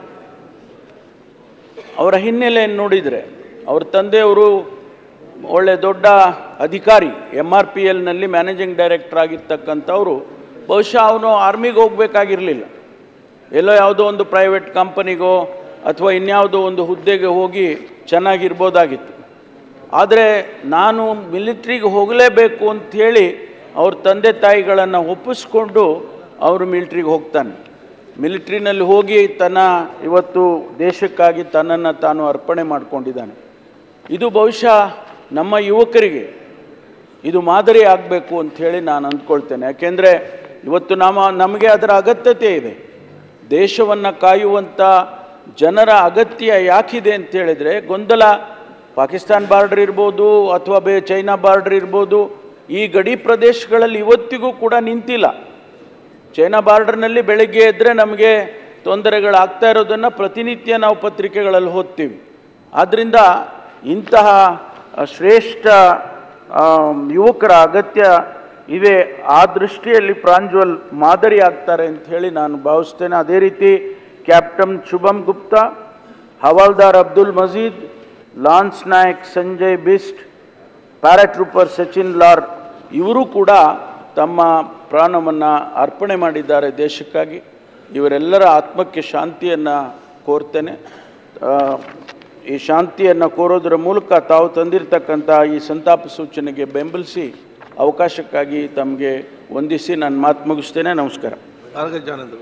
ಅವರ ಹಿನ್ನೆಲೆಯನ್ನು ನೋಡಿದರೆ ಅವ್ರ ತಂದೆಯವರು ಒಳ್ಳೆ ದೊಡ್ಡ ಅಧಿಕಾರಿ ಎಮ್ ಆರ್ ಪಿ ಎಲ್ನಲ್ಲಿ ಮ್ಯಾನೇಜಿಂಗ್ ಡೈರೆಕ್ಟರ್ ಆಗಿರ್ತಕ್ಕಂಥವ್ರು ಬಹುಶಃ ಅವನು ಆರ್ಮಿಗೆ ಹೋಗಬೇಕಾಗಿರಲಿಲ್ಲ ಎಲ್ಲೋ ಯಾವುದೋ ಒಂದು ಪ್ರೈವೇಟ್ ಕಂಪನಿಗೋ ಅಥವಾ ಇನ್ಯಾವುದೋ ಒಂದು ಹುದ್ದೆಗೆ ಹೋಗಿ ಚೆನ್ನಾಗಿರ್ಬೋದಾಗಿತ್ತು ಆದರೆ ನಾನು ಮಿಲಿಟ್ರಿಗೆ ಹೋಗಲೇಬೇಕು ಅಂಥೇಳಿ ಅವ್ರ ತಂದೆ ತಾಯಿಗಳನ್ನು ಒಪ್ಪಿಸ್ಕೊಂಡು ಅವರು ಮಿಲಿಟ್ರಿಗೆ ಹೋಗ್ತಾನೆ ಮಿಲಿಟ್ರಿನಲ್ಲಿ ಹೋಗಿ ತನ್ನ ಇವತ್ತು ದೇಶಕ್ಕಾಗಿ ತನ್ನನ್ನು ತಾನು ಅರ್ಪಣೆ ಮಾಡಿಕೊಂಡಿದ್ದಾನೆ ಇದು ಬಹುಶಃ ನಮ್ಮ ಯುವಕರಿಗೆ ಇದು ಮಾದರಿ ಆಗಬೇಕು ಅಂಥೇಳಿ ನಾನು ಅಂದ್ಕೊಳ್ತೇನೆ ಯಾಕೆಂದರೆ ಇವತ್ತು ನಮ್ಮ ನಮಗೆ ಅದರ ಅಗತ್ಯತೆ ಇದೆ ದೇಶವನ್ನು ಕಾಯುವಂಥ ಜನರ ಅಗತ್ಯ ಯಾಕಿದೆ ಅಂತ ಹೇಳಿದರೆ ಗೊಂದಲ ಪಾಕಿಸ್ತಾನ್ ಬಾರ್ಡರ್ ಇರ್ಬೋದು ಅಥವಾ ಬೇ ಚೈನಾ ಬಾರ್ಡರ್ ಇರ್ಬೋದು ಈ ಗಡಿ ಪ್ರದೇಶಗಳಲ್ಲಿ ಇವತ್ತಿಗೂ ಕೂಡ ನಿಂತಿಲ್ಲ ಚೈನಾ ಬಾರ್ಡರ್ನಲ್ಲಿ ಬೆಳಗ್ಗೆ ಎದ್ದರೆ ನಮಗೆ ತೊಂದರೆಗಳಾಗ್ತಾ ಇರೋದನ್ನು ಪ್ರತಿನಿತ್ಯ ನಾವು ಪತ್ರಿಕೆಗಳಲ್ಲಿ ಓದ್ತೀವಿ ಆದ್ದರಿಂದ ಇಂತಹ ಆ, ಶ್ರೇಷ್ಠ ಆ, ಯುವಕರ ಅಗತ್ಯ ಇವೆ ಆ ದೃಷ್ಟಿಯಲ್ಲಿ ಪ್ರಾಂಜ್ವಲ್ ಮಾದರಿ ಆಗ್ತಾರೆ ಅಂತ ಹೇಳಿ ನಾನು ಭಾವಿಸ್ತೇನೆ ಅದೇ ರೀತಿ captain Shubham Gupta havildar Abdul Majeed lance Naik Sanjay Bisht paratrooper Sachin Lal ಇವರು ಕೂಡ ತಮ್ಮ ಪ್ರಾಣವನ್ನು ಅರ್ಪಣೆ ಮಾಡಿದ್ದಾರೆ ದೇಶಕ್ಕಾಗಿ ಇವರೆಲ್ಲರ ಆತ್ಮಕ್ಕೆ ಶಾಂತಿಯನ್ನು ಕೋರ್ತೇನೆ ಆ, ಈ ಶಾಂತಿಯನ್ನು ಕೋರೋದರ ಮೂಲಕ ತಾವು ತಂದಿರತಕ್ಕಂಥ ಈ ಸಂತಾಪ ಸೂಚನೆಗೆ ಬೆಂಬಲಿಸಿ ಅವಕಾಶಕ್ಕಾಗಿ ತಮಗೆ ವಂದಿಸಿ ನಾನು ಮಾತು ಮುಗಿಸ್ತೇನೆ ನಮಸ್ಕಾರ ಆರ್ಗ ಜಾನಂದ್ರು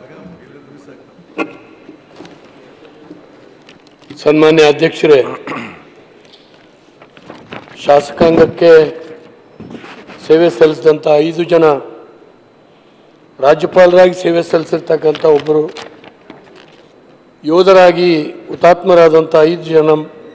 ಸನ್ಮಾನ್ಯ ಅಧ್ಯಕ್ಷರೇ ಶಾಸಕಾಂಗಕ್ಕೆ ಸೇವೆ ಸಲ್ಲಿಸಿದಂಥ ಐದು ಜನ ರಾಜ್ಯಪಾಲರಾಗಿ ಸೇವೆ ಸಲ್ಲಿಸಿರ್ತಕ್ಕಂಥ ಒಬ್ಬರು ಯೋಧರಾಗಿ ಹುತಾತ್ಮರಾದಂಥ ಐದು ಜನ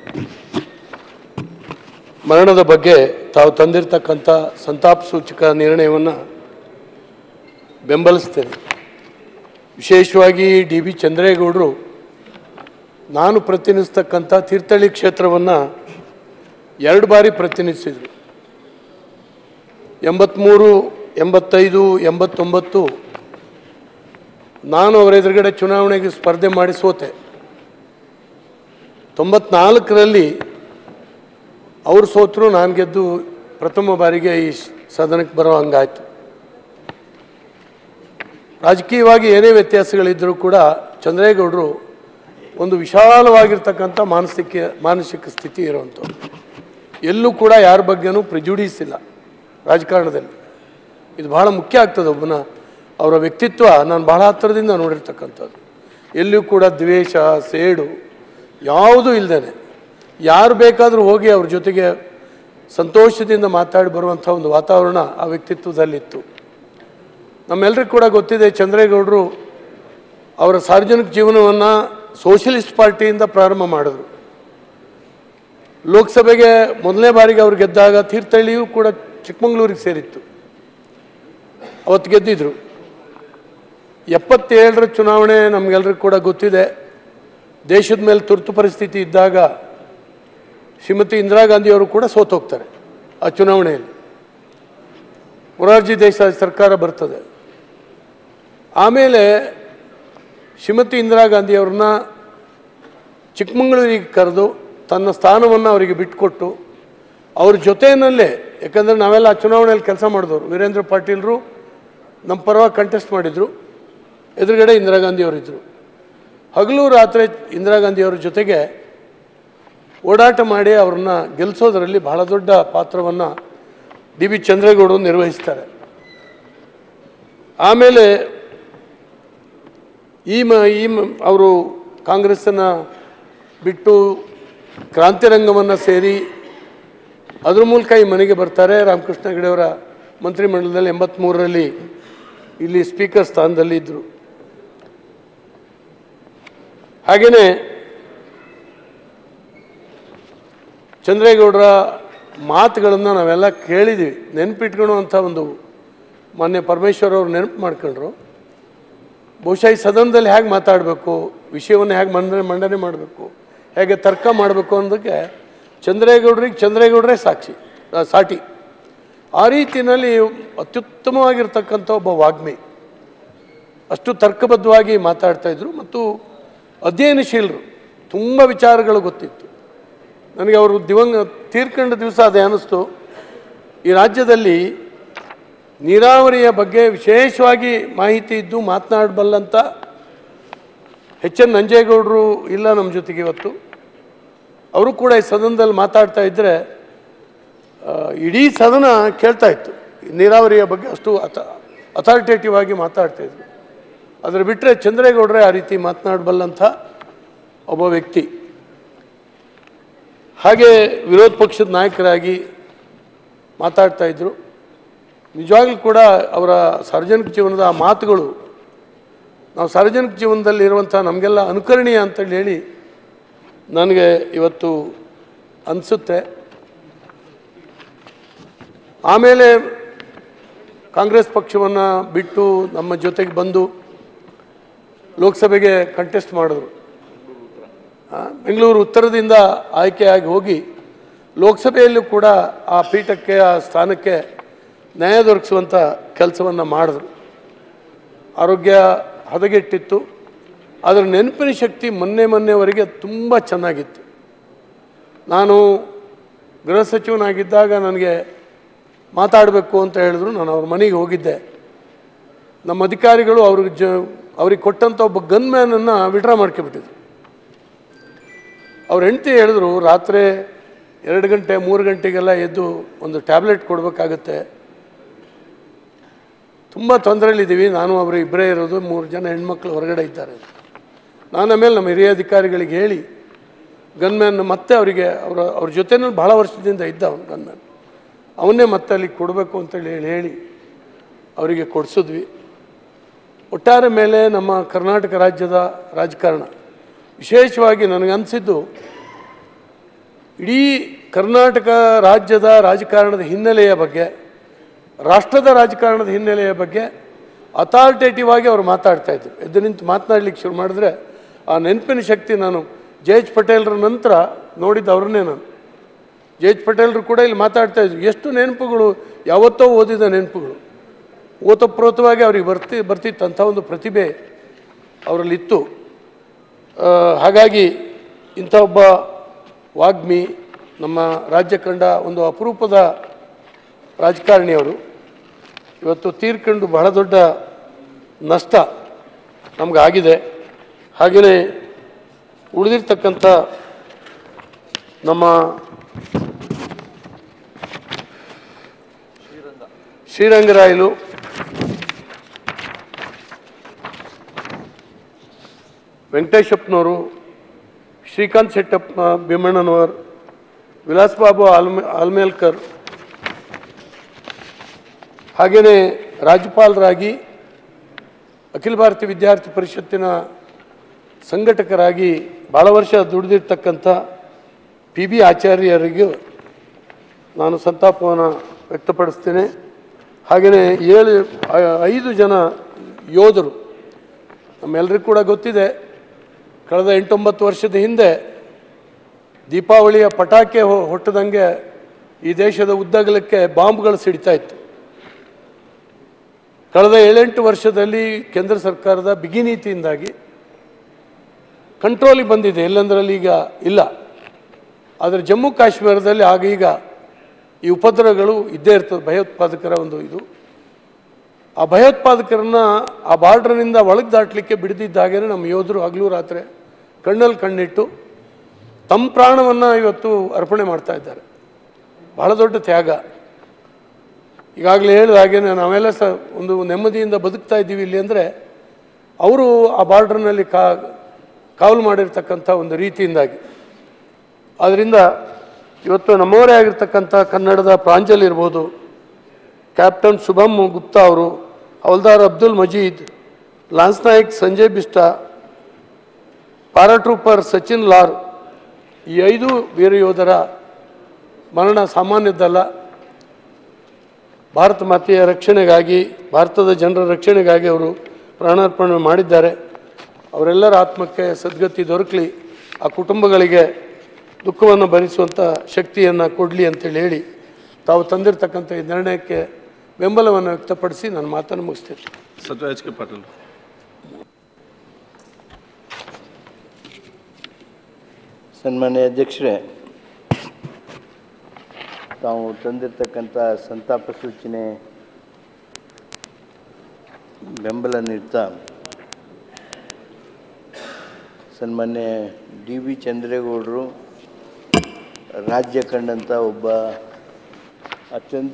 ಮರಣದ ಬಗ್ಗೆ ತಾವು ತಂದಿರತಕ್ಕಂಥ ಸಂತಾಪ ಸೂಚಕ ನಿರ್ಣಯವನ್ನು ಬೆಂಬಲಿಸ್ತೇನೆ ವಿಶೇಷವಾಗಿ ಡಿ ಬಿ ಚಂದ್ರೇಗೌಡರು ನಾನು ಪ್ರತಿನಿಧಿಸ್ತಕ್ಕಂಥ ತೀರ್ಥಹಳ್ಳಿ ಕ್ಷೇತ್ರವನ್ನು ಎರಡು ಬಾರಿ ಪ್ರತಿನಿಧಿಸಿದರು ಎಂಬತ್ತ್ಮೂರು ಎಂಬತ್ತೈದು ಎಂಬತ್ತೊಂಬತ್ತು ನಾನು ಅವರ ಎದುರುಗಡೆ ಚುನಾವಣೆಗೆ ಸ್ಪರ್ಧೆ ಮಾಡಿ ಸೋತೆ ತೊಂಬತ್ನಾಲ್ಕರಲ್ಲಿ ಅವರು ಸೋತರು ನಾನು ಗೆದ್ದು ಪ್ರಥಮ ಬಾರಿಗೆ ಈ ಸದನಕ್ಕೆ ಬರೋ ಹಂಗಾಯ್ತು ರಾಜಕೀಯವಾಗಿ ಏನೇ ವ್ಯತ್ಯಾಸಗಳಿದ್ದರೂ ಕೂಡ ಚಂದ್ರೇಗೌಡರು ಒಂದು ವಿಶಾಲವಾಗಿರ್ತಕ್ಕಂಥ ಮಾನಸಿಕ ಮಾನಸಿಕ ಸ್ಥಿತಿ ಇರುವಂಥವ್ರು ಎಲ್ಲೂ ಕೂಡ ಯಾರ ಬಗ್ಗೆನೂ ಪ್ರಿಜುಡೀಸ್ ಇಲ್ಲ ರಾಜಕಾರಣದಲ್ಲಿ ಇದು ಬಹಳ ಮುಖ್ಯ ಆಗ್ತದೆ ಒಬ್ಬನ ಅವರ ವ್ಯಕ್ತಿತ್ವ ನಾನು ಬಹಳ ಹತ್ತಿರದಿಂದ ನೋಡಿರ್ತಕ್ಕಂಥದ್ದು ಎಲ್ಲಿಯೂ ಕೂಡ ದ್ವೇಷ ಸೇಡು ಯಾವುದೂ ಇಲ್ಲದೇನೆ ಯಾರು ಬೇಕಾದರೂ ಹೋಗಿ ಅವ್ರ ಜೊತೆಗೆ ಸಂತೋಷದಿಂದ ಮಾತಾಡಿ ಬರುವಂಥ ಒಂದು ವಾತಾವರಣ ಆ ವ್ಯಕ್ತಿತ್ವದಲ್ಲಿತ್ತು ನಮ್ಮೆಲ್ಲರಿಗೂ ಕೂಡ ಗೊತ್ತಿದೆ ಚಂದ್ರೇಗೌಡರು ಅವರ ಸಾರ್ವಜನಿಕ ಜೀವನವನ್ನು ಸೋಷಲಿಸ್ಟ್ ಪಾರ್ಟಿಯಿಂದ ಪ್ರಾರಂಭ ಮಾಡಿದ್ರು ಲೋಕಸಭೆಗೆ ಮೊದಲನೇ ಬಾರಿಗೆ ಅವ್ರು ಗೆದ್ದಾಗ ತೀರ್ಥಹಳ್ಳಿಯೂ ಕೂಡ ಚಿಕ್ಕಮಗಳೂರಿಗೆ ಸೇರಿತ್ತು ಅವತ್ತು ಗೆದ್ದಿದ್ರು ಎಪ್ಪತ್ತೇಳರ ಚುನಾವಣೆ ನಮಗೆಲ್ಲರಿಗೂ ಕೂಡ ಗೊತ್ತಿದೆ ದೇಶದ ಮೇಲೆ ತುರ್ತು ಪರಿಸ್ಥಿತಿ ಇದ್ದಾಗ ಶ್ರೀಮತಿ ಇಂದಿರಾ ಗಾಂಧಿಯವರು ಕೂಡ ಸೋತೋಗ್ತಾರೆ ಆ ಚುನಾವಣೆಯಲ್ಲಿ ಮೊರಾರ್ಜಿ ದೇಸಾಯಿ ಸರ್ಕಾರ ಬರ್ತದೆ ಆಮೇಲೆ ಶ್ರೀಮತಿ ಇಂದಿರಾ ಗಾಂಧಿಯವ್ರನ್ನ ಚಿಕ್ಕಮಗಳೂರಿಗೆ ಕರೆದು ತನ್ನ ಸ್ಥಾನವನ್ನು ಅವರಿಗೆ ಬಿಟ್ಟುಕೊಟ್ಟು ಅವ್ರ ಜೊತೆಯಲ್ಲೇ ಯಾಕಂದರೆ ನಾವೆಲ್ಲ ಆ ಚುನಾವಣೆಯಲ್ಲಿ ಕೆಲಸ ಮಾಡಿದವರು ವೀರೇಂದ್ರ ಪಾಟೀಲ್ರು ನಮ್ಮ ಪರವಾಗಿ ಕಂಟೆಸ್ಟ್ ಮಾಡಿದರು ಎದುರುಗಡೆ ಇಂದಿರಾ ಗಾಂಧಿಯವರಿದ್ದರು ಹಗಲು ರಾತ್ರಿ ಇಂದಿರಾ ಗಾಂಧಿಯವ್ರ ಜೊತೆಗೆ ಓಡಾಟ ಮಾಡಿ ಅವ್ರನ್ನ ಗೆಲ್ಲಿಸೋದರಲ್ಲಿ ಬಹಳ ದೊಡ್ಡ ಪಾತ್ರವನ್ನು ಡಿ ಬಿ ಚಂದ್ರೇಗೌಡರು ನಿರ್ವಹಿಸ್ತಾರೆ ಆಮೇಲೆ ಈ ಮ ಈ ಮ ಅವರು ಕಾಂಗ್ರೆಸ್ಸನ್ನು ಬಿಟ್ಟು ಕ್ರಾಂತಿರಂಗವನ್ನು ಸೇರಿ ಅದ್ರ ಮೂಲಕ ಈ ಮನೆಗೆ ಬರ್ತಾರೆ ರಾಮಕೃಷ್ಣ ಹೆಗಡೆಯವರ ಮಂತ್ರಿಮಂಡಲದಲ್ಲಿ ಎಂಬತ್ತ್ಮೂರರಲ್ಲಿ ಇಲ್ಲಿ ಸ್ಪೀಕರ್ ಸ್ಥಾನದಲ್ಲಿ ಇದ್ದರು ಹಾಗೆಯೇ ಚಂದ್ರೇಗೌಡರ ಮಾತುಗಳನ್ನು ನಾವೆಲ್ಲ ಕೇಳಿದ್ದೀವಿ ನೆನಪಿಟ್ಕೊಳ್ಳುವಂಥ ಒಂದು ಮಾನ್ಯ ಪರಮೇಶ್ವರ್ ಅವರು ನೆನಪು ಮಾಡ್ಕೊಂಡ್ರು ಬಹುಶಃ ಈ ಸದನದಲ್ಲಿ ಹೇಗೆ ಮಾತಾಡಬೇಕು ವಿಷಯವನ್ನು ಹೇಗೆ ಮಂಡನೆ ಮಂಡನೆ ಮಾಡಬೇಕು ಹೇಗೆ ತರ್ಕ ಮಾಡಬೇಕು ಅನ್ನೋದಕ್ಕೆ ಚಂದ್ರೇಗೌಡರಿಗೆ ಚಂದ್ರೇಗೌಡರೇ ಸಾಕ್ಷಿ ಆ, ಸಾಟಿ ಆ ರೀತಿಯಲ್ಲಿ ಅತ್ಯುತ್ತಮವಾಗಿರ್ತಕ್ಕಂಥ ಒಬ್ಬ ವಾಗ್ಮಿ ಅಷ್ಟು ತರ್ಕಬದ್ಧವಾಗಿ ಮಾತಾಡ್ತಾ ಇದ್ರು ಮತ್ತು ಅಧ್ಯಯನಶೀಲರು ತುಂಬ ವಿಚಾರಗಳು ಗೊತ್ತಿತ್ತು ನನಗೆ ಅವರು ದಿವಂಗ ತೀರ್ಕೊಂಡ ದಿವಸ ಅದೇ ಅನ್ನಿಸ್ತು ಈ ರಾಜ್ಯದಲ್ಲಿ ನೀರಾವರಿಯ ಬಗ್ಗೆ ವಿಶೇಷವಾಗಿ ಮಾಹಿತಿ ಇದ್ದು ಮಾತನಾಡಬಲ್ಲಂಥ ಎಚ್ ಎನ್ ನಂಜೇಗೌಡರು ಇಲ್ಲ ನಮ್ಮ ಜೊತೆಗೆ ಇವತ್ತು ಅವರು ಕೂಡ ಈ ಸದನದಲ್ಲಿ ಮಾತಾಡ್ತಾ ಇದ್ದರೆ ಆ, ಇಡೀ ಸದನ ಕೇಳ್ತಾ ಇತ್ತು ನೀರಾವರಿಯ ಬಗ್ಗೆ ಅಷ್ಟು ಅಥ ಅಥಾರಿಟೇಟಿವ್ ಆಗಿ ಮಾತಾಡ್ತಾ ಇದ್ರು ಅದರ ಬಿಟ್ಟರೆ ಚಂದ್ರೇಗೌಡರೇ ಆ ರೀತಿ ಮಾತನಾಡಬಲ್ಲಂಥ ಒಬ್ಬ ವ್ಯಕ್ತಿ ಹಾಗೆ ವಿರೋಧ ಪಕ್ಷದ ನಾಯಕರಾಗಿ ಮಾತಾಡ್ತಾ ಇದ್ದರು ನಿಜವಾಗ್ಲೂ ಕೂಡ ಅವರ ಸಾರ್ವಜನಿಕ ಜೀವನದ ಆ ಮಾತುಗಳು ನಾವು ಸಾರ್ವಜನಿಕ ಜೀವನದಲ್ಲಿ ಇರುವಂಥ ನಮಗೆಲ್ಲ ಅನುಕರಣೀಯ ಅಂತೇಳಿ ಹೇಳಿ ನನಗೆ ಇವತ್ತು ಅನಿಸುತ್ತೆ ಆಮೇಲೆ ಕಾಂಗ್ರೆಸ್ ಪಕ್ಷವನ್ನು ಬಿಟ್ಟು ನಮ್ಮ ಜೊತೆಗೆ ಬಂದು ಲೋಕಸಭೆಗೆ ಕಂಟೆಸ್ಟ್ ಮಾಡಿದ್ರು ಆ, ಬೆಂಗಳೂರು ಉತ್ತರದಿಂದ ಆಯ್ಕೆಯಾಗಿ ಹೋಗಿ ಲೋಕಸಭೆಯಲ್ಲೂ ಕೂಡ ಆ ಪೀಠಕ್ಕೆ ಆ ಸ್ಥಾನಕ್ಕೆ ನ್ಯಾಯ ದೊರಕಿಸುವಂಥ ಕೆಲಸವನ್ನು ಮಾಡಿದ್ರು ಆರೋಗ್ಯ ಹದಗೆಟ್ಟಿತ್ತು ಅದರ ನೆನಪಿನ ಶಕ್ತಿ ಮೊನ್ನೆ ಮೊನ್ನೆವರೆಗೆ ತುಂಬ ಚೆನ್ನಾಗಿತ್ತು ನಾನು ಗೃಹ ಸಚಿವನಾಗಿದ್ದಾಗ ನನಗೆ ಮಾತಾಡಬೇಕು ಅಂತ ಹೇಳಿದ್ರು ನಾನು ಅವ್ರ ಮನೆಗೆ ಹೋಗಿದ್ದೆ ನಮ್ಮ ಅಧಿಕಾರಿಗಳು ಅವ್ರಿಗೆ ಜ ಅವ್ರಿಗೆ ಕೊಟ್ಟಂಥ ಒಬ್ಬ ಗನ್ಮ್ಯಾನನ್ನು ವಿಡ್ರಾ ಮಾಡ್ಕೊಬಿಟ್ಟಿದ್ರು ಅವ್ರ ಹೆಂಡತಿ ಹೇಳಿದ್ರು ರಾತ್ರಿ ಎರಡು ಗಂಟೆ ಮೂರು ಗಂಟೆಗೆಲ್ಲ ಎದ್ದು ಒಂದು ಟ್ಯಾಬ್ಲೆಟ್ ಕೊಡಬೇಕಾಗತ್ತೆ ತುಂಬ ತೊಂದರೆಯಲ್ಲಿದ್ದೀವಿ ನಾನು ಅವರು ಇಬ್ಬರೇ ಇರೋದು ಮೂರು ಜನ ಹೆಣ್ಮಕ್ಳು ಹೊರಗಡೆ ಇದ್ದಾರೆ ನಾನು ಆಮೇಲೆ ನಮ್ಮ ಹಿರಿಯ ಅಧಿಕಾರಿಗಳಿಗೆ ಹೇಳಿ ಗನ್ಮ್ಯಾನ್ ಮತ್ತೆ ಅವರಿಗೆ ಅವರ ಅವ್ರ ಜೊತೆನಲ್ಲಿ ಭಾಳ ವರ್ಷದಿಂದ ಇದ್ದ ಅವನು ಗನ್ಮ್ಯಾನ್ ಅವನ್ನೇ ಮತ್ತೆ ಅಲ್ಲಿ ಕೊಡಬೇಕು ಅಂತೇಳಿ ಹೇಳಿ ಹೇಳಿ ಅವರಿಗೆ ಕೊಡಿಸಿದ್ವಿ ಒಟ್ಟಾರೆ ಮೇಲೆ ನಮ್ಮ ಕರ್ನಾಟಕ ರಾಜ್ಯದ ರಾಜಕಾರಣ ವಿಶೇಷವಾಗಿ ನನಗನ್ಸಿದ್ದು ಇಡೀ ಕರ್ನಾಟಕ ರಾಜ್ಯದ ರಾಜಕಾರಣದ ಹಿನ್ನೆಲೆಯ ಬಗ್ಗೆ ರಾಷ್ಟ್ರದ ರಾಜಕಾರಣದ ಹಿನ್ನೆಲೆಯ ಬಗ್ಗೆ ಅಥಾರಿಟೇಟಿವ್ ಆಗಿ ಅವರು ಮಾತಾಡ್ತಾ ಇದ್ರು ಎದ್ದು ನಿಂತು ಮಾತನಾಡ್ಲಿಕ್ಕೆ ಶುರು ಮಾಡಿದ್ರೆ ಆ ನೆನಪಿನ ಶಕ್ತಿ ನಾನು ಜೆ ಎಚ್ ಪಟೇಲ್ರ ನಂತರ ನೋಡಿದ್ದು ಅವ್ರನ್ನೇ ನಾನು ಜೆ ಎಚ್ ಪಟೇಲ್ರು ಕೂಡ ಇಲ್ಲಿ ಮಾತಾಡ್ತಾ ಇದ್ರು ಎಷ್ಟು ನೆನಪುಗಳು ಯಾವತ್ತೋ ಓದಿದ ನೆನಪುಗಳು ಓತಪ್ರೋತವಾಗಿ ಅವ್ರಿಗೆ ಬರ್ತಿ ಬರ್ತಿತ್ತು ಅಂಥ ಒಂದು ಪ್ರತಿಭೆ ಅವರಲ್ಲಿತ್ತು ಆ, ಹಾಗಾಗಿ ಇಂಥ ಒಬ್ಬ ವಾಗ್ಮಿ ನಮ್ಮ ರಾಜ್ಯ ಕಂಡ ಒಂದು ಅಪರೂಪದ ರಾಜಕಾರಣಿಯವರು ಇವತ್ತು ತೀರ್ಕೊಂಡು ಬಹಳ ದೊಡ್ಡ ನಷ್ಟ ನಮಗಾಗಿದೆ ಹಾಗೆಯೇ ಉಳಿದಿರ್ತಕ್ಕಂಥ ನಮ್ಮ ಶ್ರೀರಂಗರಾಯಲು ವೆಂಕಟೇಶಪ್ಪನವರು ಶ್ರೀಕಾಂತ್ ಶೆಟ್ಟಪ್ಪ ಭೀಮಣ್ಣನವರ್ ವಿಲಾಸ್ ಬಾಬು ಆಲ್ಮೆ ಆಲ್ಮೇಲ್ಕರ್ ಹಾಗೆಯೇ ರಾಜ್ಯಪಾಲರಾಗಿ ಅಖಿಲ ಭಾರತೀಯ ವಿದ್ಯಾರ್ಥಿ ಪರಿಷತ್ತಿನ ಸಂಘಟಕರಾಗಿ ಭಾಳ ವರ್ಷ ದುಡಿದಿರ್ತಕ್ಕಂಥ ಪಿ ಬಿ ಆಚಾರ್ಯರಿಗೂ ನಾನು ಸಂತಾಪವನ್ನು ವ್ಯಕ್ತಪಡಿಸ್ತೇನೆ ಹಾಗೆಯೇ ಏಳು ಐ- ಐದು ಜನ ಯೋಧರು ನಮ್ಮೆಲ್ಲರಿಗೂ ಕೂಡ ಗೊತ್ತಿದೆ ಕಳೆದ ಎಂಟೊಂಬತ್ತು ವರ್ಷದ ಹಿಂದೆ ದೀಪಾವಳಿಯ ಪಟಾಕಿ ಹೊ- ಹೊಟ್ಟದಂಗೆ ಈ ದೇಶದ ಉದ್ದಗಲಕ್ಕೆ ಬಾಂಬ್ಗಳು ಸಿಡಿತಾ ಇತ್ತು ಕಳೆದ ಏಳೆಂಟು ವರ್ಷದಲ್ಲಿ ಕೇಂದ್ರ ಸರ್ಕಾರದ ಬಿಗಿ ನೀತಿಯಿಂದಾಗಿ ಕಂಟ್ರೋಲಿಗೆ ಬಂದಿದೆ ಎಲ್ಲಂದ್ರಲ್ಲಿ ಈಗ ಇಲ್ಲ ಆದರೆ ಜಮ್ಮು ಕಾಶ್ಮೀರದಲ್ಲಿ ಆಗ ಈಗ ಈ ಉಪದ್ರವಗಳು ಇದ್ದೇ ಇರ್ತದೆ ಭಯೋತ್ಪಾದಕರ ಒಂದು ಇದು ಆ ಭಯೋತ್ಪಾದಕರನ್ನ ಆ ಬಾರ್ಡ್ರ್ನಿಂದ ಒಳಗೆ ದಾಟಲಿಕ್ಕೆ ಬಿಡದಿದ್ದಾಗೇ ನಮ್ಮ ಯೋಧರು ಹಗಲು ರಾತ್ರಿ ಕಣ್ಣಲ್ಲಿ ಕಣ್ಣಿಟ್ಟು ತಮ್ಮ ಪ್ರಾಣವನ್ನು ಇವತ್ತು ಅರ್ಪಣೆ ಮಾಡ್ತಾ ಇದ್ದಾರೆ ಬಹಳ ದೊಡ್ಡ ತ್ಯಾಗ ಈಗಾಗಲೇ ಹೇಳಿದ ಹಾಗೆ ನಾವೆಲ್ಲ ಸಹ ಒಂದು ನೆಮ್ಮದಿಯಿಂದ ಬದುಕ್ತಾ ಇದ್ದೀವಿ ಇಲ್ಲಿ ಅಂದರೆ ಅವರು ಆ ಬಾರ್ಡ್ರ್ನಲ್ಲಿ ಕಾ ಕಾವಲು ಮಾಡಿರ್ತಕ್ಕಂಥ ಒಂದು ರೀತಿಯಿಂದಾಗಿ ಆದ್ದರಿಂದ ಇವತ್ತು ನಮ್ಮವರೇ ಆಗಿರ್ತಕ್ಕಂಥ ಕನ್ನಡದ ಪ್ರಾಂಜಲ್ ಇರ್ಬೋದು ಕ್ಯಾಪ್ಟನ್ ಶುಭಮ್ ಗುಪ್ತಾ ಅವರು ಹವಲ್ದಾರ್ ಅಬ್ದುಲ್ ಮಜೀದ್ ಲಾನ್ಸ್ ನಾಯಕ್ ಸಂಜಯ್ ಬಿಸ್ಟಾ ಪ್ಯಾರಾಟ್ರೂಪರ್ ಸಚಿನ್ ಲಾರ್ ಈ ಐದು ವೀರ ಯೋಧರ ಮರಣ ಸಾಮಾನ್ಯದ್ದಲ್ಲ ಭಾರತ ಮಾತೆಯ ರಕ್ಷಣೆಗಾಗಿ ಭಾರತದ ಜನರ ರಕ್ಷಣೆಗಾಗಿ ಅವರು ಪ್ರಾಣಾರ್ಪಣೆ ಮಾಡಿದ್ದಾರೆ ಅವರೆಲ್ಲರ ಆತ್ಮಕ್ಕೆ ಸದ್ಗತಿ ದೊರಕಲಿ ಆ ಕುಟುಂಬಗಳಿಗೆ ದುಃಖವನ್ನು ಭರಿಸುವಂಥ ಶಕ್ತಿಯನ್ನು ಕೊಡಲಿ ಅಂತೇಳಿ ಹೇಳಿ ತಾವು ತಂದಿರತಕ್ಕಂಥ ಈ ನಿರ್ಣಯಕ್ಕೆ ಬೆಂಬಲವನ್ನು ವ್ಯಕ್ತಪಡಿಸಿ ನಾನು ಮಾತನ್ನು ಮುಗಿಸ್ತೇನೆ ಸಚಿವ ಎಚ್ ಕೆ ಪಾಟೀಲ್ ಸನ್ಮಾನ್ಯ ಅಧ್ಯಕ್ಷರೇ ತಾವು ತಂದಿರತಕ್ಕಂಥ ಸಂತಾಪ ಸೂಚನೆ ಬೆಂಬಲ ನೀಡ್ತಾ ಸನ್ಮಾನ್ಯ ಡಿ ವಿ ಚಂದ್ರೇಗೌಡರು ರಾಜ್ಯ ಕಂಡಂಥ ಒಬ್ಬ ಅತ್ಯಂತ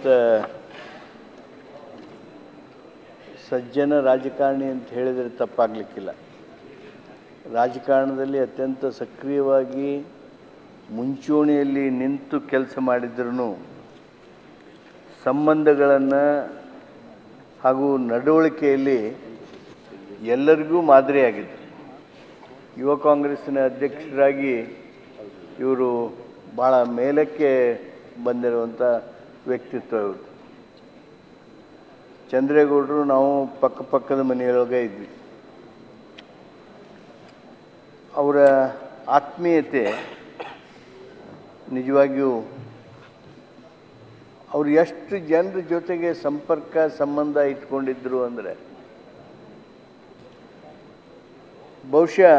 ಸಜ್ಜನ ರಾಜಕಾರಣಿ ಅಂತ ಹೇಳಿದರೆ ತಪ್ಪಾಗಲಿಕ್ಕಿಲ್ಲ ರಾಜಕಾರಣದಲ್ಲಿ ಅತ್ಯಂತ ಸಕ್ರಿಯವಾಗಿ ಮುಂಚೂಣಿಯಲ್ಲಿ ನಿಂತು ಕೆಲಸ ಮಾಡಿದ್ರೂ ಸಂಬಂಧಗಳನ್ನು ಹಾಗೂ ನಡವಳಿಕೆಯಲ್ಲಿ ಎಲ್ಲರಿಗೂ ಮಾದರಿಯಾಗಿದ್ದರು ಯುವ ಕಾಂಗ್ರೆಸ್ಸಿನ ಅಧ್ಯಕ್ಷರಾಗಿ ಇವರು ಭಾಳ ಮೇಲಕ್ಕೆ ಬಂದಿರುವಂಥ ವ್ಯಕ್ತಿತ್ವ ಇವರು ಚಂದ್ರೇಗೌಡರು ನಾವು ಪಕ್ಕ ಪಕ್ಕದ ಮನೆಯೊಳಗೆ ಇದ್ವಿ ಅವರ ಆತ್ಮೀಯತೆ ನಿಜವಾಗಿಯೂ ಅವರು ಎಷ್ಟು ಜನರ ಜೊತೆಗೆ ಸಂಪರ್ಕ ಸಂಬಂಧ ಇಟ್ಕೊಂಡಿದ್ರು ಅಂದರೆ ಬಹುಶಃ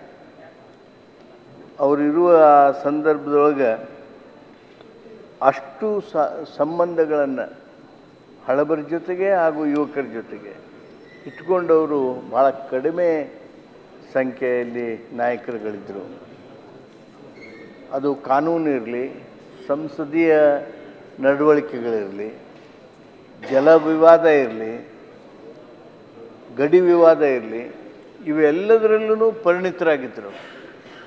ಅವರಿರುವ ಆ ಸಂದರ್ಭದೊಳಗೆ ಅಷ್ಟು ಸ ಸಂಬಂಧಗಳನ್ನು ಹಳಬರ ಜೊತೆಗೆ ಹಾಗೂ ಯುವಕರ ಜೊತೆಗೆ ಇಟ್ಕೊಂಡವರು ಭಾಳ ಕಡಿಮೆ ಸಂಖ್ಯೆಯಲ್ಲಿ ನಾಯಕರುಗಳಿದ್ದರು ಅದು ಕಾನೂನು ಇರಲಿ ಸಂಸದೀಯ ನಡವಳಿಕೆಗಳಿರಲಿ ಜಲ ವಿವಾದ ಇರಲಿ ಗಡಿ ವಿವಾದ ಇರಲಿ ಇವೆಲ್ಲದರಲ್ಲೂ ಪರಿಣಿತರಾಗಿದ್ದರು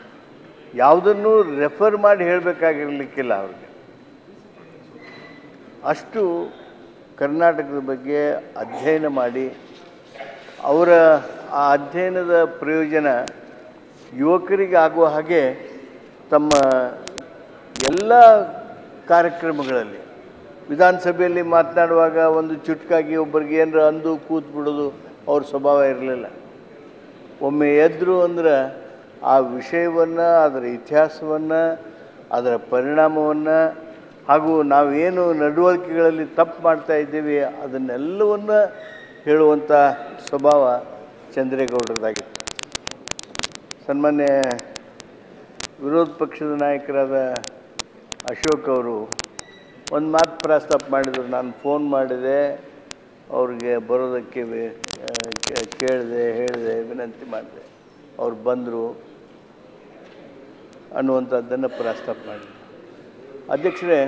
ಯಾವುದನ್ನು ರೆಫರ್ ಮಾಡಿ ಹೇಳಬೇಕಾಗಿರ್ಲಿಕ್ಕಿಲ್ಲ ಅವ್ರಿಗೆ ಅಷ್ಟು ಕರ್ನಾಟಕದ ಬಗ್ಗೆ ಅಧ್ಯಯನ ಮಾಡಿ ಅವರ ಆ ಅಧ್ಯಯನದ ಪ್ರಯೋಜನ ಯುವಕರಿಗೆ ಆಗುವ ಹಾಗೆ ತಮ್ಮ ಎಲ್ಲ ಕಾರ್ಯಕ್ರಮಗಳಲ್ಲಿ ವಿಧಾನಸಭೆಯಲ್ಲಿ ಮಾತನಾಡುವಾಗ ಒಂದು ಚುಟ್ಕಾಗಿ ಒಬ್ಬರಿಗೆ ಏನರ ಅಂದು ಕೂತ್ ಬಿಡೋದು ಅವ್ರ ಸ್ವಭಾವ ಇರಲಿಲ್ಲ ಒಮ್ಮೆ ಎದ್ರು ಅಂದ್ರೆ ಆ ವಿಷಯವನ್ನು ಅದರ ಇತಿಹಾಸವನ್ನು ಅದರ ಪರಿಣಾಮವನ್ನು ಹಾಗೂ ನಾವೇನು ನಡವಳಿಕೆಗಳಲ್ಲಿ ತಪ್ಪು ಮಾಡ್ತಾ ಇದ್ದೀವಿ ಅದನ್ನೆಲ್ಲವನ್ನು ಹೇಳುವಂಥ ಸ್ವಭಾವ ಚಂದ್ರೇಗೌಡರದಾಗಿತ್ತು ಸನ್ಮಾನ್ಯ ವಿರೋಧ ಪಕ್ಷದ ನಾಯಕರಾದ ಅಶೋಕ್ ಅವರು ಒಂದು ಮಾತು ಪ್ರಸ್ತಾಪ ಮಾಡಿದರು ನಾನು ಫೋನ್ ಮಾಡಿದೆ ಅವ್ರಿಗೆ ಬರೋದಕ್ಕೆ ವೆ- ಆ, ಕೇ- ಕೇಳಿದೆ ಹೇಳಿದೆ ವಿನಂತಿ ಮಾಡಿದೆ ಅವ್ರು ಬಂದರು ಅನ್ನುವಂಥದ್ದನ್ನು ಪ್ರಸ್ತಾಪ ಮಾಡಿದೆ ಅಧ್ಯಕ್ಷರೇ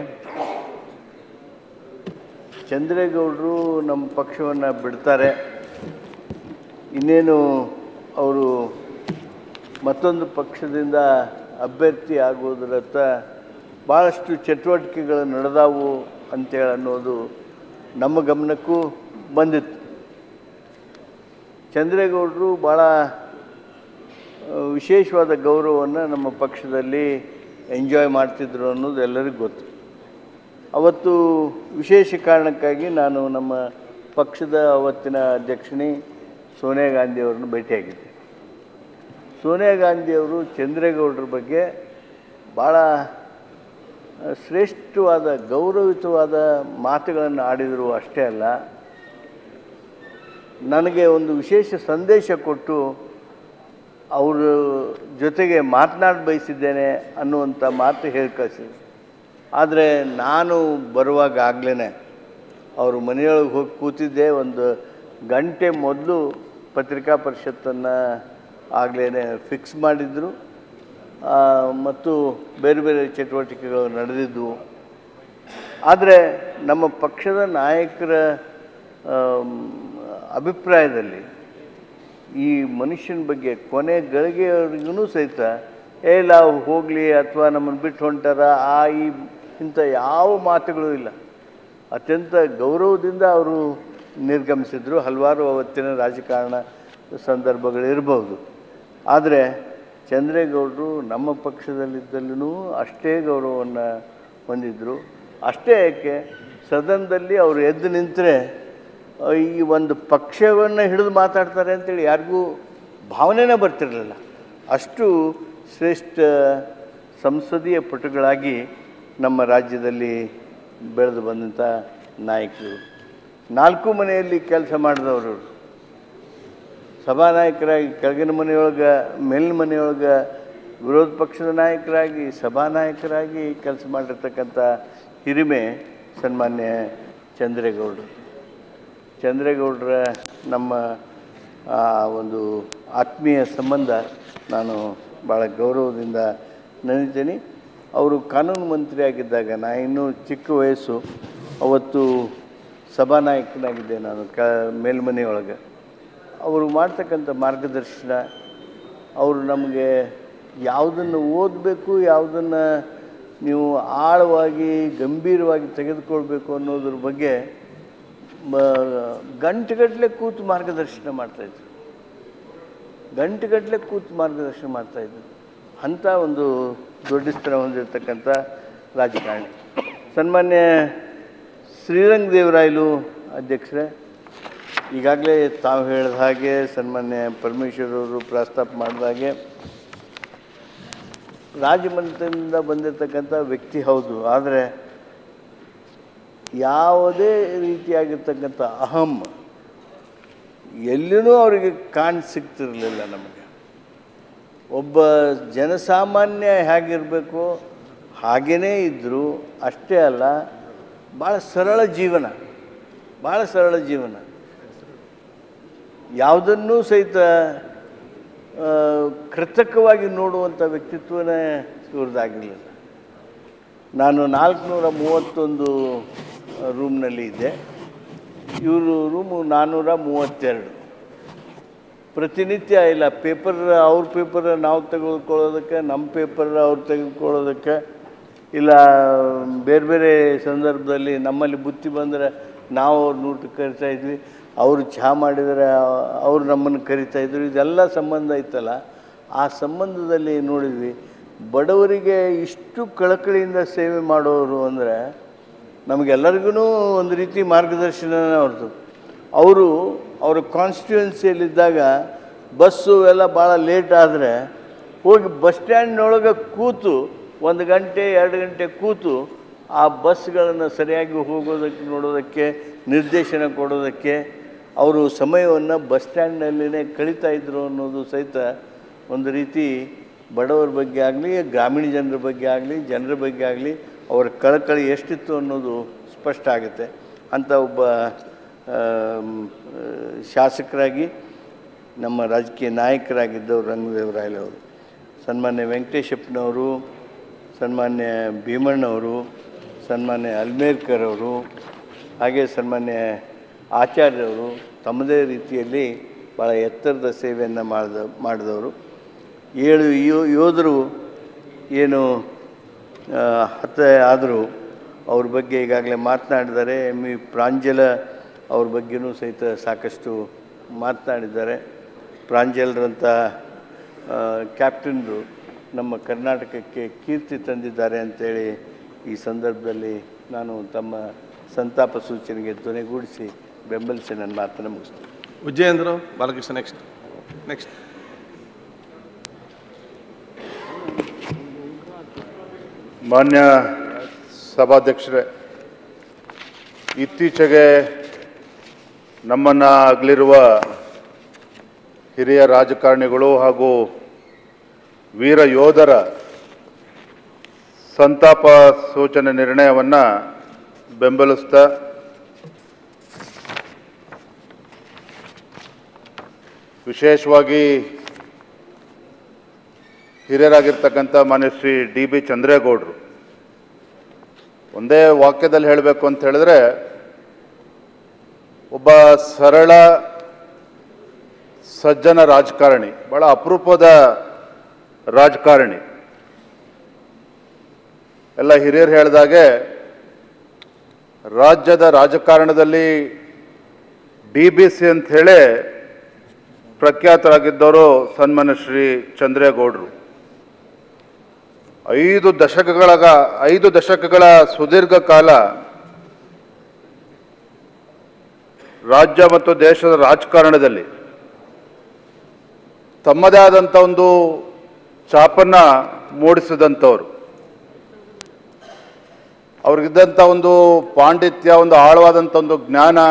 ಚಂದ್ರೇಗೌಡರು ನಮ್ಮ ಪಕ್ಷವನ್ನು ಬಿಡ್ತಾರೆ ಇನ್ನೇನು ಅವರು ಮತ್ತೊಂದು ಪಕ್ಷದಿಂದ ಅಭ್ಯರ್ಥಿ ಆಗೋದ್ರತ್ತ ಭಾಳಷ್ಟು ಚಟುವಟಿಕೆಗಳು ನಡೆದಾವು ಅಂತೇಳಿ ಅನ್ನೋದು ನಮ್ಮ ಗಮನಕ್ಕೂ ಬಂದಿತ್ತು ಚಂದ್ರೇಗೌಡರು ಭಾಳ ಆ, ವಿಶೇಷವಾದ ಗೌರವವನ್ನು ನಮ್ಮ ಪಕ್ಷದಲ್ಲಿ ಎಂಜಾಯ್ ಮಾಡ್ತಿದ್ರು ಅನ್ನೋದು ಎಲ್ಲರಿಗೂ ಗೊತ್ತು ಅವತ್ತು ವಿಶೇಷ ಕಾರಣಕ್ಕಾಗಿ ನಾನು ನಮ್ಮ ಪಕ್ಷದ ಅವತ್ತಿನ ಅಧ್ಯಕ್ಷಿಣಿ ಸೋನಿಯಾ ಗಾಂಧಿಯವರನ್ನು ಭೇಟಿಯಾಗಿದ್ದೆ ಸೋನಿಯಾ ಗಾಂಧಿಯವರು ಚಂದ್ರೇಗೌಡರ ಬಗ್ಗೆ ಭಾಳ ಆ, ಶ್ರೇಷ್ಠವಾದ ಗೌರವಿತವಾದ ಮಾತುಗಳನ್ನು ಆಡಿದರು ಅಷ್ಟೇ ಅಲ್ಲ ನನಗೆ ಒಂದು ವಿಶೇಷ ಸಂದೇಶ ಕೊಟ್ಟು ಅವ್ರ ಜೊತೆಗೆ ಮಾತನಾಡಿ ಬಯಸಿದ್ದೇನೆ ಅನ್ನುವಂಥ ಮಾತು ಹೇಳಿ ಕಳಿಸಿದ್ರು ಆದರೆ ನಾನು ಬರುವಾಗ ಆಗ್ಲೇ ಅವ್ರ ಮನೆಯೊಳಗೆ ಹೋಗಿ ಕೂತಿದ್ದೆ ಒಂದು ಗಂಟೆ ಮೊದಲು ಪತ್ರಿಕಾ ಪರಿಷತ್ತನ್ನು ಆಗ್ಲೇ ಫಿಕ್ಸ್ ಮಾಡಿದ್ರು ಆ, ಮತ್ತು ಬೇರೆ ಬೇರೆ ಚಟುವಟಿಕೆಗಳು ನಡೆದಿದ್ದವು ಆದರೆ ನಮ್ಮ ಪಕ್ಷದ ನಾಯಕರ ಆಮ್, ಅಭಿಪ್ರಾಯದಲ್ಲಿ ಈ ಮನುಷ್ಯನ ಬಗ್ಗೆ ಕೊನೆ ಗಳಿಗೆಯವರೆಗೂ ಸಹಿತ ಏ ಇಲ್ಲ ಹೋಗಲಿ ಅಥವಾ ನಮ್ಮನ್ನು ಬಿಟ್ಟು ಹೊಂಟಾರ ಆ ಈ ಇಂಥ ಯಾವ ಮಾತುಗಳು ಇಲ್ಲ ಅತ್ಯಂತ ಗೌರವದಿಂದ ಅವರು ನಿರ್ಗಮಿಸಿದ್ರು ಹಲವಾರು ಅವತ್ತಿನ ರಾಜಕಾರಣ ಸಂದರ್ಭಗಳಿರ್ಬೋದು ಆದರೆ ಚಂದ್ರೇಗೌಡರು ನಮ್ಮ ಪಕ್ಷದಲ್ಲಿದ್ದಲ್ಲೂ ಅಷ್ಟೇ ಗೌರವವನ್ನು ಹೊಂದಿದ್ದರು ಅಷ್ಟೇ ಏಕೆ ಸದನದಲ್ಲಿ ಅವರು ಎದ್ದು ನಿಂತರೆ ಈ ಒಂದು ಪಕ್ಷವನ್ನು ಹಿಡಿದು ಮಾತಾಡ್ತಾರೆ ಅಂತೇಳಿ ಯಾರಿಗೂ ಭಾವನೆನೇ ಬರ್ತಿರಲಿಲ್ಲ ಅಷ್ಟು ಶ್ರೇಷ್ಠ ಸಂಸದೀಯ ಪಟುಗಳಾಗಿ ನಮ್ಮ ರಾಜ್ಯದಲ್ಲಿ ಬೆಳೆದು ಬಂದಂಥ ನಾಯಕರು ನಾಲ್ಕು ಮನೆಯಲ್ಲಿ ಕೆಲಸ ಮಾಡಿದವರು ಸಭಾನಾಯಕರಾಗಿ ಕೆಳಗಿನ ಮನೆಯೊಳಗೆ ಮೇಲಿನ ಮನೆಯೊಳಗೆ ವಿರೋಧ ಪಕ್ಷದ ನಾಯಕರಾಗಿ ಸಭಾನಾಯಕರಾಗಿ ಕೆಲಸ ಮಾಡಿರ್ತಕ್ಕಂಥ ಹಿರಿಮೆ ಸನ್ಮಾನ್ಯ ಚಂದ್ರೇಗೌಡರು ಚಂದ್ರೇಗೌಡರ ನಮ್ಮ ಆ ಒಂದು ಆತ್ಮೀಯ ಸಂಬಂಧ ನಾನು ಭಾಳ ಗೌರವದಿಂದ ನೆನೀತೀನಿ ಅವರು ಕಾನೂನು ಮಂತ್ರಿ ಆಗಿದ್ದಾಗ ನಾ ಇನ್ನೂ ಚಿಕ್ಕ ವಯಸ್ಸು ಅವತ್ತು ಸಭಾನಾಯಕನಾಗಿದ್ದೆ ನಾನು ಕ ಮೇಲ್ಮನೆಯೊಳಗೆ ಅವರು ಮಾಡ್ತಕ್ಕಂಥ ಮಾರ್ಗದರ್ಶನ ಅವರು ನಮಗೆ ಯಾವುದನ್ನು ಓದಬೇಕು ಯಾವುದನ್ನು ನೀವು ಆಳವಾಗಿ ಗಂಭೀರವಾಗಿ ತೆಗೆದುಕೊಳ್ಬೇಕು ಅನ್ನೋದ್ರ ಬಗ್ಗೆ ಮ ಗಂಟೆಗಟ್ಟಲೆ ಕೂತು ಮಾರ್ಗದರ್ಶನ ಮಾಡ್ತಾಯಿದ್ರು ಗಂಟೆಗಟ್ಟಲೆ ಕೂತು ಮಾರ್ಗದರ್ಶನ ಮಾಡ್ತಾಯಿದ್ರು ಅಂಥ ಒಂದು ದೊಡ್ಡ ಸ್ಥಳ ಹೊಂದಿರತಕ್ಕಂಥ ರಾಜಕಾರಣಿ ಸನ್ಮಾನ್ಯ ಶ್ರೀರಂಗ ದೇವರಾಯಲು ಅಧ್ಯಕ್ಷರೇ ಈಗಾಗಲೇ ತಾವು ಹೇಳಿದ ಹಾಗೆ ಸನ್ಮಾನ್ಯ ಪರಮೇಶ್ವರ್ ಅವರು ಪ್ರಸ್ತಾಪ ಮಾಡಿದ ಹಾಗೆ ರಾಜಮನೆತನದಿಂದ ಬಂದಿರತಕ್ಕಂಥ ವ್ಯಕ್ತಿ ಹೌದು ಆದರೆ ಯಾವುದೇ ರೀತಿಯಾಗಿರ್ತಕ್ಕಂಥ ಅಹಂ ಎಲ್ಲಿನೂ ಅವರಿಗೆ ಕಾಣ್ ಸಿಗ್ತಿರಲಿಲ್ಲ ನಮಗೆ ಒಬ್ಬ ಜನಸಾಮಾನ್ಯ ಹೇಗಿರಬೇಕು ಹಾಗೇ ಇದ್ದರು ಅಷ್ಟೇ ಅಲ್ಲ ಭಾಳ ಸರಳ ಜೀವನ ಭಾಳ ಸರಳ ಜೀವನ ಯಾವುದನ್ನೂ ಸಹಿತ ಆ, ಕೃತಕವಾಗಿ ನೋಡುವಂಥ ವ್ಯಕ್ತಿತ್ವನೇ ಇವ್ರದ್ದಾಗಿರಲಿಲ್ಲ ನಾನು ನಾಲ್ಕುನೂರ ಮೂವತ್ತೊಂದು ರೂಮ್ನಲ್ಲಿ ಇದ್ದೆ ಇವರು ರೂಮು ನಾನ್ನೂರ ಮೂವತ್ತೆರಡು ಪ್ರತಿನಿತ್ಯ ಇಲ್ಲ ಪೇಪರ್ ಅವ್ರ ಪೇಪರ್ ನಾವು ತೆಗೆದುಕೊಳ್ಳೋದಕ್ಕೆ ನಮ್ಮ ಪೇಪರ್ ಅವ್ರು ತೆಗೆದುಕೊಳ್ಳೋದಕ್ಕೆ ಇಲ್ಲ ಬೇರೆ ಬೇರೆ ಸಂದರ್ಭದಲ್ಲಿ ನಮ್ಮಲ್ಲಿ ಬುತ್ತಿ ಬಂದರೆ ನಾವು ಅವ್ರನ್ನ ಊಟಕ್ಕೆ ಕರಿತಾ ಇದ್ವಿ ಅವರು ಚಹಾ ಮಾಡಿದರೆ ಅವ್ರು ನಮ್ಮನ್ನು ಕರಿತಾ ಇದ್ರು ಇದೆಲ್ಲ ಸಂಬಂಧ ಇತ್ತಲ್ಲ ಆ ಸಂಬಂಧದಲ್ಲಿ ನೋಡಿದ್ವಿ ಬಡವರಿಗೆ ಇಷ್ಟು ಕಳಕಳಿಯಿಂದ ಸೇವೆ ಮಾಡೋರು ಅಂದರೆ ನಮಗೆಲ್ಲರಿಗೂ ಒಂದು ರೀತಿ ಮಾರ್ಗದರ್ಶನನೇ ಅವ್ರದ್ದು ಅವರು ಅವರ ಕಾನ್ಸ್ಟಿಟ್ಯೂನ್ಸಿಯಲ್ಲಿದ್ದಾಗ ಬಸ್ಸು ಎಲ್ಲ ಭಾಳ ಲೇಟ್ ಆದರೆ ಹೋಗಿ ಬಸ್ ಸ್ಟ್ಯಾಂಡ್ನೊಳಗೆ ಕೂತು ಒಂದು ಗಂಟೆ ಎರಡು ಗಂಟೆ ಕೂತು ಆ ಬಸ್ಗಳನ್ನು ಸರಿಯಾಗಿ ಹೋಗೋದಕ್ಕೆ ನೋಡೋದಕ್ಕೆ ನಿರ್ದೇಶನ ಕೊಡೋದಕ್ಕೆ ಅವರು ಸಮಯವನ್ನು ಬಸ್ ಸ್ಟ್ಯಾಂಡ್ನಲ್ಲಿನೇ ಕಳೀತಾ ಇದ್ರು ಅನ್ನೋದು ಸಹಿತ ಒಂದು ರೀತಿ ಬಡವರ ಬಗ್ಗೆ ಆಗಲಿ ಗ್ರಾಮೀಣ ಜನರ ಬಗ್ಗೆ ಆಗಲಿ ಜನರ ಬಗ್ಗೆ ಆಗಲಿ ಅವರ ಕಳಕಳಿ ಎಷ್ಟಿತ್ತು ಅನ್ನೋದು ಸ್ಪಷ್ಟ ಆಗುತ್ತೆ ಅಂಥ ಒಬ್ಬ ಆಮ್, ಆ, ಶಾಸಕರಾಗಿ ನಮ್ಮ ರಾಜಕೀಯ ನಾಯಕರಾಗಿದ್ದವರು ರಂಗದೇವರಾಯಲವರು ಸನ್ಮಾನ್ಯ ವೆಂಕಟೇಶಪ್ಪನವರು ಸನ್ಮಾನ್ಯ ಭೀಮಣ್ಣವರು ಸನ್ಮಾನ್ಯ ಅಲ್ಮೇರ್ಕರ್ ಅವರು ಹಾಗೆ ಸನ್ಮಾನ್ಯ ಆಚಾರ್ಯವರು ತಮ್ಮದೇ ರೀತಿಯಲ್ಲಿ ಭಾಳ ಎತ್ತರದ ಸೇವೆಯನ್ನು ಮಾಡಿದ ಮಾಡಿದವರು ಏಳು ಯೋ ಯೋಧರು ಏನು ಆ, ಹತ ಆದರೂ ಅವ್ರ ಬಗ್ಗೆ ಈಗಾಗಲೇ ಮಾತನಾಡಿದ್ದಾರೆ ಎಮ್ ಇ ಪ್ರಾಂಜಲ ಅವ್ರ ಬಗ್ಗೆನೂ ಸಹಿತ ಸಾಕಷ್ಟು ಮಾತನಾಡಿದ್ದಾರೆ ಪ್ರಾಂಜಲರಂಥ ಕ್ಯಾಪ್ಟನ್ರು ನಮ್ಮ ಕರ್ನಾಟಕಕ್ಕೆ ಕೀರ್ತಿ ತಂದಿದ್ದಾರೆ ಅಂತೇಳಿ ಈ ಸಂದರ್ಭದಲ್ಲಿ ನಾನು ತಮ್ಮ ಸಂತಾಪ ಸೂಚನೆಗೆ ಧ್ವನಿಗೂಡಿಸಿ ಬೆಂಬಲಿಸಿ ನನ್ನ ಮಾತನ್ನು ಮುಗಿಸ್ತೀನಿ ವಿಜಯೇಂದ್ರ ಬಾಲಕೃಷ್ಣ ನೆಕ್ಸ್ಟ್ ನೆಕ್ಸ್ಟ್ ಮಾನ್ಯ ಸಭಾಧ್ಯಕ್ಷರೇ ಇತ್ತೀಚೆಗೆ ನಮ್ಮನ್ನು ಅಗಲಿರುವ ಹಿರಿಯ ರಾಜಕಾರಣಿಗಳು ಹಾಗೂ ವೀರ ಯೋಧರ ಸಂತಾಪ ಸೂಚನೆ ನಿರ್ಣಯವನ್ನು ಬೆಂಬಲಿಸ್ತಾ ವಿಶೇಷವಾಗಿ ಹಿರಿಯರಾಗಿರ್ತಕ್ಕಂಥ ಮಾನ್ಯ ಶ್ರೀ ಡಿ ಬಿ ಚಂದ್ರೇಗೌಡರು ಒಂದೇ ವಾಕ್ಯದಲ್ಲಿ ಹೇಳಬೇಕು ಅಂತ ಹೇಳಿದ್ರೆ ಒಬ್ಬ ಸರಳ ಸಜ್ಜನ ರಾಜಕಾರಣಿ ಬಹಳ ಅಪರೂಪದ ರಾಜಕಾರಣಿ ಎಲ್ಲ ಹಿರಿಯರು ಹೇಳಿದಾಗೆ ರಾಜ್ಯದ ರಾಜಕಾರಣದಲ್ಲಿ ಡಿ ಬಿ ಸಿ ಅಂತ ಹೇಳಿ ಪ್ರಖ್ಯಾತರಾಗಿದ್ದವರು ಸನ್ಮಾನ್ಯ ಶ್ರೀ ಚಂದ್ರೇಗೌಡರು ಐದು ದಶಕಗಳ ಐದು ದಶಕಗಳ ಸುದೀರ್ಘ ಕಾಲ ರಾಜ್ಯ ಮತ್ತು ದೇಶದ ರಾಜಕಾರಣದಲ್ಲಿ ತಮ್ಮದೇ ಆದಂಥ ಒಂದು ಛಾಪನ್ನ ಮೂಡಿಸಿದಂಥವ್ರು ಅವ್ರಿಗಿದ್ದಂಥ ಒಂದು ಪಾಂಡಿತ್ಯ ಒಂದು ಆಳವಾದಂಥ ಒಂದು ಜ್ಞಾನ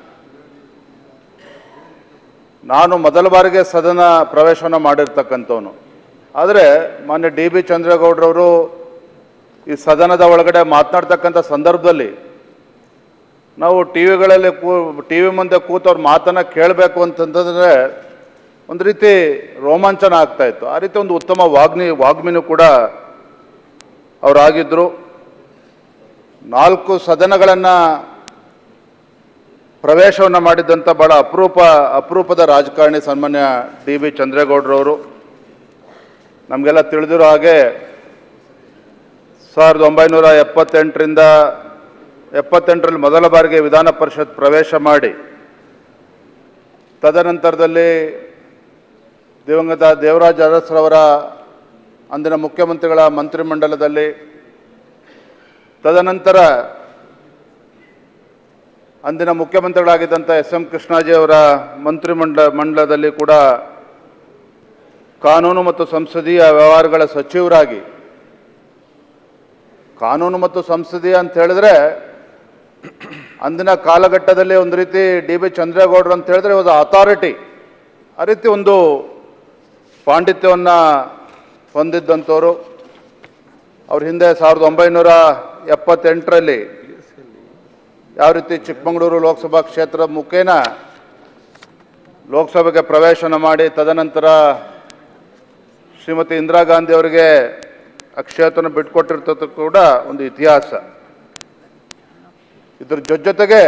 ನಾನು ಮೊದಲ ಬಾರಿಗೆ ಸದನ ಪ್ರವೇಶವನ್ನು ಮಾಡಿರ್ತಕ್ಕಂಥವನು ಆದರೆ ಮಾನ್ಯ ಡಿ ಬಿ ಚಂದ್ರೇಗೌಡರವರು ಈ ಸದನದ ಒಳಗಡೆ ಮಾತನಾಡ್ತಕ್ಕಂಥ ಸಂದರ್ಭದಲ್ಲಿ ನಾವು ಟಿ ವಿಗಳಲ್ಲಿ ಕೂ ಟಿ ವಿ ಮುಂದೆ ಕೂತು ಅವ್ರ ಮಾತನ್ನು ಕೇಳಬೇಕು ಅಂತಂತಂದರೆ ಒಂದು ರೀತಿ ರೋಮಾಂಚನ ಆಗ್ತಾ ಇತ್ತು ಆ ರೀತಿ ಒಂದು ಉತ್ತಮ ವಾಗ್ಮಿ ವಾಗ್ಮಿನೂ ಕೂಡ ಅವರಾಗಿದ್ದರು ನಾಲ್ಕು ಸದನಗಳನ್ನು ಪ್ರವೇಶವನ್ನು ಮಾಡಿದ್ದಂಥ ಭಾಳ ಅಪರೂಪ ಅಪರೂಪದ ರಾಜಕಾರಣಿ ಸನ್ಮಾನ್ಯ ಡಿ ಬಿ ಚಂದ್ರೇಗೌಡರವರು ನಮಗೆಲ್ಲ ತಿಳಿದಿರೋ ಹಾಗೆ ಸಾವಿರದ ಒಂಬೈನೂರ ಎಪ್ಪತ್ತೆಂಟರಿಂದ ಎಪ್ಪತ್ತೆಂಟರಲ್ಲಿ ಮೊದಲ ಬಾರಿಗೆ ವಿಧಾನ ಪರಿಷತ್ ಪ್ರವೇಶ ಮಾಡಿ ತದನಂತರದಲ್ಲಿ ದಿವಂಗತ ದೇವರಾಜ ಅರಸ್ರವರ ಅಂದಿನ ಮುಖ್ಯಮಂತ್ರಿಗಳ ಮಂತ್ರಿಮಂಡಲದಲ್ಲಿ ತದನಂತರ ಅಂದಿನ ಮುಖ್ಯಮಂತ್ರಿಗಳಾಗಿದ್ದಂಥ ಎಸ್ ಎಂ ಕೃಷ್ಣಾಜಿ ಅವರ ಮಂತ್ರಿಮಂಡ ಮಂಡಲದಲ್ಲಿ ಕೂಡ ಕಾನೂನು ಮತ್ತು ಸಂಸದೀಯ ವ್ಯವಹಾರಗಳ ಸಚಿವರಾಗಿ ಕಾನೂನು ಮತ್ತು ಸಂಸದೀಯ ಅಂತ ಹೇಳಿದ್ರೆ ಅಂದಿನ ಕಾಲಘಟ್ಟದಲ್ಲಿ ಒಂದು ರೀತಿ ಡಿ ಬಿ ಚಂದ್ರೇಗೌಡರು ಅಂತ ಹೇಳಿದ್ರೆ ಒಂದು ಅಥಾರಿಟಿ ಆ ರೀತಿ ಒಂದು ಪಾಂಡಿತ್ಯವನ್ನು ಹೊಂದಿದ್ದಂಥವ್ರು ಅವ್ರ ಹಿಂದೆ ಸಾವಿರದ ಒಂಬೈನೂರ ಎಪ್ಪತ್ತೆಂಟರಲ್ಲಿ ಯಾವ ರೀತಿ ಚಿಕ್ಕಮಗಳೂರು ಲೋಕಸಭಾ ಕ್ಷೇತ್ರ ಮುಖೇನ ಲೋಕಸಭೆಗೆ ಪ್ರವೇಶನ ಮಾಡಿ ತದನಂತರ ಶ್ರೀಮತಿ ಇಂದಿರಾ ಗಾಂಧಿ ಅವರಿಗೆ ಆ ಕ್ಷೇತ್ರನ ಬಿಟ್ಕೊಟ್ಟಿರ್ತದ್ದು ಕೂಡ ಒಂದು ಇತಿಹಾಸ ಇದ್ರ ಜೊತೆ ಜೊತೆಗೆ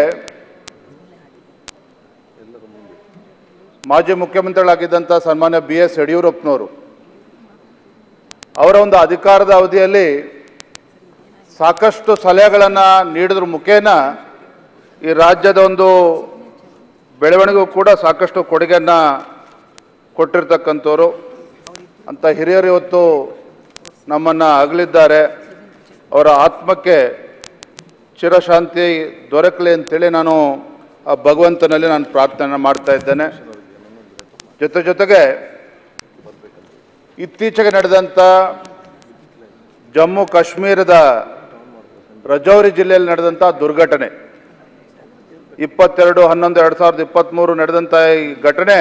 ಮಾಜಿ ಮುಖ್ಯಮಂತ್ರಿಗಳಾಗಿದ್ದಂಥ ಸನ್ಮಾನ್ಯ ಬಿ ಎಸ್ ಯಡಿಯೂರಪ್ಪನವರು ಅವರ ಒಂದು ಅಧಿಕಾರದ ಅವಧಿಯಲ್ಲಿ ಸಾಕಷ್ಟು ಸಲಹೆಗಳನ್ನು ನೀಡಿದ್ರ ಮುಖೇನ ಈ ರಾಜ್ಯದ ಒಂದು ಬೆಳವಣಿಗೆಗೂ ಕೂಡ ಸಾಕಷ್ಟು ಕೊಡುಗೆಯನ್ನು ಕೊಟ್ಟಿರ್ತಕ್ಕಂಥವ್ರು ಅಂತ ಹಿರಿಯರು ಇವತ್ತು ನಮ್ಮನ್ನು ಅಗಲಿದ್ದಾರೆ ಅವರ ಆತ್ಮಕ್ಕೆ ಚಿರಶಾಂತಿ ದೊರಕಲಿ ಅಂತೇಳಿ ನಾನು ಆ ಭಗವಂತನಲ್ಲಿ ನಾನು ಪ್ರಾರ್ಥನೆ ಮಾಡ್ತಾ ಇದ್ದೇನೆ ಜೊತೆ ಜೊತೆಗೆ ಇತ್ತೀಚೆಗೆ ನಡೆದಂಥ ಜಮ್ಮು ಕಾಶ್ಮೀರದ ರಜೌರಿ ಜಿಲ್ಲೆಯಲ್ಲಿ ನಡೆದಂಥ ದುರ್ಘಟನೆ ಇಪ್ಪತ್ತೆರಡು ಹನ್ನೊಂದು ಎರಡು ಸಾವಿರದ ಇಪ್ಪತ್ತ್ಮೂರು ನಡೆದಂಥ ಈ ಘಟನೆ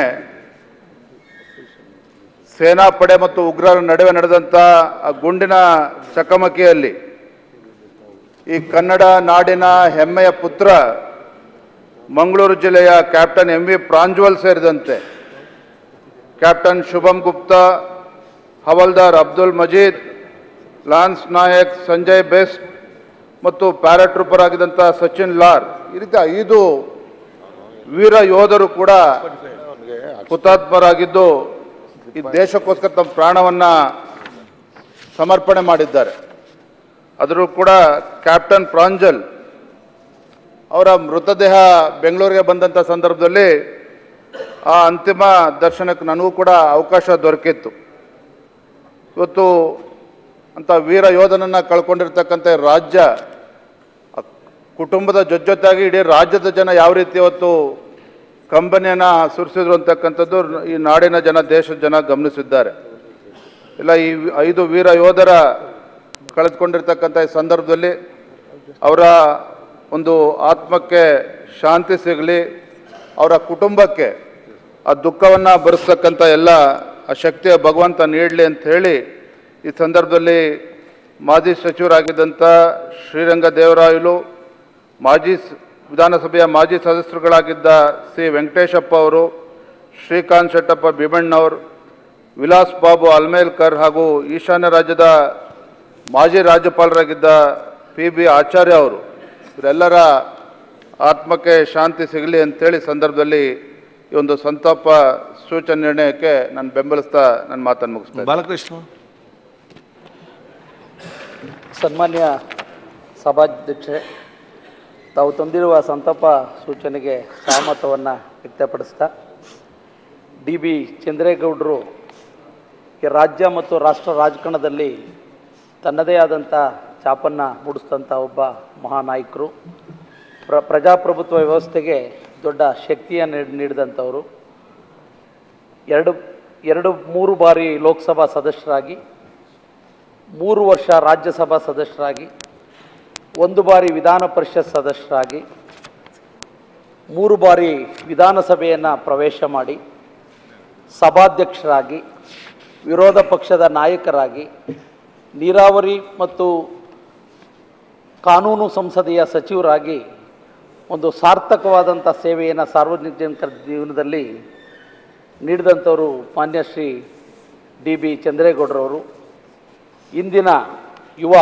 ಸೇನಾಪಡೆ ಮತ್ತು ಉಗ್ರರ ನಡುವೆ ನಡೆದಂಥ ಆ ಗುಂಡಿನ ಚಕಮಕಿಯಲ್ಲಿ ಈ ಕನ್ನಡ ನಾಡಿನ ಹೆಮ್ಮೆಯ ಪುತ್ರ ಮಂಗಳೂರು ಜಿಲ್ಲೆಯ ಕ್ಯಾಪ್ಟನ್ ಎಂ ವಿ ಪ್ರಾಂಜ್ವಲ್ ಸೇರಿದಂತೆ ಕ್ಯಾಪ್ಟನ್ ಶುಭಂ ಗುಪ್ತಾ ಹವಲ್ದಾರ್ ಅಬ್ದುಲ್ ಮಜೀದ್ ಲಾನ್ಸ್ ನಾಯಕ್ ಸಂಜಯ್ ಬೆಸ್ಟ್ ಮತ್ತು ಪ್ಯಾರಾಟ್ರೂಪರ್ ಆಗಿದ್ದಂಥ ಸಚಿನ್ ಲಾರ್ ಈ ರೀತಿ ಐದು ವೀರ ಯೋಧರು ಕೂಡ ಹುತಾತ್ಮರಾಗಿದ್ದು ಈ ದೇಶಕ್ಕೋಸ್ಕರ ತಮ್ಮ ಪ್ರಾಣವನ್ನು ಸಮರ್ಪಣೆ ಮಾಡಿದ್ದಾರೆ ಅದರಲ್ಲೂ ಕೂಡ ಕ್ಯಾಪ್ಟನ್ ಪ್ರಾಂಜಲ್ ಅವರ ಮೃತದೇಹ ಬೆಂಗಳೂರಿಗೆ ಬಂದಂಥ ಸಂದರ್ಭದಲ್ಲಿ ಆ ಅಂತಿಮ ದರ್ಶನಕ್ಕೆ ನನಗೂ ಕೂಡ ಅವಕಾಶ ದೊರಕಿತ್ತು ಇವತ್ತು ಅಂತ ವೀರ ಯೋಧನನ್ನು ಕಳ್ಕೊಂಡಿರ್ತಕ್ಕಂಥ ಈ ರಾಜ್ಯ ಆ ಕುಟುಂಬದ ಜೊತೆಯಾಗಿ ಇಡೀ ರಾಜ್ಯದ ಜನ ಯಾವ ರೀತಿ ಇವತ್ತು ಕಂಬನಿಯನ್ನು ಸುರಿಸಿದ್ರು ಅಂತಕ್ಕಂಥದ್ದು ಈ ನಾಡಿನ ಜನ ದೇಶದ ಜನ ಗಮನಿಸಿದ್ದಾರೆ ಇಲ್ಲ ಈ ಐದು ವೀರ ಯೋಧರ ಕಳೆದುಕೊಂಡಿರ್ತಕ್ಕಂಥ ಈ ಸಂದರ್ಭದಲ್ಲಿ ಅವರ ಒಂದು ಆತ್ಮಕ್ಕೆ ಶಾಂತಿ ಸಿಗಲಿ ಅವರ ಕುಟುಂಬಕ್ಕೆ ಆ ದುಃಖವನ್ನು ಭರಿಸ್ತಕ್ಕಂಥ ಎಲ್ಲ ಆ ಶಕ್ತಿಯ ಭಗವಂತ ನೀಡಲಿ ಅಂತ ಹೇಳಿ ಈ ಸಂದರ್ಭದಲ್ಲಿ ಮಾಜಿ ಸಚಿವರಾಗಿದ್ದಂಥ ಶ್ರೀರಂಗ ದೇವರಾಯಲು ಮಾಜಿ ಸ- ವಿಧಾನಸಭೆಯ ಮಾಜಿ ಸದಸ್ಯರುಗಳಾಗಿದ್ದ ಸಿ ವೆಂಕಟೇಶಪ್ಪ ಅವರು ಶ್ರೀಕಾಂತ್ ಶೆಟ್ಟಪ್ಪ ಭೀಮಣ್ಣವ್ರು ವಿಲಾಸ್ ಬಾಬು ಅಲ್ಮೇಲ್ಕರ್ ಹಾಗೂ ಈಶಾನ್ಯ ರಾಜ್ಯದ ಮಾಜಿ ರಾಜ್ಯಪಾಲರಾಗಿದ್ದ ಪಿ ಬಿ ಆಚಾರ್ಯ ಅವರು ಇವರೆಲ್ಲರ ಆತ್ಮಕ್ಕೆ ಶಾಂತಿ ಸಿಗಲಿ ಅಂತೇಳಿ ಸಂದರ್ಭದಲ್ಲಿ ಈ ಒಂದು ಸಂತಾಪ ಸೂಚನೆ ನಿರ್ಣಯಕ್ಕೆ ನಾನು ಬೆಂಬಲಿಸ್ತಾ ನನ್ನ ಮಾತನ್ನು ಮುಗಿಸ್ತೇನೆ ಬಾಲಕೃಷ್ಣ ಸನ್ಮಾನ್ಯ ಸಭಾಧ್ಯಕ್ಷರೇ ತಾವು ತಂದಿರುವ ಸಂತಾಪ ಸೂಚನೆಗೆ ಸಹಮತವನ್ನು ವ್ಯಕ್ತಪಡಿಸ್ತಾ ಡಿ ಬಿ ಚಂದ್ರೇಗೌಡರು ಈ ರಾಜ್ಯ ಮತ್ತು ರಾಷ್ಟ್ರ ರಾಜಕಾರಣದಲ್ಲಿ ತನ್ನದೇ ಆದಂಥ ಛಾಪನ್ನು ಮೂಡಿಸಿದಂಥ ಒಬ್ಬ ಮಹಾನಾಯಕರು ಪ್ರ ಪ್ರಜಾಪ್ರಭುತ್ವ ವ್ಯವಸ್ಥೆಗೆ ದೊಡ್ಡ ಶಕ್ತಿಯನ್ನು ನೀಡ್- ನೀಡಿದಂಥವರು ಎರಡು ಎರಡು ಮೂರು ಬಾರಿ ಲೋಕಸಭಾ ಸದಸ್ಯರಾಗಿ ಮೂರು ವರ್ಷ ರಾಜ್ಯಸಭಾ ಸದಸ್ಯರಾಗಿ ಒಂದು ಬಾರಿ ವಿಧಾನ ಪರಿಷತ್ ಸದಸ್ಯರಾಗಿ ಮೂರು ಬಾರಿ ವಿಧಾನಸಭೆಯನ್ನು ಪ್ರವೇಶ ಮಾಡಿ ಸಭಾಧ್ಯಕ್ಷರಾಗಿ ವಿರೋಧ ಪಕ್ಷದ ನಾಯಕರಾಗಿ ನೀರಾವರಿ ಮತ್ತು ಕಾನೂನು ಸಂಸದೀಯ ಸಚಿವರಾಗಿ ಒಂದು ಸಾರ್ಥಕವಾದಂಥ ಸೇವೆಯನ್ನು ಸಾರ್ವಜನಿಕರ ಜೀವನದಲ್ಲಿ ನೀಡಿದಂಥವರು ಮಾನ್ಯ ಶ್ರೀ ಡಿ ಬಿ ಚಂದ್ರೇಗೌಡರವರು ಇಂದಿನ ಯುವ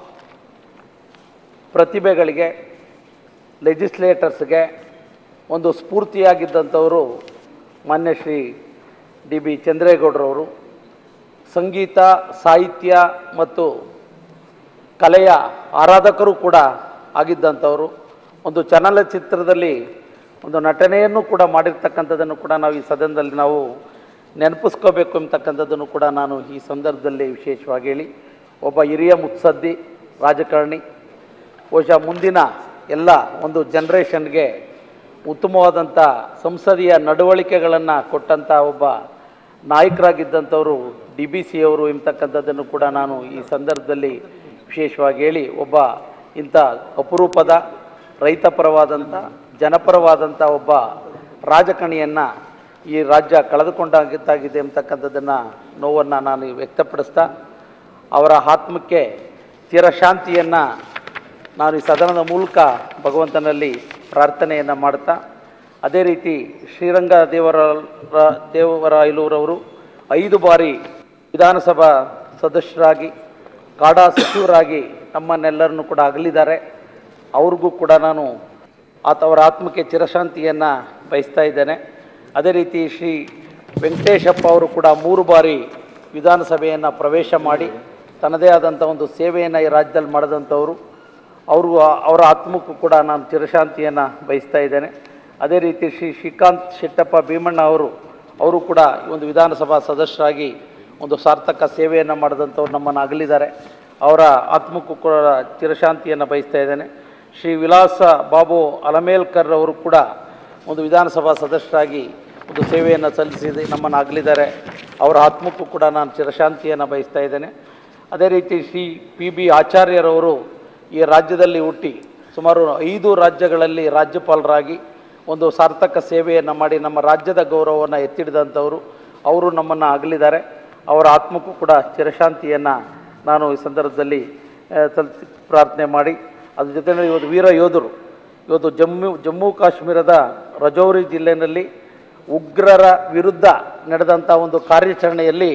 ಪ್ರತಿಭೆಗಳಿಗೆ ಲೆಜಿಸ್ಲೇಟರ್ಸ್ಗೆ ಒಂದು ಸ್ಫೂರ್ತಿಯಾಗಿದ್ದಂಥವರು ಮಾನ್ಯ ಶ್ರೀ ಡಿ ಬಿ ಚಂದ್ರೇಗೌಡರವರು ಸಂಗೀತ ಸಾಹಿತ್ಯ ಮತ್ತು ಕಲೆಯ ಆರಾಧಕರು ಕೂಡ ಆಗಿದ್ದಂಥವರು ಒಂದು ಚಲನಚಿತ್ರದಲ್ಲಿ ಒಂದು ನಟನೆಯನ್ನು ಕೂಡ ಮಾಡಿರ್ತಕ್ಕಂಥದ್ದನ್ನು ಕೂಡ ನಾವು ಈ ಸದನದಲ್ಲಿ ನಾವು ನೆನಪಿಸ್ಕೋಬೇಕು ಎಂಬತಕ್ಕಂಥದ್ದನ್ನು ಕೂಡ ನಾನು ಈ ಸಂದರ್ಭದಲ್ಲಿ ವಿಶೇಷವಾಗಿ ಹೇಳಿ ಒಬ್ಬ ಹಿರಿಯ ಮುತ್ಸದ್ದಿ ರಾಜಕಾರಣಿ ಬಹುಶಃ ಮುಂದಿನ ಎಲ್ಲ ಒಂದು ಜನ್ರೇಷನ್ಗೆ ಉತ್ತಮವಾದಂಥ ಸಂಸದೀಯ ನಡವಳಿಕೆಗಳನ್ನು ಕೊಟ್ಟಂಥ ಒಬ್ಬ ನಾಯಕರಾಗಿದ್ದಂಥವರು ಡಿ ಬಿ ಸಿ ಅವರು ಎಂಬತಕ್ಕಂಥದ್ದನ್ನು ಕೂಡ ನಾನು ಈ ಸಂದರ್ಭದಲ್ಲಿ ವಿಶೇಷವಾಗಿ ಹೇಳಿ ಒಬ್ಬ ಇಂಥ ಅಪರೂಪದ ರೈತಪರವಾದಂಥ ಜನಪರವಾದಂಥ ಒಬ್ಬ ರಾಜಕಾರಣಿಯನ್ನು ಈ ರಾಜ್ಯ ಕಳೆದುಕೊಂಡಾಗಿದ್ದಾಗಿದೆ ಎಂಬತಕ್ಕಂಥದ್ದನ್ನು ನೋವನ್ನು ನಾನು ವ್ಯಕ್ತಪಡಿಸ್ತಾ ಅವರ ಆತ್ಮಕ್ಕೆ ಚಿರಶಾಂತಿಯನ್ನು ನಾನು ಈ ಸದನದ ಮೂಲಕ ಭಗವಂತನಲ್ಲಿ ಪ್ರಾರ್ಥನೆಯನ್ನು ಮಾಡ್ತಾ ಅದೇ ರೀತಿ ಶ್ರೀರಂಗ ದೇವರ ರ- ದೇವರಾಯಲೂರವರು ಐದು ಬಾರಿ ವಿಧಾನಸಭಾ ಸದಸ್ಯರಾಗಿ ಕಾಡಾ ಸಚಿವರಾಗಿ ನಮ್ಮನ್ನೆಲ್ಲರನ್ನು ಕೂಡ ಅಗಲಿದ್ದಾರೆ ಅವ್ರಿಗೂ ಕೂಡ ನಾನು ಆತ ಅವರ ಆತ್ಮಕ್ಕೆ ಚಿರಶಾಂತಿಯನ್ನು ಬಯಸ್ತಾ ಇದ್ದೇನೆ ಅದೇ ರೀತಿ ಶ್ರೀ ವೆಂಕಟೇಶಪ್ಪ ಅವರು ಕೂಡ ಮೂರು ಬಾರಿ ವಿಧಾನಸಭೆಯನ್ನು ಪ್ರವೇಶ ಮಾಡಿ ತನ್ನದೇ ಆದಂಥ ಒಂದು ಸೇವೆಯನ್ನು ಈ ರಾಜ್ಯದಲ್ಲಿ ಮಾಡಿದಂಥವರು ಅವ್ರಿಗೂ ಅವರ ಆತ್ಮಕ್ಕೂ ಕೂಡ ನಾನು ಚಿರಶಾಂತಿಯನ್ನು ಬಯಸ್ತಾ ಇದ್ದೇನೆ ಅದೇ ರೀತಿ ಶ್ರೀ ಶ್ರೀಕಾಂತ್ ಶೆಟ್ಟಪ್ಪ ಭೀಮಣ್ಣ ಅವರು ಅವರು ಕೂಡ ಈ ಒಂದು ವಿಧಾನಸಭಾ ಸದಸ್ಯರಾಗಿ ಒಂದು ಸಾರ್ಥಕ ಸೇವೆಯನ್ನು ಮಾಡಿದಂಥವ್ರು ನಮ್ಮನ್ನು ಅಗಲಿದ್ದಾರೆ ಅವರ ಆತ್ಮಕ್ಕೂ ಕೂಡ ಚಿರಶಾಂತಿಯನ್ನು ಬಯಸ್ತಾ ಇದ್ದೇನೆ ಶ್ರೀ ವಿಲಾಸ ಬಾಬು ಅಲಮೇಲ್ಕರ್ ಅವರು ಕೂಡ ಒಂದು ವಿಧಾನಸಭಾ ಸದಸ್ಯರಾಗಿ ಒಂದು ಸೇವೆಯನ್ನು ಸಲ್ಲಿಸಿದೆ ನಮ್ಮನ್ನು ಅಗಲಿದ್ದಾರೆ ಅವರ ಆತ್ಮಕ್ಕೂ ಕೂಡ ನಾನು ಚಿರಶಾಂತಿಯನ್ನು ಬಯಸ್ತಾ ಇದ್ದೇನೆ ಅದೇ ರೀತಿ ಶ್ರೀ ಪಿ ಬಿ ಆಚಾರ್ಯರವರು ಈ ರಾಜ್ಯದಲ್ಲಿ ಹುಟ್ಟಿ ಸುಮಾರು ಐದು ರಾಜ್ಯಗಳಲ್ಲಿ ರಾಜ್ಯಪಾಲರಾಗಿ ಒಂದು ಸಾರ್ಥಕ ಸೇವೆಯನ್ನು ಮಾಡಿ ನಮ್ಮ ರಾಜ್ಯದ ಗೌರವವನ್ನು ಎತ್ತಿಡಿದಂಥವರು ಅವರು ನಮ್ಮನ್ನು ಅಗಲಿದ್ದಾರೆ ಅವರ ಆತ್ಮಕ್ಕೂ ಕೂಡ ಚಿರಶಾಂತಿಯನ್ನು ನಾನು ಈ ಸಂದರ್ಭದಲ್ಲಿ ಆ, ಸಲ್ಲಿಸಿ ಪ್ರಾರ್ಥನೆ ಮಾಡಿ ಅದ್ರ ಜೊತೆಯಲ್ಲಿ ಇವತ್ತು ವೀರ ಯೋಧರು ಇವತ್ತು ಜಮ್ಮು ಜಮ್ಮು ಕಾಶ್ಮೀರದ ರಜೌರಿ ಜಿಲ್ಲೆಯಲ್ಲಿ ಉಗ್ರರ ವಿರುದ್ಧ ನಡೆದಂಥ ಒಂದು ಕಾರ್ಯಾಚರಣೆಯಲ್ಲಿ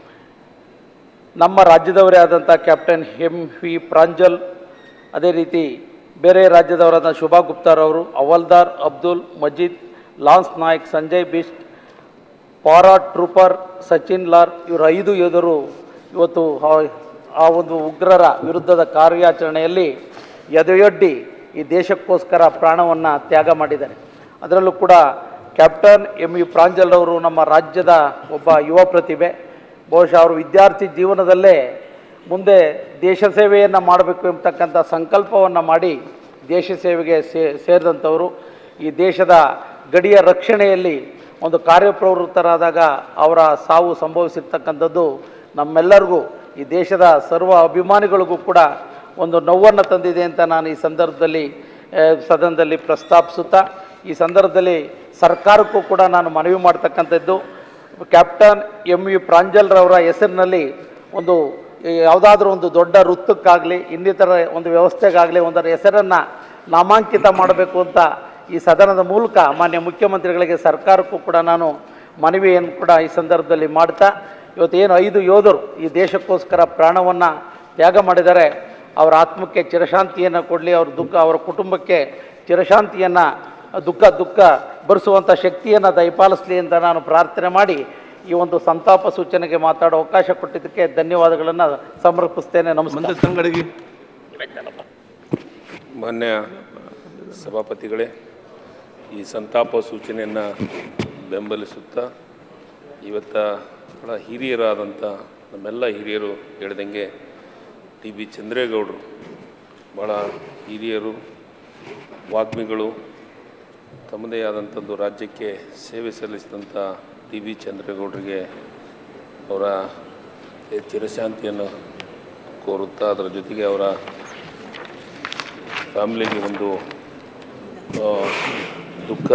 ನಮ್ಮ ರಾಜ್ಯದವರೇ ಆದಂಥ ಕ್ಯಾಪ್ಟನ್ ಎಂ ವಿ ಪ್ರಾಂಜಲ್ ಅದೇ ರೀತಿ ಬೇರೆ ರಾಜ್ಯದವರಾದ ಶೋಭಾ ಗುಪ್ತಾರವರು havildar Abdul Majeed lance Naik Sanjay Bisht paratrooper Sachin Lal ಇವರು ಐದು ಯೋಧರು ಇವತ್ತು ಆ- ಆ ಒಂದು ಉಗ್ರರ ವಿರುದ್ಧದ ಕಾರ್ಯಾಚರಣೆಯಲ್ಲಿ ಎದೆಯೊಡ್ಡಿ ಈ ದೇಶಕ್ಕೋಸ್ಕರ ಪ್ರಾಣವನ್ನು ತ್ಯಾಗ ಮಾಡಿದ್ದಾರೆ ಅದರಲ್ಲೂ ಕೂಡ ಕ್ಯಾಪ್ಟನ್ ಎಂ ಯು ಪ್ರಾಂಜಲ್ ಅವರು ನಮ್ಮ ರಾಜ್ಯದ ಒಬ್ಬ ಯುವ ಪ್ರತಿಭೆ ಬಹುಶಃ ಅವರು ವಿದ್ಯಾರ್ಥಿ ಜೀವನದಲ್ಲೇ ಮುಂದೆ ದೇಶ ಸೇವೆಯನ್ನು ಮಾಡಬೇಕು ಎಂಬತಕ್ಕಂಥ ಸಂಕಲ್ಪವನ್ನು ಮಾಡಿ ದೇಶ ಸೇವೆಗೆ ಸೇ ಸೇರಿದಂಥವರು ಈ ದೇಶದ ಗಡಿಯ ರಕ್ಷಣೆಯಲ್ಲಿ ಒಂದು ಕಾರ್ಯಪ್ರವೃತ್ತರಾದಾಗ ಅವರ ಸಾವು ಸಂಭವಿಸಿರ್ತಕ್ಕಂಥದ್ದು ನಮ್ಮೆಲ್ಲರಿಗೂ ಈ ದೇಶದ ಸರ್ವ ಅಭಿಮಾನಿಗಳಿಗೂ ಕೂಡ ಒಂದು ನೋವನ್ನು ತಂದಿದೆ ಅಂತ ನಾನು ಈ ಸಂದರ್ಭದಲ್ಲಿ ಆ, ಸದನದಲ್ಲಿ ಪ್ರಸ್ತಾಪಿಸುತ್ತಾ ಈ ಸಂದರ್ಭದಲ್ಲಿ ಸರ್ಕಾರಕ್ಕೂ ಕೂಡ ನಾನು ಮನವಿ ಮಾಡ್ತಕ್ಕಂಥದ್ದು ಕ್ಯಾಪ್ಟನ್ ಎಂ ಯು ಪ್ರಾಂಜಲ್ರವರ ಹೆಸರಿನಲ್ಲಿ ಒಂದು ಯಾವುದಾದ್ರೂ ಒಂದು ದೊಡ್ಡ ವೃತ್ತಕ್ಕಾಗಲಿ ಇನ್ನಿತರ ಒಂದು ವ್ಯವಸ್ಥೆಗಾಗಲಿ ಒಂದರ ಹೆಸರನ್ನು ನಾಮಾಂಕಿತ ಮಾಡಬೇಕು ಅಂತ ಈ ಸದನದ ಮೂಲಕ ಮಾನ್ಯ ಮುಖ್ಯಮಂತ್ರಿಗಳಿಗೆ ಸರ್ಕಾರಕ್ಕೂ ಕೂಡ ನಾನು ಮನವಿಯನ್ನು ಕೂಡ ಈ ಸಂದರ್ಭದಲ್ಲಿ ಮಾಡ್ತಾ ಇವತ್ತು ಏನು ಐದು ಯೋಧರು ಈ ದೇಶಕ್ಕೋಸ್ಕರ ಪ್ರಾಣವನ್ನು ತ್ಯಾಗ ಮಾಡಿದ್ದಾರೆ ಅವರ ಆತ್ಮಕ್ಕೆ ಚಿರಶಾಂತಿಯನ್ನು ಕೊಡಲಿ ಅವ್ರ ದುಃಖ ಅವರ ಕುಟುಂಬಕ್ಕೆ ಚಿರಶಾಂತಿಯನ್ನು ದುಃಖ ದುಃಖ ಭರಿಸುವಂಥ ಶಕ್ತಿಯನ್ನು ದಯಪಾಲಿಸಲಿ ಅಂತ ನಾನು ಪ್ರಾರ್ಥನೆ ಮಾಡಿ ಈ ಒಂದು ಸಂತಾಪ ಸೂಚನೆಗೆ ಮಾತಾಡೋ ಅವಕಾಶ ಕೊಟ್ಟಿದ್ದಕ್ಕೆ ಧನ್ಯವಾದಗಳನ್ನು ಸಮರ್ಪಿಸ್ತೇನೆ ನಮಸ್ಕಾರ ತಂಗಡಿಗೆ ಮಾನ್ಯ ಸಭಾಪತಿಗಳೇ ಈ ಸಂತಾಪ ಸೂಚನೆಯನ್ನು ಬೆಂಬಲಿಸುತ್ತಾ ಇವತ್ತ ಬಹಳ ಹಿರಿಯರಾದಂಥ ನಮ್ಮೆಲ್ಲ ಹಿರಿಯರು ಹೇಳ್ದಂಗೆ ಟಿ ಬಿ ಚಂದ್ರೇಗೌಡರು ಭಾಳ ಹಿರಿಯರು ವಾಗ್ಮಿಗಳು ತಮ್ಮದೇ ಆದಂಥದ್ದು ರಾಜ್ಯಕ್ಕೆ ಸೇವೆ ಸಲ್ಲಿಸಿದಂಥ ಟಿ ಬಿ ಚಂದ್ರೇಗೌಡರಿಗೆ ಅವರ ಚಿರಶಾಂತಿಯನ್ನು ಕೋರುತ್ತಾ ಅದರ ಜೊತೆಗೆ ಅವರ ಫ್ಯಾಮಿಲಿಗೆ ಒಂದು ಆ, ದುಃಖ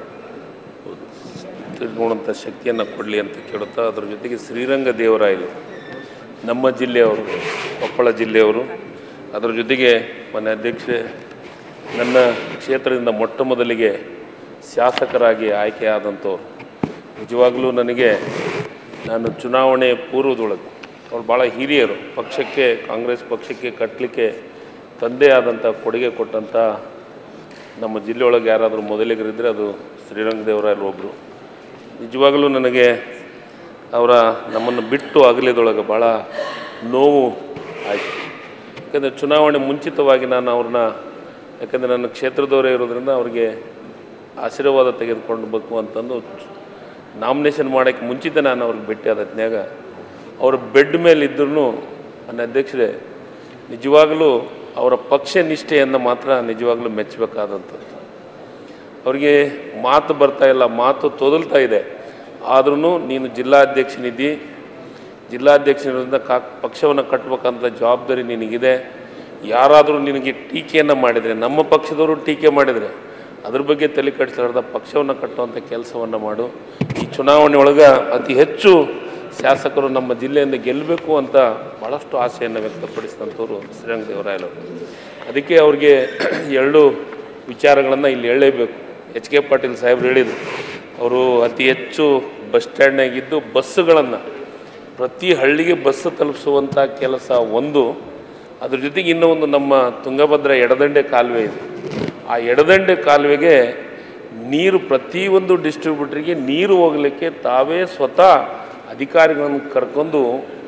ತಿಳ್ಕೊಳ್ಳುವಂಥ ಶಕ್ತಿಯನ್ನು ಕೊಡಲಿ ಅಂತ ಕೇಳುತ್ತಾ ಅದರ ಜೊತೆಗೆ ಶ್ರೀರಂಗ ದೇವರಾಯರು ನಮ್ಮ ಜಿಲ್ಲೆಯವರು ಕೊಪ್ಪಳ ಜಿಲ್ಲೆಯವರು ಅದರ ಜೊತೆಗೆ ಮನೆ ಅಧ್ಯಕ್ಷೆ ನನ್ನ ಕ್ಷೇತ್ರದಿಂದ ಮೊಟ್ಟ ಮೊದಲಿಗೆ ಶಾಸಕರಾಗಿ ಆಯ್ಕೆಯಾದಂಥವ್ರು ನಿಜವಾಗಲೂ ನನಗೆ ನಾನು ಚುನಾವಣೆ ಪೂರ್ವದೊಳಗೆ ಅವ್ರು ಭಾಳ ಹಿರಿಯರು ಪಕ್ಷಕ್ಕೆ ಕಾಂಗ್ರೆಸ್ ಪಕ್ಷಕ್ಕೆ ಕಟ್ಟಲಿಕ್ಕೆ ತಂದೆ ಆದಂಥ ಕೊಡುಗೆ ಕೊಟ್ಟಂಥ ನಮ್ಮ ಜಿಲ್ಲೆಯೊಳಗೆ ಯಾರಾದರೂ ಮೊದಲಿಗರಿದ್ದರೆ ಅದು ಶ್ರೀರಂಗ ದೇವರಾಯರು ಒಬ್ಬರು ನಿಜವಾಗಲೂ ನನಗೆ ಅವರ ನಮ್ಮನ್ನು ಬಿಟ್ಟು ಅಗಲಿದೊಳಗೆ ಭಾಳ ನೋವು ಆಯಿತು ಯಾಕಂದರೆ ಚುನಾವಣೆ ಮುಂಚಿತವಾಗಿ ನಾನು ಅವ್ರನ್ನ ಯಾಕಂದರೆ ನನ್ನ ಕ್ಷೇತ್ರದವರೇ ಇರೋದ್ರಿಂದ ಅವ್ರಿಗೆ ಆಶೀರ್ವಾದ ತೆಗೆದುಕೊಳ್ಬೇಕು ಅಂತಂದು ನಾಮಿನೇಷನ್ ಮಾಡೋಕ್ಕೆ ಮುಂಚಿತ ನಾನು ಅವ್ರಿಗೆ ಭೇಟಿ ಆದತ್ನ್ಯಾಗ ಅವ್ರ ಬೆಡ್ ಮೇಲೆ ಇದ್ರೂ ನನ್ನ ಅಧ್ಯಕ್ಷರೇ ನಿಜವಾಗಲೂ ಅವರ ಪಕ್ಷ ನಿಷ್ಠೆಯನ್ನು ಮಾತ್ರ ನಿಜವಾಗ್ಲೂ ಮೆಚ್ಚಬೇಕಾದಂಥದ್ದು ಅವರಿಗೆ ಮಾತು ಬರ್ತಾ ಇಲ್ಲ ಮಾತು ತೊದಲ್ತಾ ಇದೆ ಆದ್ರೂ ನೀನು ಜಿಲ್ಲಾಧ್ಯಕ್ಷನಿದ್ದಿ ಜಿಲ್ಲಾಧ್ಯಕ್ಷನಿಂದ ಕಾ ಪಕ್ಷವನ್ನು ಕಟ್ಟಬೇಕಂತ ಜವಾಬ್ದಾರಿ ನಿನಗಿದೆ ಯಾರಾದರೂ ನಿನಗೆ ಟೀಕೆಯನ್ನು ಮಾಡಿದರೆ ನಮ್ಮ ಪಕ್ಷದವರು ಟೀಕೆ ಮಾಡಿದರೆ ಅದ್ರ ಬಗ್ಗೆ ತಲೆ ಕೆಡಿಸಲಾರ್ದ ಪಕ್ಷವನ್ನು ಕಟ್ಟುವಂಥ ಕೆಲಸವನ್ನು ಮಾಡು ಈ ಚುನಾವಣೆ ಒಳಗೆ ಅತಿ ಹೆಚ್ಚು ಶಾಸಕರು ನಮ್ಮ ಜಿಲ್ಲೆಯಿಂದ ಗೆಲ್ಲಬೇಕು ಅಂತ ಭಾಳಷ್ಟು ಆಸೆಯನ್ನು ವ್ಯಕ್ತಪಡಿಸಿದಂಥವ್ರು ಶ್ರೀರಂಗ ದೇವರಾಯಲು ಅದಕ್ಕೆ ಅವ್ರಿಗೆ ಎರಡು ವಿಚಾರಗಳನ್ನು ಇಲ್ಲಿ ಹೇಳಲೇಬೇಕು ಎಚ್ ಕೆ ಪಾಟೀಲ್ ಸಾಹೇಬ್ರು ಹೇಳಿದರು ಅವರು ಅತಿ ಹೆಚ್ಚು ಬಸ್ ಸ್ಟ್ಯಾಂಡ್ನಾಗಿದ್ದು ಬಸ್ಸುಗಳನ್ನು ಪ್ರತಿ ಹಳ್ಳಿಗೆ ಬಸ್ ತಲುಪಿಸುವಂಥ ಕೆಲಸ ಒಂದು ಅದ್ರ ಜೊತೆಗೆ ಇನ್ನೂ ಒಂದು ನಮ್ಮ ತುಂಗಭದ್ರಾ ಎಡದಂಡೆ ಕಾಲುವೆ ಇದೆ ಆ ಎಡದಂಡೆ ಕಾಲುವೆಗೆ ನೀರು ಪ್ರತಿಯೊಂದು ಡಿಸ್ಟ್ರಿಬ್ಯೂಟ್ರಿಗೆ ನೀರು ಹೋಗಲಿಕ್ಕೆ ತಾವೇ ಸ್ವತಃ ಅಧಿಕಾರಿಗಳನ್ನು ಕರ್ಕೊಂಡು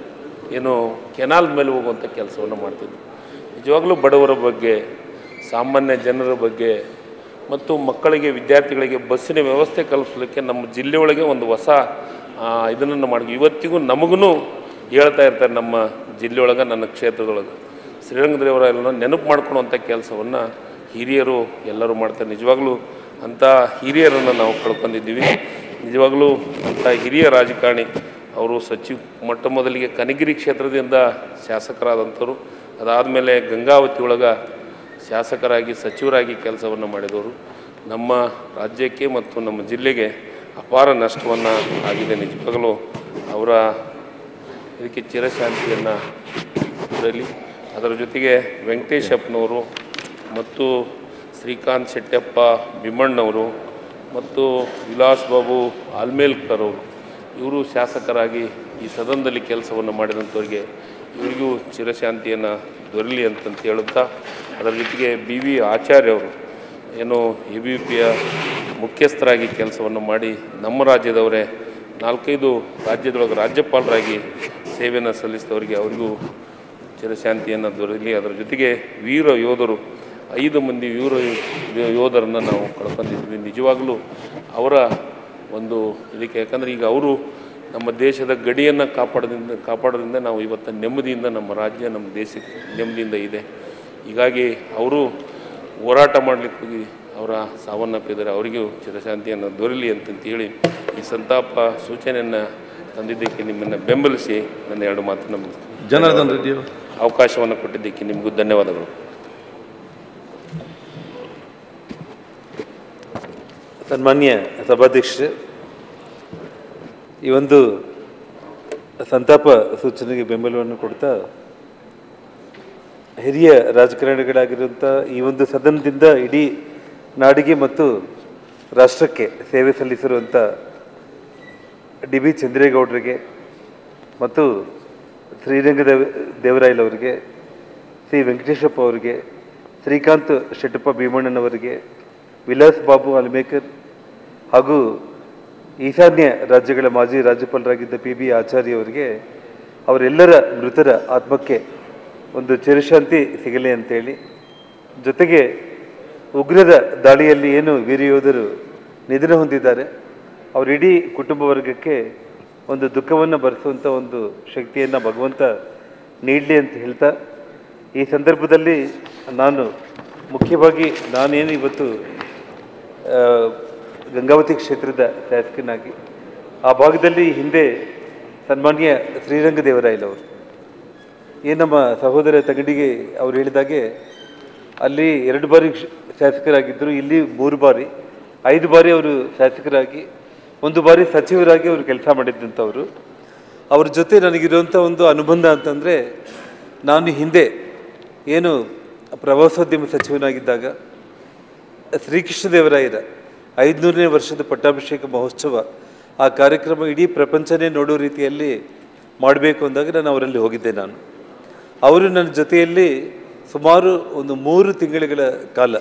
ಏನು ಕೆನಾಲ್ ಮೇಲೆ ಹೋಗುವಂಥ ಕೆಲಸವನ್ನು ಮಾಡ್ತಿದ್ವಿ ನಿಜವಾಗ್ಲೂ ಬಡವರ ಬಗ್ಗೆ ಸಾಮಾನ್ಯ ಜನರ ಬಗ್ಗೆ ಮತ್ತು ಮಕ್ಕಳಿಗೆ ವಿದ್ಯಾರ್ಥಿಗಳಿಗೆ ಬಸ್ಸಿನ ವ್ಯವಸ್ಥೆ ಕಲ್ಪಿಸಲಿಕ್ಕೆ ನಮ್ಮ ಜಿಲ್ಲೆಯೊಳಗೆ ಒಂದು ಹೊಸ ಇದನ್ನು ಮಾಡಿ ಇವತ್ತಿಗೂ ನಮಗೂ ಹೇಳ್ತಾ ಇರ್ತಾರೆ ನಮ್ಮ ಜಿಲ್ಲೆಯೊಳಗೆ ನನ್ನ ಕ್ಷೇತ್ರದೊಳಗೆ ಶ್ರೀರಂಗದೇವರಾಯಲನ್ನ ನೆನಪು ಮಾಡ್ಕೊಳ್ಳುವಂಥ ಕೆಲಸವನ್ನು ಹಿರಿಯರು ಎಲ್ಲರೂ ಮಾಡ್ತಾರೆ ನಿಜವಾಗ್ಲೂ ಅಂಥ ಹಿರಿಯರನ್ನು ನಾವು ಕಳ್ಕೊಂಡಿದ್ದೀವಿ ನಿಜವಾಗ್ಲೂ ಅಂಥ ಹಿರಿಯ ರಾಜಕಾರಣಿ ಅವರು ಸಚಿವ ಮೊಟ್ಟ ಮೊದಲಿಗೆ ಕನಗಿರಿ ಕ್ಷೇತ್ರದಿಂದ ಶಾಸಕರಾದಂಥವ್ರು ಅದಾದಮೇಲೆ ಗಂಗಾವತಿ ಒಳಗೆ ಶಾಸಕರಾಗಿ ಸಚಿವರಾಗಿ ಕೆಲಸವನ್ನು ಮಾಡಿದವರು ನಮ್ಮ ರಾಜ್ಯಕ್ಕೆ ಮತ್ತು ನಮ್ಮ ಜಿಲ್ಲೆಗೆ ಅಪಾರ ನಷ್ಟವನ್ನು ಆಗಿದೆ ನಿಜವಾಗಲೂ ಅವರ ಇದಕ್ಕೆ ಚಿರಶಾಂತಿಯನ್ನು ಇರಲಿ ಅದರ ಜೊತೆಗೆ ವೆಂಕಟೇಶಪ್ಪನವರು ಮತ್ತು ಶ್ರೀಕಾಂತ್ ಶೆಟ್ಟಪ್ಪ ಭೀಮಣ್ಣವರು ಮತ್ತು ವಿಲಾಸ್ ಬಾಬು ಆಲ್ಮೇಲ್ಕರ್ ಅವರು ಇವರು ಶಾಸಕರಾಗಿ ಈ ಸದನದಲ್ಲಿ ಕೆಲಸವನ್ನು ಮಾಡಿದಂಥವ್ರಿಗೆ ಇವರಿಗೂ ಚಿರಶಾಂತಿಯನ್ನು ದೊರಲಿ ಅಂತಂತ ಹೇಳುತ್ತಾ ಅದರ ಜೊತೆಗೆ ಬಿ ವಿ ಆಚಾರ್ಯ ಅವರು ಏನು ಎ ಬಿ ಪಿಯ ಮುಖ್ಯಸ್ಥರಾಗಿ ಕೆಲಸವನ್ನು ಮಾಡಿ ನಮ್ಮ ರಾಜ್ಯದವರೇ ನಾಲ್ಕೈದು ರಾಜ್ಯದೊಳಗೆ ರಾಜ್ಯಪಾಲರಾಗಿ ಸೇವೆಯನ್ನು ಸಲ್ಲಿಸಿದವರಿಗೆ ಅವರಿಗೂ ಚಿರಶಾಂತಿಯನ್ನು ದೊರೆಯಲಿ ಅದರ ಜೊತೆಗೆ ವೀರ ಯೋಧರು ಐದು ಮಂದಿ ವೀರ ಯೋಧರನ್ನು ನಾವು ಕಳ್ಕೊಂಡಿದ್ವಿ ನಿಜವಾಗಲೂ ಅವರ ಒಂದು ಇದಕ್ಕೆ ಯಾಕಂದರೆ ಈಗ ಅವರು ನಮ್ಮ ದೇಶದ ಗಡಿಯನ್ನು ಕಾಪಾಡೋದ್ರಿಂದ ಕಾಪಾಡೋದ್ರಿಂದ ನಾವು ಇವತ್ತು ನೆಮ್ಮದಿಯಿಂದ ನಮ್ಮ ರಾಜ್ಯ ನಮ್ಮ ದೇಶಕ್ಕೆ ನೆಮ್ಮದಿಯಿಂದ ಇದೆ ಹೀಗಾಗಿ ಅವರು ಹೋರಾಟ ಮಾಡಲಿಕ್ಕೆ ಹೋಗಿ ಅವರ ಸಾವನ್ನಪ್ಪಿದ್ದಾರೆ ಅವರಿಗೂ ಚಿರಶಾಂತಿಯನ್ನು ದೊರಲಿ ಅಂತಂತ ಹೇಳಿ ಈ ಸಂತಾಪ ಸೂಚನೆಯನ್ನು ತಂದಿದ್ದಕ್ಕೆ ನಿಮ್ಮನ್ನು ಬೆಂಬಲಿಸಿ ನನ್ನ ಎರಡು ಮಾತನ್ನು ಮುಗಿಸ್ತೀನಿ. ಜನಾರ್ದನ್ ರೆಡ್ಡಿ ಅವರು. ಅವಕಾಶವನ್ನು ಕೊಟ್ಟಿದ್ದಕ್ಕೆ ನಿಮಗೂ ಧನ್ಯವಾದಗಳು ಸನ್ಮಾನ್ಯ ಸಭಾಧ್ಯಕ್ಷರೇ ಈ ಒಂದು ಸಂತಾಪ ಸೂಚನೆಗೆ ಬೆಂಬಲವನ್ನು ಕೊಡ್ತಾ ಹಿರಿಯ ರಾಜಕಾರಣಿಗಳಾಗಿರುವಂಥ ಈ ಒಂದು ಸದನದಿಂದ ಇಡೀ ನಾಡಿಗೆ ಮತ್ತು ರಾಷ್ಟ್ರಕ್ಕೆ ಸೇವೆ ಸಲ್ಲಿಸಿರುವಂಥ ಡಿ ಬಿ ಚಂದ್ರೇಗೌಡರಿಗೆ ಮತ್ತು ಶ್ರೀರಂಗ ದೇವ ದೇವರಾಯಲ್ ಅವರಿಗೆ ಸಿ ವೆಂಕಟೇಶಪ್ಪ ಅವರಿಗೆ ಶ್ರೀಕಾಂತ್ ಶೆಟ್ಟಪ್ಪ ಭೀಮಣ್ಣನವರಿಗೆ ವಿಲಾಸ್ ಬಾಬು ಅಲ್ಮೇಕರ್ ಹಾಗೂ ಈಶಾನ್ಯ ರಾಜ್ಯಗಳ ಮಾಜಿ ರಾಜ್ಯಪಾಲರಾಗಿದ್ದ ಪಿ ಬಿ ಆಚಾರ್ಯ ಅವರಿಗೆ ಅವರೆಲ್ಲರ ಮೃತರ ಆತ್ಮಕ್ಕೆ ಒಂದು ಚಿರಶಾಂತಿ ಸಿಗಲಿ ಅಂತೇಳಿ ಜೊತೆಗೆ ಉಗ್ರರ ದಾಳಿಯಲ್ಲಿ ಏನು ವೀರಯೋಧರು ನಿಧನ ಹೊಂದಿದ್ದಾರೆ ಅವರ ಇಡೀ ಕುಟುಂಬ ವರ್ಗಕ್ಕೆ ಒಂದು ದುಃಖವನ್ನು ಭರಿಸುವಂಥ ಒಂದು ಶಕ್ತಿಯನ್ನು ಭಗವಂತ ನೀಡಲಿ ಅಂತ ಹೇಳ್ತಾ ಈ ಸಂದರ್ಭದಲ್ಲಿ ನಾನು ಮುಖ್ಯವಾಗಿ ನಾನೇನು ಇವತ್ತು ಆ, ಗಂಗಾವತಿ ಕ್ಷೇತ್ರದ ಶಾಸಕನಾಗಿ ಆ ಭಾಗದಲ್ಲಿ ಹಿಂದೆ ಸನ್ಮಾನ್ಯ ಶ್ರೀರಂಗದೇವರಾಯಲ್ ಅವರು ಏನು ನಮ್ಮ ಸಹೋದರ ತಗಡಿಗೆ ಅವ್ರು ಹೇಳಿದಾಗೆ ಅಲ್ಲಿ ಎರಡು ಬಾರಿ ಕ್ಷ- ಶಾಸಕರಾಗಿದ್ದರು ಇಲ್ಲಿ ಮೂರು ಬಾರಿ ಐದು ಬಾರಿ ಅವರು ಶಾಸಕರಾಗಿ ಒಂದು ಬಾರಿ ಸಚಿವರಾಗಿ ಅವರು ಕೆಲಸ ಮಾಡಿದ್ದಂಥವ್ರು ಅವ್ರ ಜೊತೆ ನನಗಿರುವಂಥ ಒಂದು ಅನುಬಂಧ ಅಂತಂದರೆ ನಾನು ಹಿಂದೆ ಏನು ಪ್ರವಾಸೋದ್ಯಮ ಸಚಿವನಾಗಿದ್ದಾಗ ಶ್ರೀಕೃಷ್ಣದೇವರಾಯರ ಐದುನೂರನೇ ವರ್ಷದ ಪಟ್ಟಾಭಿಷೇಕ ಮಹೋತ್ಸವ ಆ ಕಾರ್ಯಕ್ರಮ ಇಡೀ ಪ್ರಪಂಚನೇ ನೋಡೋ ರೀತಿಯಲ್ಲಿ ಮಾಡಬೇಕು ಅಂದಾಗ ನಾನು ಅವರಲ್ಲಿ ಹೋಗಿದ್ದೆ ನಾನು ಅವರು ನನ್ನ ಜೊತೆಯಲ್ಲಿ ಸುಮಾರು ಒಂದು ಮೂರು ತಿಂಗಳುಗಳ ಕಾಲ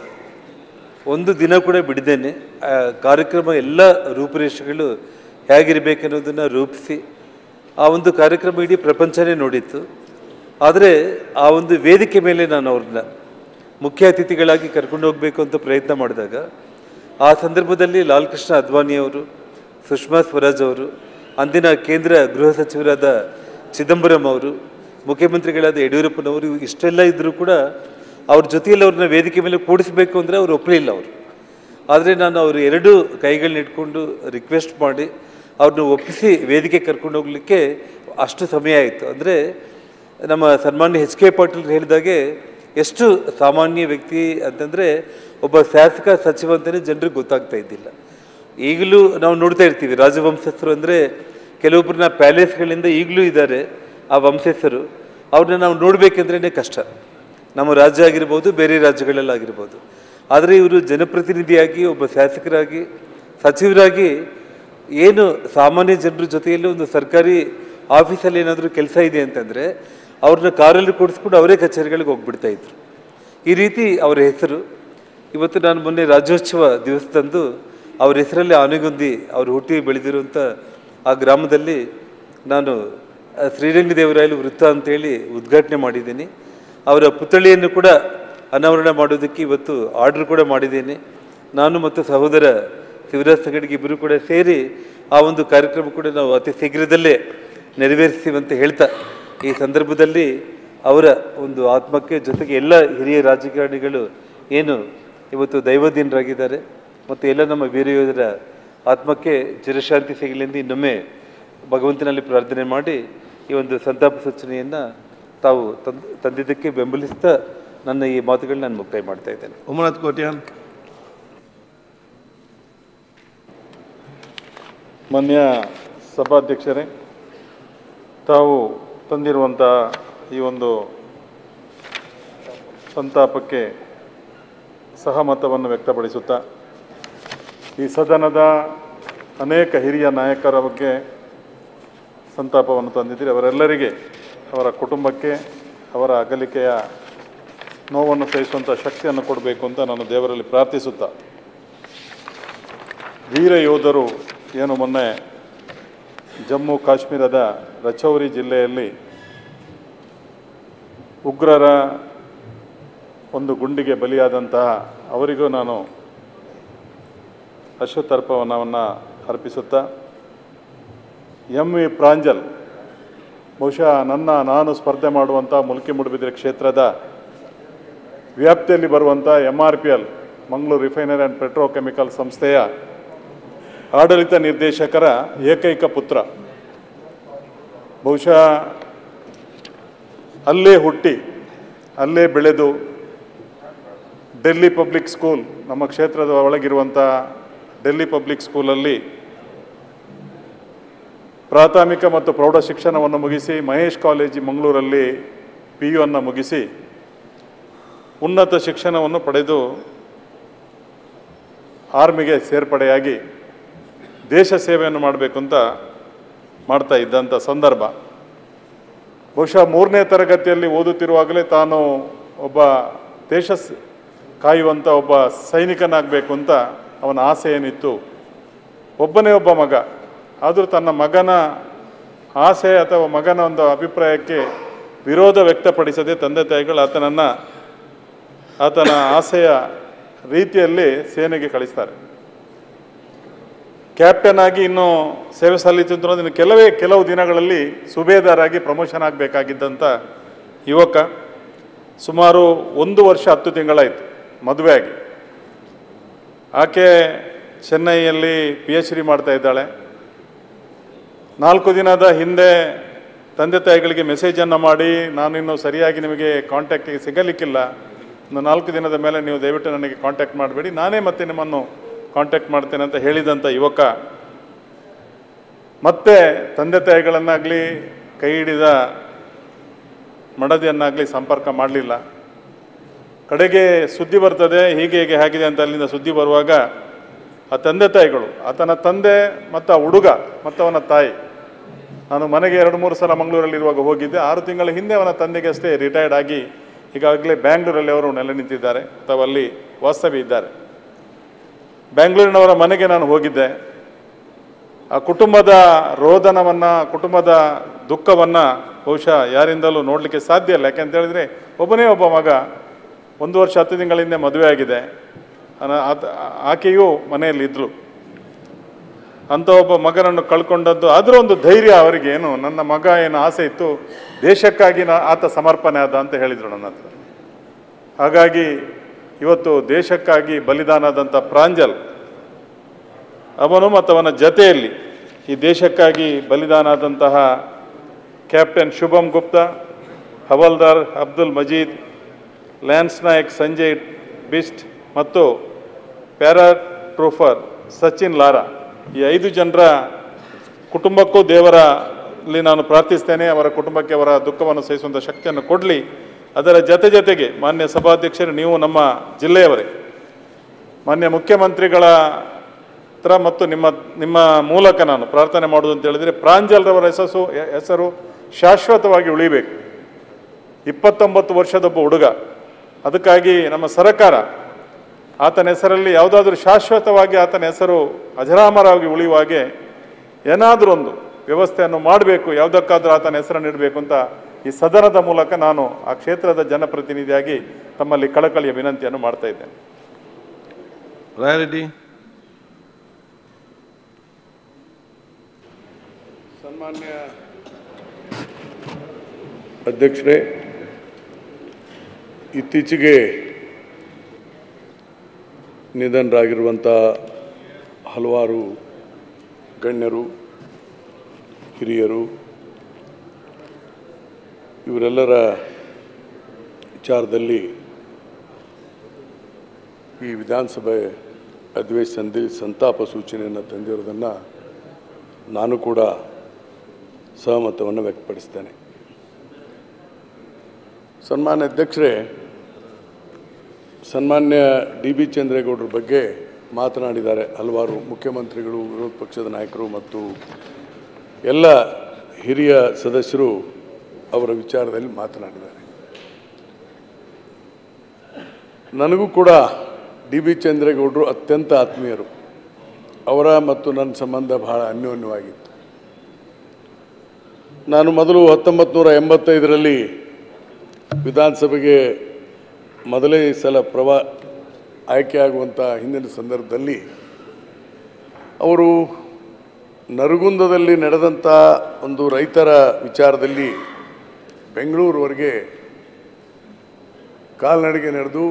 ಒಂದು ದಿನ ಕೂಡ ಬಿಡದೇನೆ ಆ ಕಾರ್ಯಕ್ರಮ ಎಲ್ಲ ರೂಪುರೇಷೆಗಳು ಹೇಗಿರಬೇಕನ್ನೋದನ್ನು ರೂಪಿಸಿ ಆ ಒಂದು ಕಾರ್ಯಕ್ರಮ ಇಡೀ ಪ್ರಪಂಚನೇ ನೋಡಿತ್ತು ಆದರೆ ಆ ಒಂದು ವೇದಿಕೆ ಮೇಲೆ ನಾನು ಅವ್ರನ್ನ ಮುಖ್ಯ ಅತಿಥಿಗಳಾಗಿ ಕರ್ಕೊಂಡು ಹೋಗಬೇಕು ಅಂತ ಪ್ರಯತ್ನ ಮಾಡಿದಾಗ ಆ ಸಂದರ್ಭದಲ್ಲಿ ಲಾಲ್ ಕೃಷ್ಣ ಅದ್ವಾನಿ ಅವರು ಸುಷ್ಮಾ ಸ್ವರಾಜ್ ಅವರು ಅಂದಿನ ಕೇಂದ್ರ ಗೃಹ ಸಚಿವರಾದ ಚಿದಂಬರಂ ಅವರು ಮುಖ್ಯಮಂತ್ರಿಗಳಾದ ಯಡಿಯೂರಪ್ಪನವರು ಇಷ್ಟೆಲ್ಲ ಇದ್ದರೂ ಕೂಡ ಅವ್ರ ಜೊತೆಯಲ್ಲಿ ಅವ್ರನ್ನ ವೇದಿಕೆ ಮೇಲೆ ಕೂಡಿಸಬೇಕು ಅಂದರೆ ಅವ್ರು ಒಪ್ಪಲಿಲ್ಲ ಅವರು ಆದರೆ ನಾನು ಅವರು ಎರಡು ಕೈಗಳನ್ನ ಇಟ್ಕೊಂಡು ರಿಕ್ವೆಸ್ಟ್ ಮಾಡಿ ಅವ್ರನ್ನ ಒಪ್ಪಿಸಿ ವೇದಿಕೆ ಕರ್ಕೊಂಡು ಹೋಗ್ಲಿಕ್ಕೆ ಅಷ್ಟು ಸಮಯ ಆಯಿತು ಅಂದರೆ ನಮ್ಮ ಸನ್ಮಾನ್ಯ ಎಚ್ ಕೆ ಪಾಟೀಲ್ ಹೇಳಿದಾಗೆ ಎಷ್ಟು ಸಾಮಾನ್ಯ ವ್ಯಕ್ತಿ ಅಂತಂದರೆ ಒಬ್ಬ ಶಾಸಕ ಸಚಿವ ಅಂತಲೇ ಜನರಿಗೆ ಗೊತ್ತಾಗ್ತಾ ಇದ್ದಿಲ್ಲ ಈಗಲೂ ನಾವು ನೋಡ್ತಾ ಇರ್ತೀವಿ ರಾಜವಂಶಸ್ಥರು ಅಂದರೆ ಕೆಲವೊಬ್ಬರನ್ನ ಪ್ಯಾಲೇಸ್ಗಳಿಂದ ಈಗಲೂ ಇದ್ದಾರೆ ಆ ವಂಶಸ್ಥರು ಅವ್ರನ್ನ ನಾವು ನೋಡಬೇಕಂದ್ರೇ ಕಷ್ಟ ನಮ್ಮ ರಾಜ್ಯ ಆಗಿರ್ಬೋದು ಬೇರೆ ರಾಜ್ಯಗಳಲ್ಲಾಗಿರ್ಬೋದು ಆದರೆ ಇವರು ಜನಪ್ರತಿನಿಧಿಯಾಗಿ ಒಬ್ಬ ಶಾಸಕರಾಗಿ ಸಚಿವರಾಗಿ ಏನು ಸಾಮಾನ್ಯ ಜನರ ಜೊತೆಯಲ್ಲಿ ಒಂದು ಸರ್ಕಾರಿ ಆಫೀಸಲ್ಲಿ ಏನಾದರೂ ಕೆಲಸ ಇದೆ ಅಂತಂದರೆ ಅವ್ರನ್ನ ಕಾರಲ್ಲಿ ಕೂಡಿಸ್ಕೊಂಡು ಅವರೇ ಕಚೇರಿಗಳಿಗೆ ಹೋಗ್ಬಿಡ್ತಾ ಇದ್ರು ಈ ರೀತಿ ಅವರ ಹೆಸರು ಇವತ್ತು ನಾನು ಮೊನ್ನೆ ರಾಜ್ಯೋತ್ಸವ ದಿವಸದಂದು ಅವ್ರ ಹೆಸರಲ್ಲಿ ಆನೆಗೊಂದಿ ಅವರು ಹುಟ್ಟಿ ಬೆಳೆದಿರುವಂಥ ಆ ಗ್ರಾಮದಲ್ಲಿ ನಾನು ಆ, ಶ್ರೀರಂಗದೇವರಾಯಲು ವೃತ್ತ ಅಂತೇಳಿ ಉದ್ಘಾಟನೆ ಮಾಡಿದ್ದೀನಿ ಅವರ ಪುತ್ಥಳಿಯನ್ನು ಕೂಡ ಅನಾವರಣ ಮಾಡೋದಕ್ಕೆ ಇವತ್ತು ಆರ್ಡರ್ ಕೂಡ ಮಾಡಿದ್ದೇನೆ ನಾನು ಮತ್ತು ಸಹೋದರ ಶಿವರಾಜ್ ಸಗಡಿಗೆ ಇಬ್ಬರು ಕೂಡ ಸೇರಿ ಆ ಒಂದು ಕಾರ್ಯಕ್ರಮ ಕೂಡ ನಾವು ಅತಿ ಶೀಘ್ರದಲ್ಲೇ ನೆರವೇರಿಸ್ತೀವಿ ಅಂತ ಹೇಳ್ತಾ ಈ ಸಂದರ್ಭದಲ್ಲಿ ಅವರ ಒಂದು ಆತ್ಮಕ್ಕೆ ಜೊತೆಗೆ ಎಲ್ಲ ಹಿರಿಯ ರಾಜಕಾರಣಿಗಳು ಏನು ಇವತ್ತು ದೈವದೀನರಾಗಿದ್ದಾರೆ ಮತ್ತು ಎಲ್ಲ ನಮ್ಮ ವೀರ ಯೋಧರ ಆತ್ಮಕ್ಕೆ ಚಿರಶಾಂತಿ ಸಿಗಲೆಂದು ಇನ್ನೊಮ್ಮೆ ಭಗವಂತನಲ್ಲಿ ಪ್ರಾರ್ಥನೆ ಮಾಡಿ ಈ ಒಂದು ಸಂತಾಪ ಸೂಚನೆಯನ್ನು ತಾವು ತಂದ್ ತಂದಿದ್ದಕ್ಕೆ ಬೆಂಬಲಿಸ್ತಾ ನನ್ನ ಈ ಮಾತುಗಳನ್ನ ನಾನು ಮುಕ್ತಾಯ ಮಾಡ್ತಾ ಇದ್ದೇನೆ ಉಮನಾಥ್ ಕೋಟ್ಯಾನ್ ಮಾನ್ಯ ಸಭಾಧ್ಯಕ್ಷರೇ ತಾವು ತಂದಿರುವಂಥ ಈ ಒಂದು ಸಂತಾಪಕ್ಕೆ ಸಹಮತವನ್ನು ವ್ಯಕ್ತಪಡಿಸುತ್ತಾ ಈ ಸದನದ ಅನೇಕ ಹಿರಿಯ ನಾಯಕರ ಬಗ್ಗೆ ಸಂತಾಪವನ್ನು ತಂದಿದ್ದೀರಿ ಅವರೆಲ್ಲರಿಗೆ ಅವರ ಕುಟುಂಬಕ್ಕೆ ಅವರ ಅಗಲಿಕೆಯ ನೋವನ್ನು ಸಹಿಸುವಂಥ ಶಕ್ತಿಯನ್ನು ಕೊಡಬೇಕು ಅಂತ ನಾನು ದೇವರಲ್ಲಿ ಪ್ರಾರ್ಥಿಸುತ್ತಾ ವೀರ ಯೋಧರು ಏನು ಮೊನ್ನೆ ಜಮ್ಮು ಕಾಶ್ಮೀರದ ರಚೌರಿ ಜಿಲ್ಲೆಯಲ್ಲಿ ಉಗ್ರರ ಒಂದು ಗುಂಡಿಗೆ ಬಲಿಯಾದಂತಹ ಅವರಿಗೂ ನಾನು ಅಶ್ವತರ್ಪವನವನ್ನು ಅರ್ಪಿಸುತ್ತಾ ಎಂ ವಿ ಪ್ರಾಂಜಲ್ ಬಹುಶಃ ನನ್ನ ನಾನು ಸ್ಪರ್ಧೆ ಮಾಡುವಂಥ ಮುಲ್ಕಿ ಮುಡುಬಿದ್ರೆ ಕ್ಷೇತ್ರದ ವ್ಯಾಪ್ತಿಯಲ್ಲಿ ಬರುವಂಥ M R P L Mangaluru refinery and petrochemical ಸಂಸ್ಥೆಯ ಆಡಳಿತ ನಿರ್ದೇಶಕರ ಏಕೈಕ ಪುತ್ರ ಬಹುಶಃ ಅಲ್ಲೇ ಹುಟ್ಟಿ ಅಲ್ಲೇ ಬೆಳೆದು ಡೆಲ್ಲಿ ಪಬ್ಲಿಕ್ ಸ್ಕೂಲ್ ನಮ್ಮ ಕ್ಷೇತ್ರದ ಒಳಗಿರುವಂಥ ಡೆಲ್ಲಿ ಪಬ್ಲಿಕ್ ಸ್ಕೂಲಲ್ಲಿ ಪ್ರಾಥಮಿಕ ಮತ್ತು ಪ್ರೌಢ ಶಿಕ್ಷಣವನ್ನು ಮುಗಿಸಿ ಮಹೇಶ್ ಕಾಲೇಜು ಮಂಗಳೂರಲ್ಲಿ ಪಿ ಯು ಅನ್ನು ಮುಗಿಸಿ ಉನ್ನತ ಶಿಕ್ಷಣವನ್ನು ಪಡೆದು ಆರ್ಮಿಗೆ ಸೇರ್ಪಡೆಯಾಗಿ ದೇಶ ಸೇವೆಯನ್ನು ಮಾಡಬೇಕು ಅಂತ ಮಾಡ್ತಾ ಇದ್ದಂಥ ಸಂದರ್ಭ ಬಹುಶಃ ಮೂರನೇ ತರಗತಿಯಲ್ಲಿ ಓದುತ್ತಿರುವಾಗಲೇ ತಾನು ಒಬ್ಬ ದೇಶ ಸ್- ಕಾಯುವಂಥ ಒಬ್ಬ ಸೈನಿಕನಾಗಬೇಕು ಅಂತ ಅವನ ಆಸೆ ಏನಿತ್ತು ಒಬ್ಬನೇ ಒಬ್ಬ ಮಗ ಆದರೂ ತನ್ನ ಮಗನ ಆಸೆ ಅಥವಾ ಮಗನ ಒಂದು ಅಭಿಪ್ರಾಯಕ್ಕೆ ವಿರೋಧ ವ್ಯಕ್ತಪಡಿಸದೆ ತಂದೆ ತಾಯಿಗಳು ಆತನನ್ನು ಆತನ ಆಸೆಯ ರೀತಿಯಲ್ಲಿ ಸೇನೆಗೆ ಕಳಿಸ್ತಾರೆ ಕ್ಯಾಪ್ಟನ್ ಆಗಿ ಇನ್ನು ಸೇವೆ ಸಲ್ಲಿಸಿದ್ರು ಇನ್ನು ಕೆಲವೇ ಕೆಲವು ದಿನಗಳಲ್ಲಿ ಸುಬೇದಾರ್ ಆಗಿ ಪ್ರಮೋಷನ್ ಆಗಬೇಕಾಗಿದ್ದಂಥ ಯುವಕ ಸುಮಾರು ಒಂದು ವರ್ಷ ಹತ್ತು ತಿಂಗಳಾಯಿತು ಮದುವೆ ಆಗಿ ಆಕೆ ಚೆನ್ನೈಯಲ್ಲಿ ಪಿ ಎಚ್ ಡಿ ಮಾಡ್ತಾ ಇದ್ದಾಳೆ ನಾಲ್ಕು ದಿನದ ಹಿಂದೆ ತಂದೆ ತಾಯಿಗಳಿಗೆ ಮೆಸೇಜನ್ನು ಮಾಡಿ ನಾನಿನ್ನು ಸರಿಯಾಗಿ ನಿಮಗೆ ಕಾಂಟ್ಯಾಕ್ಟಿಗೆ ಸಿಗಲಿಕ್ಕಿಲ್ಲ ಇನ್ನು ನಾಲ್ಕು ದಿನದ ಮೇಲೆ ನೀವು ದಯವಿಟ್ಟು ನನಗೆ ಕಾಂಟ್ಯಾಕ್ಟ್ ಮಾಡಬೇಡಿ ನಾನೇ ಮತ್ತೆ ನಿಮ್ಮನ್ನು ಕಾಂಟ್ಯಾಕ್ಟ್ ಮಾಡ್ತೇನೆ ಅಂತ ಹೇಳಿದಂಥ ಯುವಕ ಮತ್ತೆ ತಂದೆ ತಾಯಿಗಳನ್ನಾಗಲಿ ಕೈ ಹಿಡಿದ ಮಡದಿಯನ್ನಾಗಲಿ ಸಂಪರ್ಕ ಮಾಡಲಿಲ್ಲ ಕಡೆಗೆ ಸುದ್ದಿ ಬರ್ತದೆ ಹೀಗೆ ಹೀಗೆ ಆಗಿದೆ ಅಂತ ಅಲ್ಲಿಂದ ಸುದ್ದಿ ಬರುವಾಗ ಆ ತಂದೆ ತಾಯಿಗಳು ಆತನ ತಂದೆ ಮತ್ತು ಆ ಹುಡುಗ ಮತ್ತು ಅವನ ತಾಯಿ ನಾನು ಮನೆಗೆ ಎರಡು ಮೂರು ಸಲ ಮಂಗಳೂರಲ್ಲಿರುವಾಗ ಹೋಗಿದ್ದೆ ಆರು ತಿಂಗಳ ಹಿಂದೆ ಅವನ ತಂದೆಗೆ ಅಷ್ಟೇ ರಿಟೈರ್ಡ್ ಆಗಿ ಈಗಾಗಲೇ ಬ್ಯಾಂಗ್ಳೂರಲ್ಲಿ ಅವರು ನೆಲೆ ನಿಂತಿದ್ದಾರೆ ಅಥವಾ ಅಲ್ಲಿ ವಾಸ್ತವ್ಯ ಇದ್ದಾರೆ ಬೆಂಗಳೂರಿನವರ ಮನೆಗೆ ನಾನು ಹೋಗಿದ್ದೆ ಆ ಕುಟುಂಬದ ರೋದನವನ್ನು ಕುಟುಂಬದ ದುಃಖವನ್ನು ಬಹುಶಃ ಯಾರಿಂದಲೂ ನೋಡಲಿಕ್ಕೆ ಸಾಧ್ಯ ಇಲ್ಲ ಯಾಕೆಂತ ಹೇಳಿದ್ರೆ ಒಬ್ಬನೇ ಒಬ್ಬ ಮಗ ಒಂದು ವರ್ಷ ಹತ್ತು ತಿಂಗಳ ಹಿಂದೆ ಮದುವೆ ಆಗಿದೆ ಅನ- ಆತ- ಆಕೆಯೂ ಮನೆಯಲ್ಲಿ ಇದ್ಲು ಅಂತ ಒಬ್ಬ ಮಗನನ್ನು ಕಳ್ಕೊಂಡದ್ದು ಆದರೂ ಒಂದು ಧೈರ್ಯ ಅವರಿಗೆ ಏನು ನನ್ನ ಮಗ ಏನು ಆಸೆ ಇತ್ತು ದೇಶಕ್ಕಾಗಿ ನಾ ಆತ ಸಮರ್ಪಣೆ ಆದ ಅಂತ ಹೇಳಿದರು ನನ್ನ ಹತ್ರ ಹಾಗಾಗಿ ಇವತ್ತು ದೇಶಕ್ಕಾಗಿ ಬಲಿದಾನದಂಥ ಪ್ರಾಂಜಲ್ ಅವನು ಮತ್ತು ಅವನ ಜತೆಯಲ್ಲಿ ಈ ದೇಶಕ್ಕಾಗಿ ಬಲಿದಾನ ಆದಂತಹ ಕ್ಯಾಪ್ಟನ್ ಶುಭಂ ಗುಪ್ತಾ ಹವಲ್ದಾರ್ ಅಬ್ದುಲ್ ಮಜೀದ್ ಲ್ಯಾನ್ಸ್ ನಾಯಕ್ ಸಂಜಯ್ ಬಿಸ್ಟ್ ಮತ್ತು ಪ್ಯಾರಾಟ್ರೂಫರ್ ಸಚಿನ್ ಲಾರಾ ಈ ಐದು ಜನರ ಕುಟುಂಬಕ್ಕೂ ದೇವರಲ್ಲಿ ನಾನು ಪ್ರಾರ್ಥಿಸ್ತೇನೆ ಅವರ ಕುಟುಂಬಕ್ಕೆ ಅವರ ದುಃಖವನ್ನು ಸಹಿಸುವಂಥ ಶಕ್ತಿಯನ್ನು ಕೊಡಲಿ ಅದರ ಜೊತೆ ಜೊತೆಗೆ ಮಾನ್ಯ ಸಭಾಧ್ಯಕ್ಷರು ನೀವು ನಮ್ಮ ಜಿಲ್ಲೆಯವರೇ ಮಾನ್ಯ ಮುಖ್ಯಮಂತ್ರಿಗಳ ಹತ್ರ ಮತ್ತು ನಿಮ್ಮ ನಿಮ್ಮ ಮೂಲಕ ನಾನು ಪ್ರಾರ್ಥನೆ ಮಾಡೋದು ಅಂತ ಹೇಳಿದರೆ ಪ್ರಾಂಜಲ್ರವರ ಹೆಸರು ಹೆಸರು ಶಾಶ್ವತವಾಗಿ ಉಳಿಬೇಕು ಇಪ್ಪತ್ತೊಂಬತ್ತು ವರ್ಷದೊಬ್ಬ ಹುಡುಗ ಅದಕ್ಕಾಗಿ ನಮ್ಮ ಸರ್ಕಾರ ಆತನ ಹೆಸರಲ್ಲಿ ಯಾವುದಾದ್ರೂ ಶಾಶ್ವತವಾಗಿ ಆತನ ಹೆಸರು ಅಜರಾಮರವಾಗಿ ಉಳಿಯುವ ಹಾಗೆ ಏನಾದರೂ ಒಂದು ವ್ಯವಸ್ಥೆಯನ್ನು ಮಾಡಬೇಕು ಯಾವುದಕ್ಕಾದ್ರೂ ಆತನ ಹೆಸರನ್ನು ಇಡಬೇಕು ಅಂತ ಈ ಸದನದ ಮೂಲಕ ನಾನು ಆ ಕ್ಷೇತ್ರದ ಜನಪ್ರತಿನಿಧಿಯಾಗಿ ತಮ್ಮಲ್ಲಿ ಕಳಕಳಿಯ ವಿನಂತಿಯನ್ನು ಮಾಡ್ತಾ ಇದ್ದೇನೆ ರಾಯರೆಡ್ಡಿ ಸನ್ಮಾನ್ಯ ಅಧ್ಯಕ್ಷರೇ ಇತ್ತೀಚೆಗೆ ನಿಧನರಾಗಿರುವಂಥ ಹಲವಾರು ಗಣ್ಯರು ಹಿರಿಯರು ಇವರೆಲ್ಲರ ವಿಚಾರದಲ್ಲಿ ಈ ವಿಧಾನಸಭೆ ಅಧಿವೇಶನದಲ್ಲಿ ಸಂತಾಪ ಸೂಚನೆಯನ್ನು ತಂದಿರೋದನ್ನು ನಾನು ಕೂಡ ಸಹಮತವನ್ನು ವ್ಯಕ್ತಪಡಿಸ್ತೇನೆ ಸನ್ಮಾನ್ಯ ಅಧ್ಯಕ್ಷರೇ ಸನ್ಮಾನ್ಯ ಡಿ ಬಿ ಚಂದ್ರೇಗೌಡರ ಬಗ್ಗೆ ಮಾತನಾಡಿದ್ದಾರೆ ಹಲವಾರು ಮುಖ್ಯಮಂತ್ರಿಗಳು ವಿರೋಧ ಪಕ್ಷದ ನಾಯಕರು ಮತ್ತು ಎಲ್ಲ ಹಿರಿಯ ಸದಸ್ಯರು ಅವರ ವಿಚಾರದಲ್ಲಿ ಮಾತನಾಡಿದ್ದಾರೆ ನನಗೂ ಕೂಡ ಡಿ ಬಿ ಚಂದ್ರೇಗೌಡರು ಅತ್ಯಂತ ಆತ್ಮೀಯರು ಅವರ ಮತ್ತು ನನ್ನ ಸಂಬಂಧ ಬಹಳ ಅನ್ಯೋನ್ಯವಾಗಿತ್ತು ನಾನು ಮೊದಲು ಹತ್ತೊಂಬತ್ತು ನೂರ ಎಂಬತ್ತೈದರಲ್ಲಿ ವಿಧಾನಸಭೆಗೆ ಮೊದಲೇ ಸಲ ಪ್ರವಾ ಆಯ್ಕೆಯಾಗುವಂಥ ಹಿಂದಿನ ಸಂದರ್ಭದಲ್ಲಿ ಅವರು ನರಗುಂದದಲ್ಲಿ ನಡೆದಂಥ ಒಂದು ರೈತರ ವಿಚಾರದಲ್ಲಿ ಬೆಂಗಳೂರುವರೆಗೆ ಕಾಲ್ನಡಿಗೆ ನಡೆದು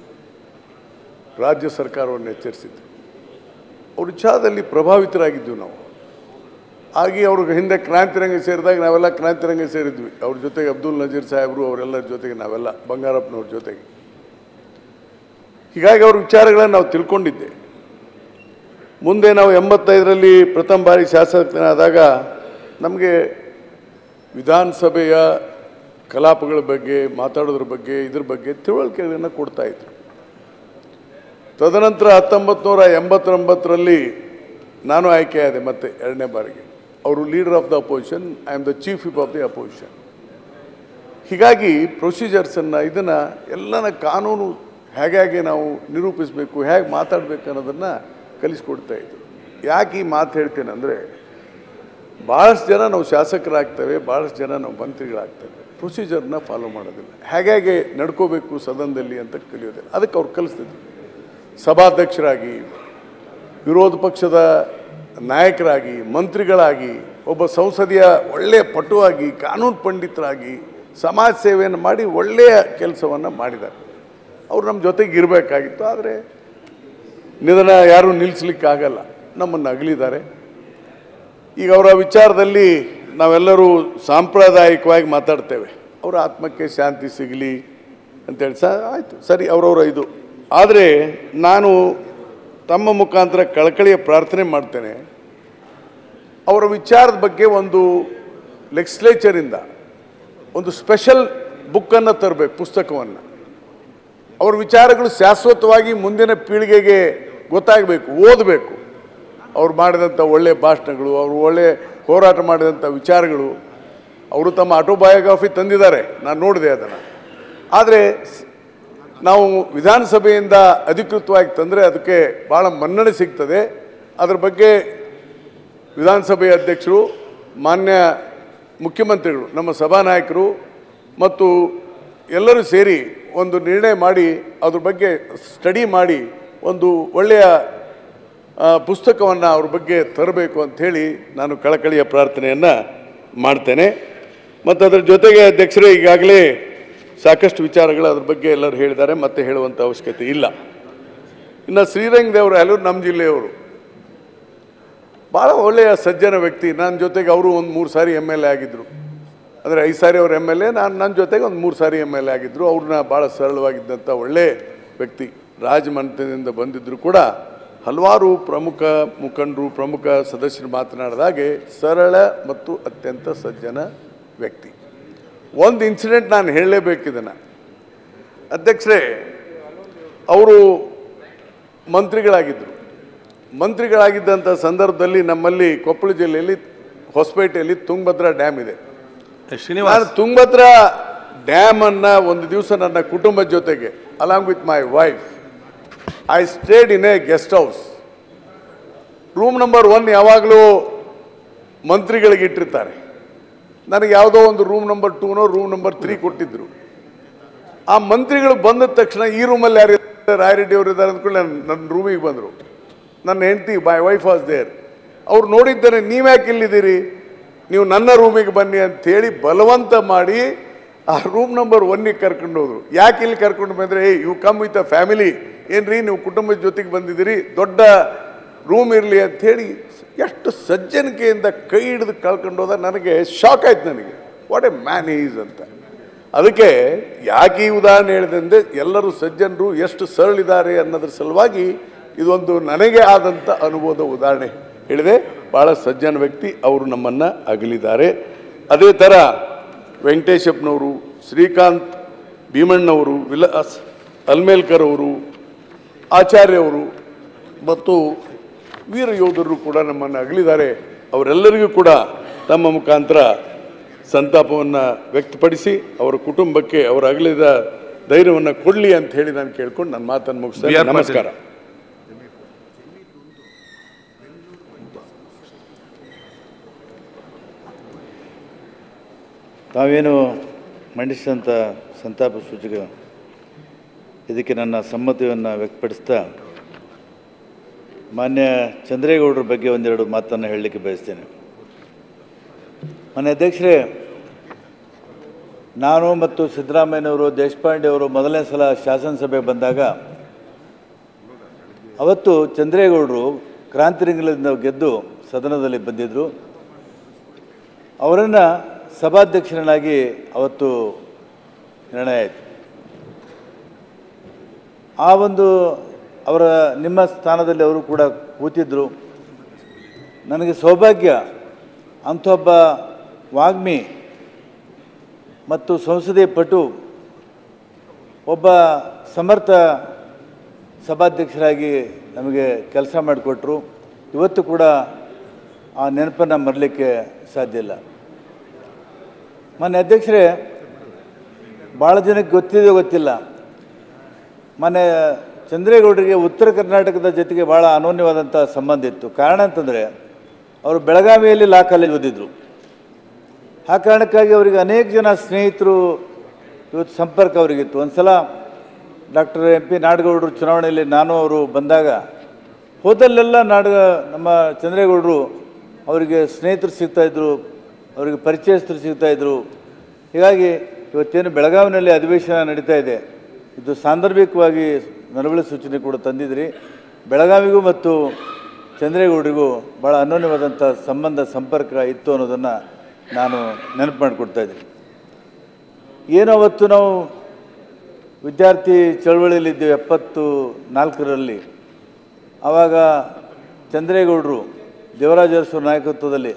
ರಾಜ್ಯ ಸರ್ಕಾರವನ್ನು ಎಚ್ಚರಿಸಿದ್ರು ಅವ್ರ ವಿಚಾರದಲ್ಲಿ ಪ್ರಭಾವಿತರಾಗಿದ್ದೀವಿ ನಾವು ಹಾಗೆ ಅವ್ರಿಗೆ ಹಿಂದೆ ಕ್ರಾಂತಿರಂಗ ಸೇರಿದಾಗ ನಾವೆಲ್ಲ ಕ್ರಾಂತಿರಂಗ ಸೇರಿದ್ವಿ ಅವ್ರ ಜೊತೆಗೆ ಅಬ್ದುಲ್ ನಜೀರ್ ಸಾಹೇಬರು ಅವರೆಲ್ಲರ ಜೊತೆಗೆ ನಾವೆಲ್ಲ ಬಂಗಾರಪ್ಪನವ್ರ ಜೊತೆಗೆ ಹೀಗಾಗಿ ಅವ್ರ ವಿಚಾರಗಳನ್ನು ನಾವು ತಿಳ್ಕೊಂಡಿದ್ದೆ ಮುಂದೆ ನಾವು ಎಂಬತ್ತೈದರಲ್ಲಿ ಪ್ರಥಮ ಬಾರಿ ಶಾಸಕನಾದಾಗ ನಮಗೆ ವಿಧಾನಸಭೆಯ ಕಲಾಪಗಳ ಬಗ್ಗೆ ಮಾತಾಡೋದ್ರ ಬಗ್ಗೆ ಇದ್ರ ಬಗ್ಗೆ ತಿಳುವಳಿಕೆಗಳನ್ನು ಕೊಡ್ತಾ ಇದ್ರು ತದನಂತರ ಹತ್ತೊಂಬತ್ತು ನೂರ ಎಂಬತ್ತೊಂಬತ್ತರಲ್ಲಿ ನಾನು ಆಯ್ಕೆಯಾದೆ ಮತ್ತೆ ಎರಡನೇ ಬಾರಿಗೆ ಅವರು leader of the opposition I am the chief whip of the opposition ಹೀಗಾಗಿ ಪ್ರೊಸೀಜರ್ಸನ್ನು ಇದನ್ನು ಎಲ್ಲನ ಕಾನೂನು ಹೇಗೆ ಹೇಗೆ ನಾವು ನಿರೂಪಿಸಬೇಕು ಹೇಗೆ ಮಾತಾಡಬೇಕು ಅನ್ನೋದನ್ನು ಕಲಿಸ್ಕೊಡ್ತಾ ಇದ್ರು ಯಾಕೆ ಈ ಮಾತು ಹೇಳ್ತೇನೆ ಅಂದರೆ ಭಾಳಷ್ಟು ಜನ ನಾವು ಶಾಸಕರಾಗ್ತೇವೆ ಭಾಳಷ್ಟು ಜನ ನಾವು ಮಂತ್ರಿಗಳಾಗ್ತೇವೆ ಪ್ರೊಸೀಜರ್ನ ಫಾಲೋ ಮಾಡೋದಿಲ್ಲ ಹೇಗೆ ಹೇಗೆ ನಡ್ಕೋಬೇಕು ಸದನದಲ್ಲಿ ಅಂತ ಕಲಿಯೋದಿಲ್ಲ ಅದಕ್ಕೆ ಅವ್ರು ಕಲಿಸ್ತಿದ್ರು ಸಭಾಧ್ಯಕ್ಷರಾಗಿ ವಿರೋಧ ಪಕ್ಷದ ನಾಯಕರಾಗಿ ಮಂತ್ರಿಗಳಾಗಿ ಒಬ್ಬ ಸಂಸದೀಯ ಒಳ್ಳೆಯ ಪಟುವಾಗಿ ಕಾನೂನು ಪಂಡಿತರಾಗಿ ಸಮಾಜ ಸೇವೆಯನ್ನು ಮಾಡಿ ಒಳ್ಳೆಯ ಕೆಲಸವನ್ನು ಮಾಡಿದ್ದಾರೆ ಅವ್ರು ನಮ್ಮ ಜೊತೆಗೆ ಇರಬೇಕಾಗಿತ್ತು ಆದರೆ ನಿಧನ ಯಾರೂ ನಿಲ್ಲಿಸ್ಲಿಕ್ಕಾಗಲ್ಲ ನಮ್ಮನ್ನು ಅಗಲಿದ್ದಾರೆ ಈಗ ಅವರ ವಿಚಾರದಲ್ಲಿ ನಾವೆಲ್ಲರೂ ಸಾಂಪ್ರದಾಯಿಕವಾಗಿ ಮಾತಾಡ್ತೇವೆ ಅವರ ಆತ್ಮಕ್ಕೆ ಶಾಂತಿ ಸಿಗಲಿ ಅಂತೇಳಿ ಸ ಆಯಿತು ಸರಿ ಅವರವರ ಇದು ಆದರೆ ನಾನು ತಮ್ಮ ಮುಖಾಂತರ ಕಳಕಳಿಯ ಪ್ರಾರ್ಥನೆ ಮಾಡ್ತೇನೆ ಅವರ ವಿಚಾರದ ಬಗ್ಗೆ ಒಂದು ಲೆಗಿಸ್ಲೇಚರಿಂದ ಒಂದು ಸ್ಪೆಷಲ್ ಬುಕ್ಕನ್ನು ತರಬೇಕು ಪುಸ್ತಕವನ್ನು ಅವ್ರ ವಿಚಾರಗಳು ಶಾಶ್ವತವಾಗಿ ಮುಂದಿನ ಪೀಳಿಗೆಗೆ ಗೊತ್ತಾಗಬೇಕು ಓದಬೇಕು ಅವ್ರು ಮಾಡಿದಂಥ ಒಳ್ಳೆಯ ಭಾಷಣಗಳು ಅವರು ಒಳ್ಳೆಯ ಹೋರಾಟ ಮಾಡಿದಂಥ ವಿಚಾರಗಳು ಅವರು ತಮ್ಮ ಆಟೋಬಯೋಗ್ರಫಿ ತಂದಿದ್ದಾರೆ ನಾನು ನೋಡಿದೆ ಅದನ್ನು ಆದರೆ ನಾವು ವಿಧಾನಸಭೆಯಿಂದ ಅಧಿಕೃತವಾಗಿ ತಂದರೆ ಅದಕ್ಕೆ ಭಾಳ ಮನ್ನಣೆ ಸಿಗ್ತದೆ ಅದ್ರ ಬಗ್ಗೆ ವಿಧಾನಸಭೆಯ ಅಧ್ಯಕ್ಷರು ಮಾನ್ಯ ಮುಖ್ಯಮಂತ್ರಿಗಳು ನಮ್ಮ ಸಭಾನಾಯಕರು ಮತ್ತು ಎಲ್ಲರೂ ಸೇರಿ ಒಂದು ನಿರ್ಣಯ ಮಾಡಿ ಅದ್ರ ಬಗ್ಗೆ ಸ್ಟಡಿ ಮಾಡಿ ಒಂದು ಒಳ್ಳೆಯ ಪುಸ್ತಕವನ್ನು ಅವ್ರ ಬಗ್ಗೆ ತರಬೇಕು ಅಂಥೇಳಿ ನಾನು ಕಳಕಳಿಯ ಪ್ರಾರ್ಥನೆಯನ್ನು ಮಾಡ್ತೇನೆ ಮತ್ತು ಅದರ ಜೊತೆಗೆ ಅಧ್ಯಕ್ಷರೇ ಈಗಾಗಲೇ ಸಾಕಷ್ಟು ವಿಚಾರಗಳು ಅದ್ರ ಬಗ್ಗೆ ಎಲ್ಲರೂ ಹೇಳಿದ್ದಾರೆ ಮತ್ತೆ ಹೇಳುವಂಥ ಅವಶ್ಯಕತೆ ಇಲ್ಲ ಇನ್ನು ಶ್ರೀರಂಗ ದೇವರು ಎಲ್ಲರೂ ನಮ್ಮ ಜಿಲ್ಲೆಯವರು ಭಾಳ ಒಳ್ಳೆಯ ಸಜ್ಜನ ವ್ಯಕ್ತಿ ನನ್ನ ಜೊತೆಗೆ ಅವರು ಒಂದು ಮೂರು ಸಾರಿ ಎಮ್ ಎಲ್ ಎ ಆಗಿದ್ದರು ಅಂದರೆ ಐದು ಸಾರಿ ಅವ್ರು ಎಮ್ ಎಲ್ ಎ ನಾನು ನನ್ನ ಜೊತೆಗೆ ಒಂದು ಮೂರು ಸಾರಿ ಎಮ್ ಎಲ್ ಎ ಆಗಿದ್ದರು ಅವ್ರನ್ನ ಭಾಳ ಸರಳವಾಗಿದ್ದಂಥ ಒಳ್ಳೆ ವ್ಯಕ್ತಿ ರಾಜಮನೆತನದಿಂದ ಬಂದಿದ್ದರು ಕೂಡ ಹಲವಾರು ಪ್ರಮುಖ ಮುಖಂಡರು ಪ್ರಮುಖ ಸದಸ್ಯರು ಮಾತನಾಡಿದಾಗೆ ಸರಳ ಮತ್ತು ಅತ್ಯಂತ ಸಜ್ಜನ ವ್ಯಕ್ತಿ ಒಂದು ಇನ್ಸಿಡೆಂಟ್ ನಾನು ಹೇಳಲೇಬೇಕಿದನ್ನು ಅಧ್ಯಕ್ಷರೇ ಅವರು ಮಂತ್ರಿಗಳಾಗಿದ್ದರು ಮಂತ್ರಿಗಳಾಗಿದ್ದಂಥ ಸಂದರ್ಭದಲ್ಲಿ ನಮ್ಮಲ್ಲಿ ಕೊಪ್ಪಳ ಜಿಲ್ಲೆಯಲ್ಲಿ ಹೊಸಪೇಟೆಯಲ್ಲಿ ತುಂಗಭದ್ರಾ ಡ್ಯಾಮ್ ಇದೆ ನಾನು ತುಂಗಭದ್ರಾ ಡ್ಯಾಮ್ ಅನ್ನ ಒಂದು ದಿವಸ ನನ್ನ ಕುಟುಂಬದ ಜೊತೆಗೆ along with my wife I stayed in a guest house room number one ಯಾವಾಗಲೂ ಮಂತ್ರಿಗಳಿಗೆ ಇಟ್ಟಿರ್ತಾರೆ ನನಗೆ ಯಾವುದೋ ಒಂದು ರೂಮ್ ನಂಬರ್ ಟೂನೋ ರೂಮ್ ನಂಬರ್ ತ್ರೀ ಕೊಟ್ಟಿದ್ರು ಆ ಮಂತ್ರಿಗಳು ಬಂದ ತಕ್ಷಣ ಈ ರೂಮಲ್ಲಿ ಯಾರು ಇದ್ದಾರೆ, ರಾಯರೆಡ್ಡಿ ಅವರು ಇದ್ದಾರೆ ಅಂದ್ಕೊಂಡು ನನ್ನ ನನ್ನ ರೂಮಿಗೆ ಬಂದರು ನನ್ನ ಹೆಂಡತಿ ಮೈ ವೈಫ್ ವಾಸ್ ದೇರ್ ಅವ್ರು ನೋಡಿದ್ದಾರೆ ನೀವ್ಯಾಕೆ ಇಲ್ಲಿದ್ದೀರಿ ನೀವು ನನ್ನ ರೂಮಿಗೆ ಬನ್ನಿ ಅಂತೇಳಿ ಬಲವಂತ ಮಾಡಿ ಆ ರೂಮ್ ನಂಬರ್ ಒನ್ನಿಗೆ ಕರ್ಕೊಂಡು ಹೋದ್ರು ಯಾಕೆ ಇಲ್ಲಿ ಕರ್ಕೊಂಡು ಬಂದರೆ ಏ you come with a family ಏನ್ರಿ ನೀವು ಕುಟುಂಬದ ಜೊತೆಗೆ ಬಂದಿದ್ದೀರಿ ದೊಡ್ಡ ರೂಮ್ ಇರಲಿ ಅಂಥೇಳಿ ಎಷ್ಟು ಸಜ್ಜನಿಕೆಯಿಂದ ಕೈ ಹಿಡಿದು ಕಳ್ಕೊಂಡು ಹೋದ ನನಗೆ ಶಾಕ್ ಆಯ್ತು ನನಗೆ ವಾಟ್ ಎ ಮ್ಯಾನ್ ಈಸ್ ಅಂತ ಅದಕ್ಕೆ ಯಾಕೆ ಈ ಉದಾಹರಣೆ ಹೇಳಿದೆ ಎಲ್ಲರೂ ಸಜ್ಜನರು ಎಷ್ಟು ಸರಳಿದ್ದಾರೆ ಅನ್ನೋದ್ರ ಸಲುವಾಗಿ ಇದೊಂದು ನನಗೆ ಆದಂಥ ಅನುಭವದ ಉದಾಹರಣೆ ಹೇಳಿದೆ ಭಾಳ ಸಜ್ಜನ ವ್ಯಕ್ತಿ ಅವರು ನಮ್ಮನ್ನು ಅಗಲಿದ್ದಾರೆ ಅದೇ ಥರ ವೆಂಕಟೇಶಪ್ಪನವರು ಶ್ರೀಕಾಂತ್ ಭೀಮಣ್ಣವರು ವಿಲಾಸ್ ಅಲ್ಮೇಲ್ಕರ್ ಅವರು ಆಚಾರ್ಯ ಅವರು ಮತ್ತು ವೀರ ಯೋಧರು ಕೂಡ ನಮ್ಮನ್ನು ಅಗಲಿದ್ದಾರೆ ಅವರೆಲ್ಲರಿಗೂ ಕೂಡ ತಮ್ಮ ಮುಖಾಂತರ ಸಂತಾಪವನ್ನು ವ್ಯಕ್ತಪಡಿಸಿ ಅವರ ಕುಟುಂಬಕ್ಕೆ ಅವರ ಅಗಲಿದ ಧೈರ್ಯವನ್ನು ಕೊಡಲಿ ಅಂತ ಹೇಳಿ ನಾನು ಕೇಳ್ಕೊಂಡು ನನ್ನ ಮಾತನ್ನು ಮುಗಿಸ್ತೇನೆ ಬಿ ಆರ್ ಪಾಟೀಲ್. ನಮಸ್ಕಾರ ತಾವೇನು ಮಂಡಿಸಿದಂಥ ಸಂತಾಪ ಸೂಚಕ ಇದಕ್ಕೆ ನನ್ನ ಸಮ್ಮತಿಯನ್ನು ವ್ಯಕ್ತಪಡಿಸ್ತಾ ಮಾನ್ಯ ಚಂದ್ರೇಗೌಡರ ಬಗ್ಗೆ ಒಂದೆರಡು ಮಾತನ್ನು ಹೇಳಲಿಕ್ಕೆ ಬಯಸ್ತೇನೆ ಮಾನ್ಯ ಅಧ್ಯಕ್ಷರೇ ನಾನು ಮತ್ತು ಸಿದ್ದರಾಮಯ್ಯನವರು ದೇಶಪಾಂಡೆ ಅವರು ಮೊದಲನೇ ಸಲ ಶಾಸನಸಭೆ ಬಂದಾಗ ಅವತ್ತು ಚಂದ್ರೇಗೌಡರು ಕ್ರಾಂತಿರಂಗದಿಂದ ಗೆದ್ದು ಸದನದಲ್ಲಿ ಬಂದಿದ್ದರು ಅವರನ್ನು ಸಭಾಧ್ಯಕ್ಷರನ್ನಾಗಿ ಅವತ್ತು ನಿರ್ಣಯ ಆಯಿತು ಆ ಒಂದು ಅವರ ನಿಮ್ಮ ಸ್ಥಾನದಲ್ಲಿ ಅವರು ಕೂಡ ಕೂತಿದ್ದರು ನನಗೆ ಸೌಭಾಗ್ಯ ಅಂಥ ಒಬ್ಬ ವಾಗ್ಮಿ ಮತ್ತು ಸಂಸದೀಯ ಪಟು ಒಬ್ಬ ಸಮರ್ಥ ಸಭಾಧ್ಯಕ್ಷರಾಗಿ ನಮಗೆ ಕೆಲಸ ಮಾಡಿಕೊಟ್ರು ಇವತ್ತು ಕೂಡ ಆ ನೆನಪನ್ನು ಮರಲಿಕ್ಕೆ ಸಾಧ್ಯ ಇಲ್ಲ ಮೊನ್ನೆ ಅಧ್ಯಕ್ಷರೇ ಭಾಳ ಜನಕ್ಕೆ ಗೊತ್ತಿದೆಯೋ ಗೊತ್ತಿಲ್ಲ ಮೊನ್ನೆ ಚಂದ್ರೇಗೌಡರಿಗೆ ಉತ್ತರ ಕರ್ನಾಟಕದ ಜೊತೆಗೆ ಭಾಳ ಅನನ್ಯವಾದಂಥ ಸಂಬಂಧ ಇತ್ತು ಕಾರಣ ಅಂತಂದರೆ ಅವರು ಬೆಳಗಾವಿಯಲ್ಲಿ ಲಾ ಕಾಲೇಜ್ ಓದಿದ್ರು ಆ ಕಾರಣಕ್ಕಾಗಿ ಅವರಿಗೆ ಅನೇಕ ಜನ ಸ್ನೇಹಿತರು ಇವತ್ತು ಸಂಪರ್ಕ ಅವರಿಗಿತ್ತು ಒಂದು ಸಲ ಡಾಕ್ಟರ್ ಎಂ ಪಿ ನಾಡಗೌಡರು ಚುನಾವಣೆಯಲ್ಲಿ ನಾನು ಅವರು ಬಂದಾಗ ಹೋದಲ್ಲೆಲ್ಲ ನಾಡ ನಮ್ಮ ಚಂದ್ರೇಗೌಡರು ಅವರಿಗೆ ಸ್ನೇಹಿತರು ಸಿಗ್ತಾಯಿದ್ರು ಅವರಿಗೆ ಪರಿಚಯಸ್ಥರು ಸಿಗ್ತಾಯಿದ್ರು ಹೀಗಾಗಿ ಇವತ್ತೇನು ಬೆಳಗಾವಿನಲ್ಲಿ ಅಧಿವೇಶನ ನಡೀತಾ ಇದೆ ಇದು ಸಾಂದರ್ಭಿಕವಾಗಿ ನಡವಳಿ ಸೂಚನೆ ಕೂಡ ತಂದಿದ್ರಿ ಬೆಳಗಾವಿಗೂ ಮತ್ತು ಚಂದ್ರೇಗೌಡರಿಗೂ ಭಾಳ ಅನನ್ಯವಾದಂಥ ಸಂಬಂಧ ಸಂಪರ್ಕ ಇತ್ತು ಅನ್ನೋದನ್ನು ನಾನು ನೆನಪು ಮಾಡಿಕೊಡ್ತಾ ಇದ್ದೀನಿ ಏನು ಅವತ್ತು ನಾವು ವಿದ್ಯಾರ್ಥಿ ಚಳವಳಿಯಲ್ಲಿದ್ದೇವೆ ಎಪ್ಪತ್ತು ನಾಲ್ಕರಲ್ಲಿ ಆವಾಗ ಚಂದ್ರೇಗೌಡರು ದೇವರಾಜ ಅರಸು ನಾಯಕತ್ವದಲ್ಲಿ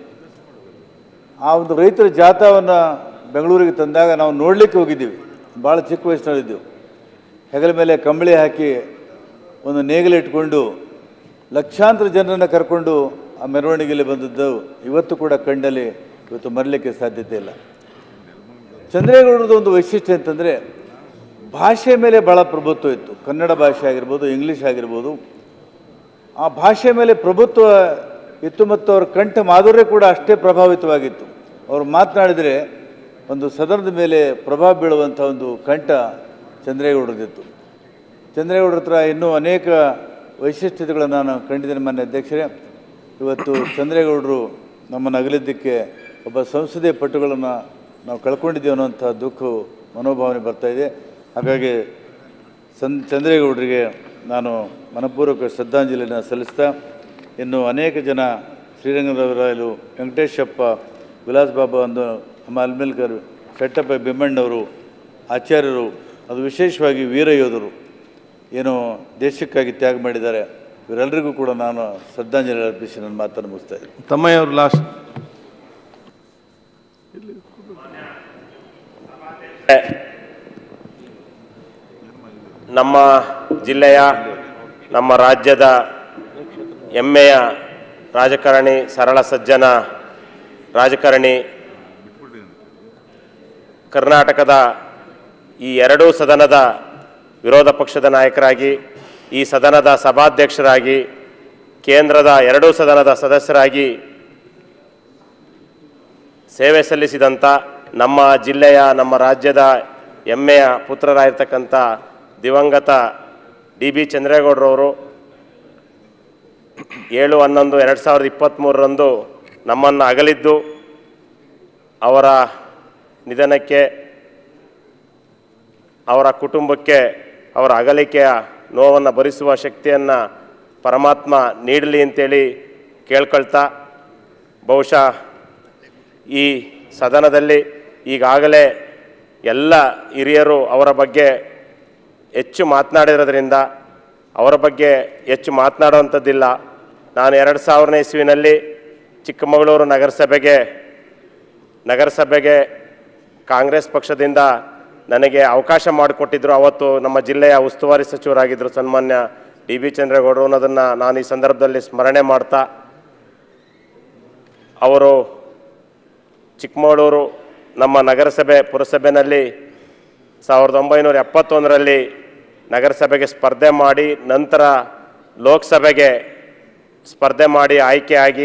ಆ ಒಂದು ರೈತರ ಜಾಥಾವನ್ನು ಬೆಂಗಳೂರಿಗೆ ತಂದಾಗ ನಾವು ನೋಡಲಿಕ್ಕೆ ಹೋಗಿದ್ದೀವಿ ಭಾಳ ಚಿಕ್ಕ ವಯಸ್ಸಿನಲ್ಲಿದ್ದೆವು ಹೆಗಲ ಮೇಲೆ ಕಂಬಳಿ ಹಾಕಿ ಒಂದು ನೇಗಿಲಿಟ್ಕೊಂಡು ಲಕ್ಷಾಂತರ ಜನರನ್ನು ಕರ್ಕೊಂಡು ಆ ಮೆರವಣಿಗೆಯಲ್ಲಿ ಬಂದದ್ದು ಇವತ್ತು ಕೂಡ ಕಣ್ಣಲ್ಲಿ ಇವತ್ತು ಮರಲಿಕ್ಕೆ ಸಾಧ್ಯತೆ ಇಲ್ಲ ಚಂದ್ರೇಗೌಡರದ್ದು ಒಂದು ವೈಶಿಷ್ಟ್ಯ ಅಂತಂದರೆ ಭಾಷೆ ಮೇಲೆ ಭಾಳ ಪ್ರಭುತ್ವ ಇತ್ತು ಕನ್ನಡ ಭಾಷೆ ಆಗಿರ್ಬೋದು ಇಂಗ್ಲೀಷ್ ಆಗಿರ್ಬೋದು ಆ ಭಾಷೆ ಮೇಲೆ ಪ್ರಭುತ್ವ ಇತ್ತು ಮತ್ತು ಅವರ ಕಂಠ ಮಾಧುರ್ಯ ಕೂಡ ಅಷ್ಟೇ ಪ್ರಭಾವಿತವಾಗಿತ್ತು ಅವರು ಮಾತನಾಡಿದರೆ ಒಂದು ಸದನದ ಮೇಲೆ ಪ್ರಭಾವ ಬೀಳುವಂಥ ಒಂದು ಕಂಠ ಚಂದ್ರೇಗೌಡರದಿತ್ತು ಚಂದ್ರೇಗೌಡರ ಹತ್ರ ಇನ್ನೂ ಅನೇಕ ವೈಶಿಷ್ಟ್ಯತೆಗಳನ್ನು ನಾನು ಕಂಡಿದ್ದೇನೆ ಮಾನ್ಯ ಅಧ್ಯಕ್ಷರೇ ಇವತ್ತು ಚಂದ್ರೇಗೌಡರು ನಮ್ಮನ್ನು ಅಗಲಿದ್ದಕ್ಕೆ ಒಬ್ಬ ಸಂಸದೀಯ ಪಟುಗಳನ್ನು ನಾವು ಕಳ್ಕೊಂಡಿದ್ದೀವಿ ಅನ್ನುವಂಥ ದುಃಖ ಮನೋಭಾವನೆ ಬರ್ತಾ ಇದೆ ಹಾಗಾಗಿ ಸನ್ ಚಂದ್ರೇಗೌಡರಿಗೆ ನಾನು ಮನಪೂರ್ವಕ ಶ್ರದ್ಧಾಂಜಲಿಯನ್ನು ಸಲ್ಲಿಸ್ತಾ ಇನ್ನು ಅನೇಕ ಜನ ಶ್ರೀರಂಗದವರಾಯಲು ವೆಂಕಟೇಶಪ್ಪ ವಿಲಾಸ್ ಬಾಬಾ ಒಂದು ನಮ್ಮ ಅಲ್ಮೇಲ್ಕರ್ ಶೆಟ್ಟಪ್ಪ ಬಿಮ್ಮಣ್ಣವರು ಆಚಾರ್ಯರು ಅದು ವಿಶೇಷವಾಗಿ ವೀರ ಯೋಧರು ಏನು ದೇಶಕ್ಕಾಗಿ ತ್ಯಾಗ ಮಾಡಿದ್ದಾರೆ ಇವರೆಲ್ಲರಿಗೂ ಕೂಡ ನಾನು ಶ್ರದ್ಧಾಂಜಲಿ ಅರ್ಪಿಸಿ ನನ್ನ ಮಾತನ್ನು ಮುಗಿಸ್ತಾ ಇದ್ದೀನಿ ತಮ್ಮಯ್ಯ ಅವರು ಲಾಸ್ಟ್ ನಮ್ಮ ಜಿಲ್ಲೆಯ ನಮ್ಮ ರಾಜ್ಯದ ಹೆಮ್ಮೆಯ ರಾಜಕಾರಣಿ ಸರಳ ಸಜ್ಜನ ರಾಜಕಾರಣಿ ಕರ್ನಾಟಕದ ಈ ಎರಡೂ ಸದನದ ವಿರೋಧ ಪಕ್ಷದ ನಾಯಕರಾಗಿ ಈ ಸದನದ ಸಭಾಧ್ಯಕ್ಷರಾಗಿ ಕೇಂದ್ರದ ಎರಡೂ ಸದನದ ಸದಸ್ಯರಾಗಿ ಸೇವೆ ಸಲ್ಲಿಸಿದಂಥ ನಮ್ಮ ಜಿಲ್ಲೆಯ ನಮ್ಮ ರಾಜ್ಯದ ಹೆಮ್ಮೆಯ ಪುತ್ರರಾಗಿರ್ತಕ್ಕಂಥ ದಿವಂಗತ ಡಿ ಬಿ ಚಂದ್ರೇಗೌಡರವರು ಏಳು ಹನ್ನೊಂದು ಎರಡು ಸಾವಿರದ ಇಪ್ಪತ್ತ್ಮೂರರಂದು ನಮ್ಮನ್ನು ಅಗಲಿದ್ದು ಅವರ ನಿಧನಕ್ಕೆ ಅವರ ಕುಟುಂಬಕ್ಕೆ ಅವರ ಅಗಲಿಕೆಯ ನೋವನ್ನು ಭರಿಸುವ ಶಕ್ತಿಯನ್ನು ಪರಮಾತ್ಮ ನೀಡಲಿ ಅಂತೇಳಿ ಕೇಳ್ಕೊಳ್ತಾ ಬಹುಶಃ ಈ ಸದನದಲ್ಲಿ ಈಗಾಗಲೇ ಎಲ್ಲ ಹಿರಿಯರು ಅವರ ಬಗ್ಗೆ ಹೆಚ್ಚು ಮಾತನಾಡಿರೋದ್ರಿಂದ ಅವರ ಬಗ್ಗೆ ಹೆಚ್ಚು ಮಾತನಾಡುವಂಥದ್ದಿಲ್ಲ ನಾನು ಎರಡು ಸಾವಿರನೇ ಇಸ್ವಿನಲ್ಲಿ ಚಿಕ್ಕಮಗಳೂರು ನಗರಸಭೆಗೆ ನಗರಸಭೆಗೆ ಕಾಂಗ್ರೆಸ್ ಪಕ್ಷದಿಂದ ನನಗೆ ಅವಕಾಶ ಮಾಡಿಕೊಟ್ಟಿದ್ದರು ಅವತ್ತು ನಮ್ಮ ಜಿಲ್ಲೆಯ ಉಸ್ತುವಾರಿ ಸಚಿವರಾಗಿದ್ದರು ಸನ್ಮಾನ್ಯ ಡಿ ಬಿ ಚಂದ್ರೇಗೌಡರು ಅನ್ನೋದನ್ನು ನಾನು ಈ ಸಂದರ್ಭದಲ್ಲಿ ಸ್ಮರಣೆ ಮಾಡ್ತಾ ಅವರು ಚಿಕ್ಕಮಗಳೂರು ನಮ್ಮ ನಗರಸಭೆ ಪುರಸಭೆಯಲ್ಲಿ ಸಾವಿರದ ಒಂಬೈನೂರ ಎಪ್ಪತ್ತೊಂದರಲ್ಲಿ ನಗರಸಭೆಗೆ ಸ್ಪರ್ಧೆ ಮಾಡಿ ನಂತರ ಲೋಕಸಭೆಗೆ ಸ್ಪರ್ಧೆ ಮಾಡಿ ಆಯ್ಕೆಯಾಗಿ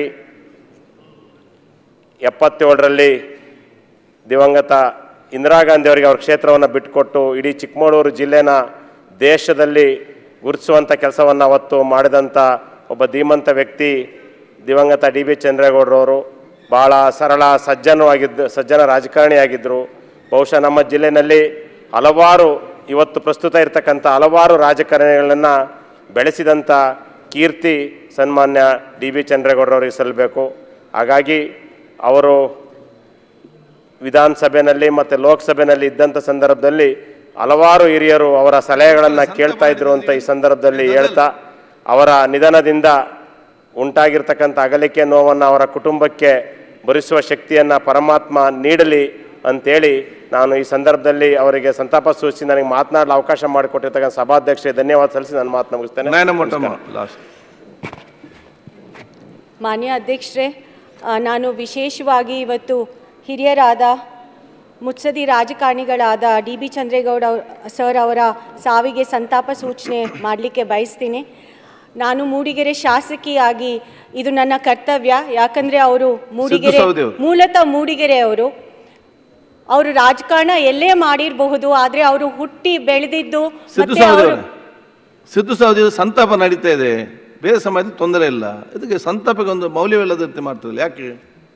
ಎಪ್ಪತ್ತೇಳರಲ್ಲಿ ದಿವಂಗತ ಇಂದಿರಾ ಗಾಂಧಿ ಅವರಿಗೆ ಅವ್ರ ಕ್ಷೇತ್ರವನ್ನು ಬಿಟ್ಟುಕೊಟ್ಟು ಇಡೀ ಚಿಕ್ಕಮಗಳೂರು ಜಿಲ್ಲೆನ ದೇಶದಲ್ಲಿ ಗುರುತಿಸುವಂಥ ಕೆಲಸವನ್ನು ಅವತ್ತು ಮಾಡಿದಂಥ ಒಬ್ಬ ಧೀಮಂತ ವ್ಯಕ್ತಿ ದಿವಂಗತ ಡಿ ಬಿ ಚಂದ್ರೇಗೌಡರವರು ಭಾಳ ಸರಳ ಸಜ್ಜನೂ ಆಗಿದ್ದು ಸಜ್ಜನ ರಾಜಕಾರಣಿಯಾಗಿದ್ದರು ಬಹುಶಃ ನಮ್ಮ ಜಿಲ್ಲೆಯಲ್ಲಿ ಹಲವಾರು ಇವತ್ತು ಪ್ರಸ್ತುತ ಇರತಕ್ಕಂಥ ಹಲವಾರು ರಾಜಕಾರಣಿಗಳನ್ನು ಬೆಳೆಸಿದಂಥ ಕೀರ್ತಿ ಸನ್ಮಾನ್ಯ ಡಿ ಬಿ ಚಂದ್ರೇಗೌಡರವರಿಗೆ ಸಲ್ಲಬೇಕು ಹಾಗಾಗಿ ಅವರು ವಿಧಾನಸಭೆಯಲ್ಲಿ ಮತ್ತು ಲೋಕಸಭೆಯಲ್ಲಿ ಇದ್ದಂಥ ಸಂದರ್ಭದಲ್ಲಿ ಹಲವಾರು ಹಿರಿಯರು ಅವರ ಸಲಹೆಗಳನ್ನು ಕೇಳ್ತಾ ಇದ್ರು ಅಂತ ಈ ಸಂದರ್ಭದಲ್ಲಿ ಹೇಳ್ತಾ ಅವರ ನಿಧನದಿಂದ ಉಂಟಾಗಿರ್ತಕ್ಕಂಥ ಅಗಲಿಕೆ ನೋವನ್ನು ಅವರ ಕುಟುಂಬಕ್ಕೆ ಭರಿಸುವ ಶಕ್ತಿಯನ್ನು ಪರಮಾತ್ಮ ನೀಡಲಿ ಅಂತೇಳಿ ನಾನು ಈ ಸಂದರ್ಭದಲ್ಲಿ ಅವರಿಗೆ ಸಂತಾಪ ಸೂಚಿಸಿ ನನಗೆ ಮಾತನಾಡಲು ಅವಕಾಶ ಮಾಡಿಕೊಟ್ಟಿರ್ತಕ್ಕಂಥ ಸಭಾಧ್ಯಕ್ಷರಿಗೆ ಧನ್ಯವಾದ ಸಲ್ಲಿಸಿ ನನ್ನ ಮಾತನ್ನ ಮುಗಿಸ್ತೇನೆ ನಮಸ್ಕಾರ. ಮಾನ್ಯ ಅಧ್ಯಕ್ಷರೇ ಆ, ನಾನು ವಿಶೇಷವಾಗಿ ಇವತ್ತು ಹಿರಿಯರಾದ ಮುತ್ಸದಿ ರಾಜಕಾರಣಿಗಳಾದ ಡಿ ಬಿ ಚಂದ್ರೇಗೌಡ ಅವ್ರ- ಸರ್ ಅವರ ಸಾವಿಗೆ ಸಂತಾಪ ಸೂಚನೆ ಮಾಡಲಿಕ್ಕೆ ಬಯಸ್ತೀನಿ ನಾನು ಮೂಡಿಗೆರೆ ಶಾಸಕಿಯಾಗಿ ಇದು ನನ್ನ ಕರ್ತವ್ಯ ಯಾಕಂದರೆ ಅವರು ಮೂಡಿಗೆರೆ ಸೌದಿ ಅವರು. ಮೂಲತಃ ಮೂಡಿಗೆರೆ ಅವರು ಅವರು ರಾಜಕಾರಣ ಎಲ್ಲೇ ಮಾಡಿರಬಹುದು ಆದರೆ ಅವರು ಹುಟ್ಟಿ ಬೆಳೆದಿದ್ದು ಸಿದ್ದು ಮತ್ತೆ ಸೌದಿ ಅವರು ಅವರೇ, ಸಿದ್ದು ಸೌದಿ ಸಂತಾಪ ನಡೀತಾ ಇದೆ ಬೇರೆ ಸಮಾಜಕ್ಕೆ ತೊಂದರೆ ಇಲ್ಲ ಇದಕ್ಕೆ ಸಂತಾಪಕ್ಕೆ ಒಂದು ಮೌಲ್ಯವಿಲ್ಲದ ರೀತಿ ಮಾಡ್ತಿರಲ್ಲ ಯಾಕೆ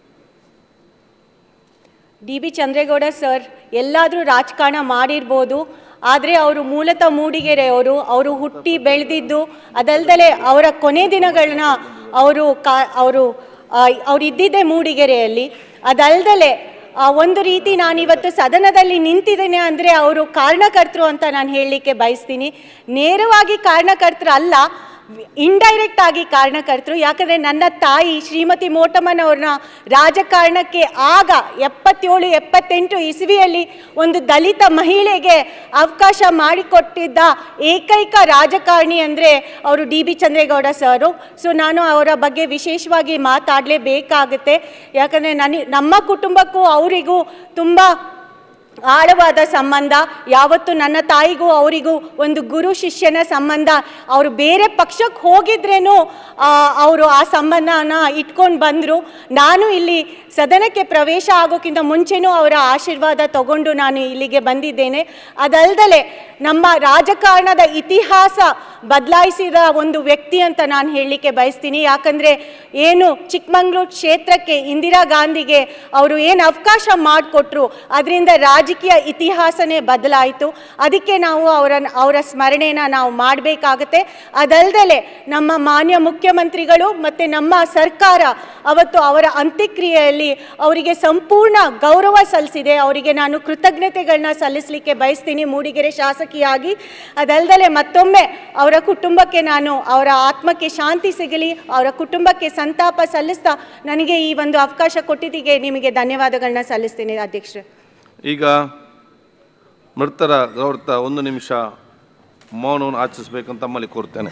ಡಿ ಬಿ ಚಂದ್ರೇಗೌಡ ಸರ್ ಎಲ್ಲಾದರೂ ರಾಜಕಾರಣ ಮಾಡಿರ್ಬೋದು ಆದರೆ ಅವರು ಮೂಲತಃ ಮೂಡಿಗೆರೆಯವರು ಅವರು ಹುಟ್ಟಿ ಬೆಳೆದಿದ್ದು ಅದಲ್ದಲೆ ಅವರ ಕೊನೆ ದಿನಗಳನ್ನ ಅವರು ಕಾ ಅವರು ಅವ್ರು ಇದ್ದಿದ್ದೇ ಮೂಡಿಗೆರೆಯಲ್ಲಿ ಅದಲ್ದಲೆ ಆ, ಒಂದು ರೀತಿ ನಾನಿವತ್ತು ಸದನದಲ್ಲಿ ನಿಂತಿದ್ದೇನೆ ಅಂದರೆ ಅವರು ಕಾರಣಕರ್ತರು ಅಂತ ನಾನು ಹೇಳಲಿಕ್ಕೆ ಬಯಸ್ತೀನಿ ನೇರವಾಗಿ ಕಾರಣಕರ್ತರು ಅಲ್ಲ ಇಂಡೈರೆಕ್ಟ್ ಆಗಿ ಕಾರಣಕರ್ತರು ಯಾಕಂದರೆ ನನ್ನ ತಾಯಿ ಶ್ರೀಮತಿ ಮೋಟಮ್ಮನವ್ರನ್ನ ರಾಜಕಾರಣಕ್ಕೆ ಆಗ ಎಪ್ಪತ್ತೇಳು ಎಪ್ಪತ್ತೆಂಟು ಇಸವಿಯಲ್ಲಿ ಒಂದು ದಲಿತ ಮಹಿಳೆಗೆ ಅವಕಾಶ ಮಾಡಿಕೊಟ್ಟಿದ್ದ ಏಕೈಕ ರಾಜಕಾರಣಿ ಅಂದರೆ ಅವರು D B Chandregowda sir so ನಾನು ಅವರ ಬಗ್ಗೆ ವಿಶೇಷವಾಗಿ ಮಾತಾಡಲೇಬೇಕಾಗುತ್ತೆ ಯಾಕಂದರೆ ನನಗೆ ನಮ್ಮ ಕುಟುಂಬಕ್ಕೂ ಅವರಿಗೂ ತುಂಬ ಆಳವಾದ ಸಂಬಂಧ ಯಾವತ್ತು ನನ್ನ ತಾಯಿಗೂ ಅವರಿಗೂ ಒಂದು ಗುರು ಶಿಷ್ಯನ ಸಂಬಂಧ ಅವರು ಬೇರೆ ಪಕ್ಷಕ್ಕೆ ಹೋಗಿದ್ರೇನು ಅವರು ಆ ಸಂಬಂಧನ ಇಟ್ಕೊಂಡು ಬಂದರು ನಾನು ಇಲ್ಲಿ ಸದನಕ್ಕೆ ಪ್ರವೇಶ ಆಗೋಕ್ಕಿಂತ ಮುಂಚೆನೂ ಅವರ ಆಶೀರ್ವಾದ ತಗೊಂಡು ನಾನು ಇಲ್ಲಿಗೆ ಬಂದಿದ್ದೇನೆ ಅದಲ್ದಲೆ ನಮ್ಮ ರಾಜಕಾರಣದ ಇತಿಹಾಸ ಬದಲಾಯಿಸಿದ ಒಂದು ವ್ಯಕ್ತಿ ಅಂತ ನಾನು ಹೇಳಲಿಕ್ಕೆ ಬಯಸ್ತೀನಿ ಯಾಕಂದರೆ ಏನು ಚಿಕ್ಕಮಂಗ್ಳೂರು ಕ್ಷೇತ್ರಕ್ಕೆ ಇಂದಿರಾ ಗಾಂಧಿಗೆ ಅವರು ಏನು ಅವಕಾಶ ಮಾಡಿಕೊಟ್ರು ಅದರಿಂದ ರಾಜಕೀಯ ಇತಿಹಾಸನೇ ಬದಲಾಯಿತು ಅದಕ್ಕೆ ನಾವು ಅವರ ಅವರ ಸ್ಮರಣೆನ ನಾವು ಮಾಡಬೇಕಾಗತ್ತೆ ಅದಲ್ದಲೆ ನಮ್ಮ ಮಾನ್ಯ ಮುಖ್ಯಮಂತ್ರಿಗಳು ಮತ್ತು ನಮ್ಮ ಸರ್ಕಾರ ಅವತ್ತು ಅವರ ಅಂತ್ಯಕ್ರಿಯೆಯಲ್ಲಿ ಅವರಿಗೆ ಸಂಪೂರ್ಣ ಗೌರವ ಸಲ್ಲಿಸಿದೆ ಅವರಿಗೆ ನಾನು ಕೃತಜ್ಞತೆಗಳನ್ನ ಸಲ್ಲಿಸಲಿಕ್ಕೆ ಬಯಸ್ತೀನಿ ಮೂಡಿಗೆರೆ ಶಾಸಕಿಯಾಗಿ ಅದಲ್ದಲೆ ಮತ್ತೊಮ್ಮೆ ಅವರ ಕುಟುಂಬಕ್ಕೆ ನಾನು ಅವರ ಆತ್ಮಕ್ಕೆ ಶಾಂತಿ ಸಿಗಲಿ ಅವರ ಕುಟುಂಬಕ್ಕೆ ಸಂತಾಪ ಸಲ್ಲಿಸ್ತಾ ನನಗೆ ಈ ಒಂದು ಅವಕಾಶ ಕೊಟ್ಟಿದ್ದಕ್ಕೆ ನಿಮಗೆ ಧನ್ಯವಾದಗಳನ್ನ ಸಲ್ಲಿಸ್ತೀನಿ ಅಧ್ಯಕ್ಷರೇ ಈಗ ಮೃತರ ಗೌರವ ಒಂದು ನಿಮಿಷ ಮೌನವನ್ನು ಆಚರಿಸಬೇಕಂತ ತಮ್ಮಲ್ಲಿ ಕೋರ್ತೇನೆ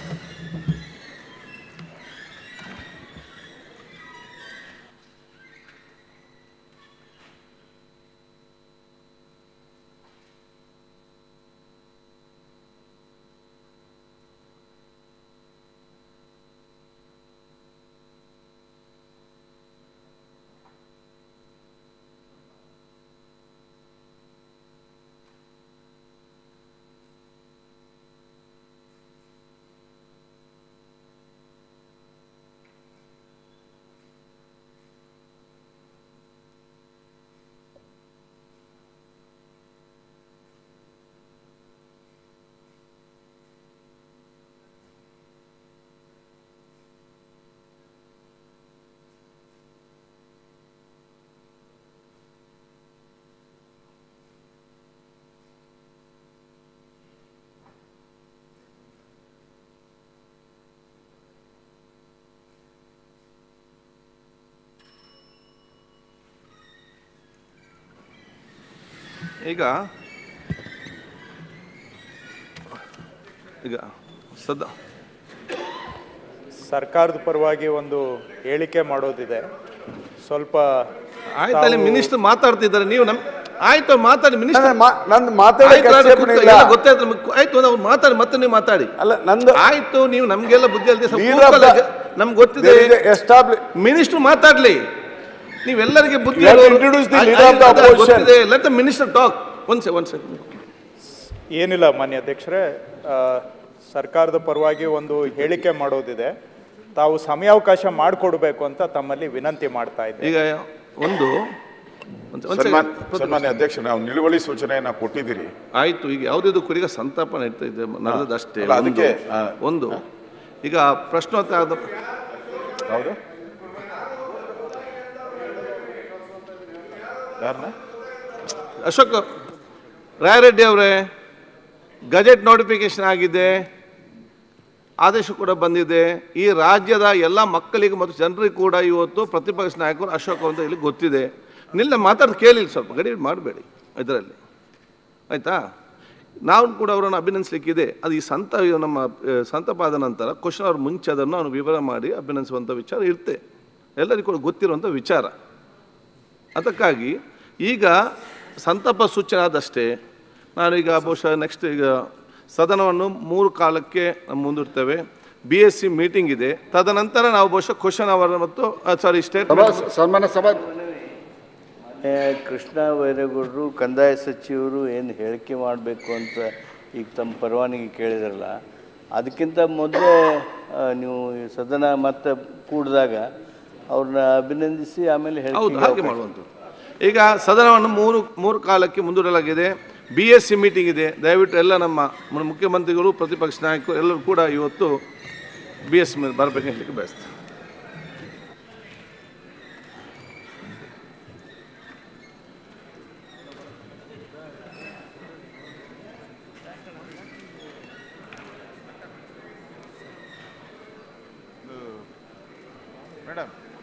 ಈಗ ಈಗ ಸದಾ ಸರ್ಕಾರದ ಪರವಾಗಿ ಒಂದು ಹೇಳಿಕೆ ಮಾಡೋದಿದೆ ಸ್ವಲ್ಪ ಆಯ್ತಲ್ಲಿ ತಾವು- ಮಿನಿಸ್ಟರ್ ಮಾತಾಡ್ತಿದ್ದಾರೆ ನೀವು ನಮ್ ಆಯ್ತು ಮಾತಾಡಿ ಮಿನಿಸ್ಟರ್ ನಂದು ಮಾತಾಡಕ್ಕೆ ಆಕ್ಷೇಪಣೆ ಇಲ್ಲ. ಗೊತ್ತಾಯ್ತು ನಮ್ಗೆ ಆಯ್ತು ನಾವು ಮಾತಾಡಿ ಮತ್ತೆ ನೀವು ಮಾತಾಡಿ ಅಲ್ಲ ನಂದು ಆಯ್ತು ನೀವು ನಮ್ಗೆಲ್ಲ ಬುದ್ಧಿ ಅಲ್ದೆ ಸ್ವಲ್ಪ Leader of ಕೂತ್ಕೊಳ್ಳಿ. the- ನಮ್ಗೆ ಗೊತ್ತಿದೆ There is a ಮಿನಿಸ್ಟರ್ ಮಾತಾಡ್ಲಿ ನೀವೆಲ್ಲರಿಗೆ ಬುದ್ಧಿ You have to ಹೇಳೋರು- introduce the ಆಯ್ತು, leader of the ಆಯ್ತು, opposition. ಗೊತ್ತಿದೆ let the minister talk one ಸೆ ಒನ್ ಸೆಕೆಂಡ್ ಏನಿಲ್ಲ ಮಾನ್ಯ ಅಧ್ಯಕ್ಷರೇ ಆ, ಸರ್ಕಾರದ ಪರವಾಗಿ ಒಂದು ಹೇಳಿಕೆ ಮಾಡೋದಿದೆ ತಾವು ಸಮಯಾವಕಾಶ ಮಾಡಿಕೊಡ್ಬೇಕು ಅಂತ ತಮ್ಮಲ್ಲಿ ವಿನಂತಿ ಮಾಡ್ತಾ ಇದ್ದೇನೆ ಈಗ ಒಂದು ಒಂದ್ ಸೆ- ಒಂದ್ ಸನ್ಮಾನ್ ಸೆಕೆಂಡ್. ಸನ್ಮಾನ್ಯ ಅಧ್ಯಕ್ಷ ನಾವು ನಿಲುವಳಿ ಸೂಚನೆಯನ್ನ ಕೊಟ್ಟಿದ್ದೀರಿ ಆಯ್ತು ಈಗ ಯಾವುದಿದು ಕುರಿಗ ಸಂತಾಪ ನಡೀತಾ ಇದೆ ನಡೆದಷ್ಟೇ ಅಲ್ಲ, ಅದಕ್ಕೆ, ಒಂದು ಈಗ ಪ್ರಶ್ನೋತ್ತರ ಹೌದು ಯಾರನ್ನ ಅಶೋಕ್ ರಾಯರೆಡ್ಡಿ ಅವರೇ ಗಜೆಟ್ ನೋಟಿಫಿಕೇಶನ್ ಆಗಿದೆ ಆದೇಶ ಕೂಡ ಬಂದಿದೆ ಈ ರಾಜ್ಯದ ಎಲ್ಲ ಮಕ್ಕಳಿಗೆ ಮತ್ತು ಜನರಿಗೆ ಕೂಡ ಇವತ್ತು ಪ್ರತಿಪಕ್ಷ ನಾಯಕರು ಅಶೋಕ್ ಅಂತ ಇಲ್ಲಿ ಗೊತ್ತಿದೆ ನಿಲ್ಲ ಮಾತಾಡಿ ಕೇಳಿ ಸ್ವಲ್ಪ ಗಡಿ ಮಾಡಬೇಡಿ ಇದರಲ್ಲಿ ಆಯಿತಾ ನಾವು ಕೂಡ ಅವರನ್ನು ಅಭಿನಂದಿಸಲಿಕ್ಕಿದೆ ಅದು ಈ ಸಂತ ಇದು ನಮ್ಮ ಆ, ಸಂತಪಾದ ನಂತರ ಕ್ವಶನ್ ಅವ್ರ ಮುಂಚೆ ಅದನ್ನು ಅವನು ವಿವರ ಮಾಡಿ ಅಭಿನಂದಿಸುವಂಥ ವಿಚಾರ ಇರುತ್ತೆ ಎಲ್ಲರಿಗೂ ಕೂಡ ಗೊತ್ತಿರುವಂಥ ವಿಚಾರ ಅದಕ್ಕಾಗಿ ಈಗ ಸಂತಾಪ ಸೂಚನೆ ಆದಷ್ಟೇ ನಾನೀಗ ಬಹುಶಃ ನೆಕ್ಸ್ಟ್ ಈಗ ಸದನವನ್ನು ಮೂರು ಕಾಲಕ್ಕೆ ನಾವು ಮುಂದೂಡ್ತೇವೆ ಬಿ ಎಸ್ ಸಿ ಮೀಟಿಂಗ್ ಇದೆ ತದನಂತರ ನಾವು ಬಹುಶಃ ಕ್ವಶನ್ ಅವರ್ ಮತ್ತು ಸಾರಿ ಸ್ಟೇಟ್ಮೆಂಟ್ ಸನ್ಮಾನ ಸಭಾ ಏ, ಕೃಷ್ಣ ಬೈರೇಗೌಡರು ಕಂದಾಯ ಸಚಿವರು ಏನು ಹೇಳಿಕೆ ಮಾಡಬೇಕು ಅಂತ ಈಗ ತಮ್ಮ ಪರವಾನಗಿ ಕೇಳಿದ್ರಲ್ಲ ಅದಕ್ಕಿಂತ ಮೊದಲೇ ಆ, ನೀವು ಈ ಸದನ ಮತ್ತೆ ಕೂಡಿದಾಗ ಅವ್ರನ್ನ ಅಭಿನಂದಿಸಿ ಆಮೇಲೆ ಹೌದು ಹೇಳಿಕೆ ಹಾಗೆ ಮಾಡುವಂಥದ್ದು ಈಗ ಸದನವನ್ನು ಮೂರು ಮೂರು ಕಾಲಕ್ಕೆ ಮುಂದೂಡಲಾಗಿದೆ ಬಿ ಎಸ್ ಸಿ ಮೀಟಿಂಗ್ ಇದೆ ದಯವಿಟ್ಟು ಎಲ್ಲ ನಮ್ಮ ಮು- ಮುಖ್ಯಮಂತ್ರಿಗಳು ಪ್ರತಿಪಕ್ಷ ನಾಯಕರು ಎಲ್ಲರೂ ಕೂಡ ಇವತ್ತು ಬಿ ಎಸ್ ಮೇಲೆ ಬರಬೇಕು ಹೇಳಲಿಕ್ಕೆ ಬಯಸ್ತಾರೆ ಮೇಡಮ್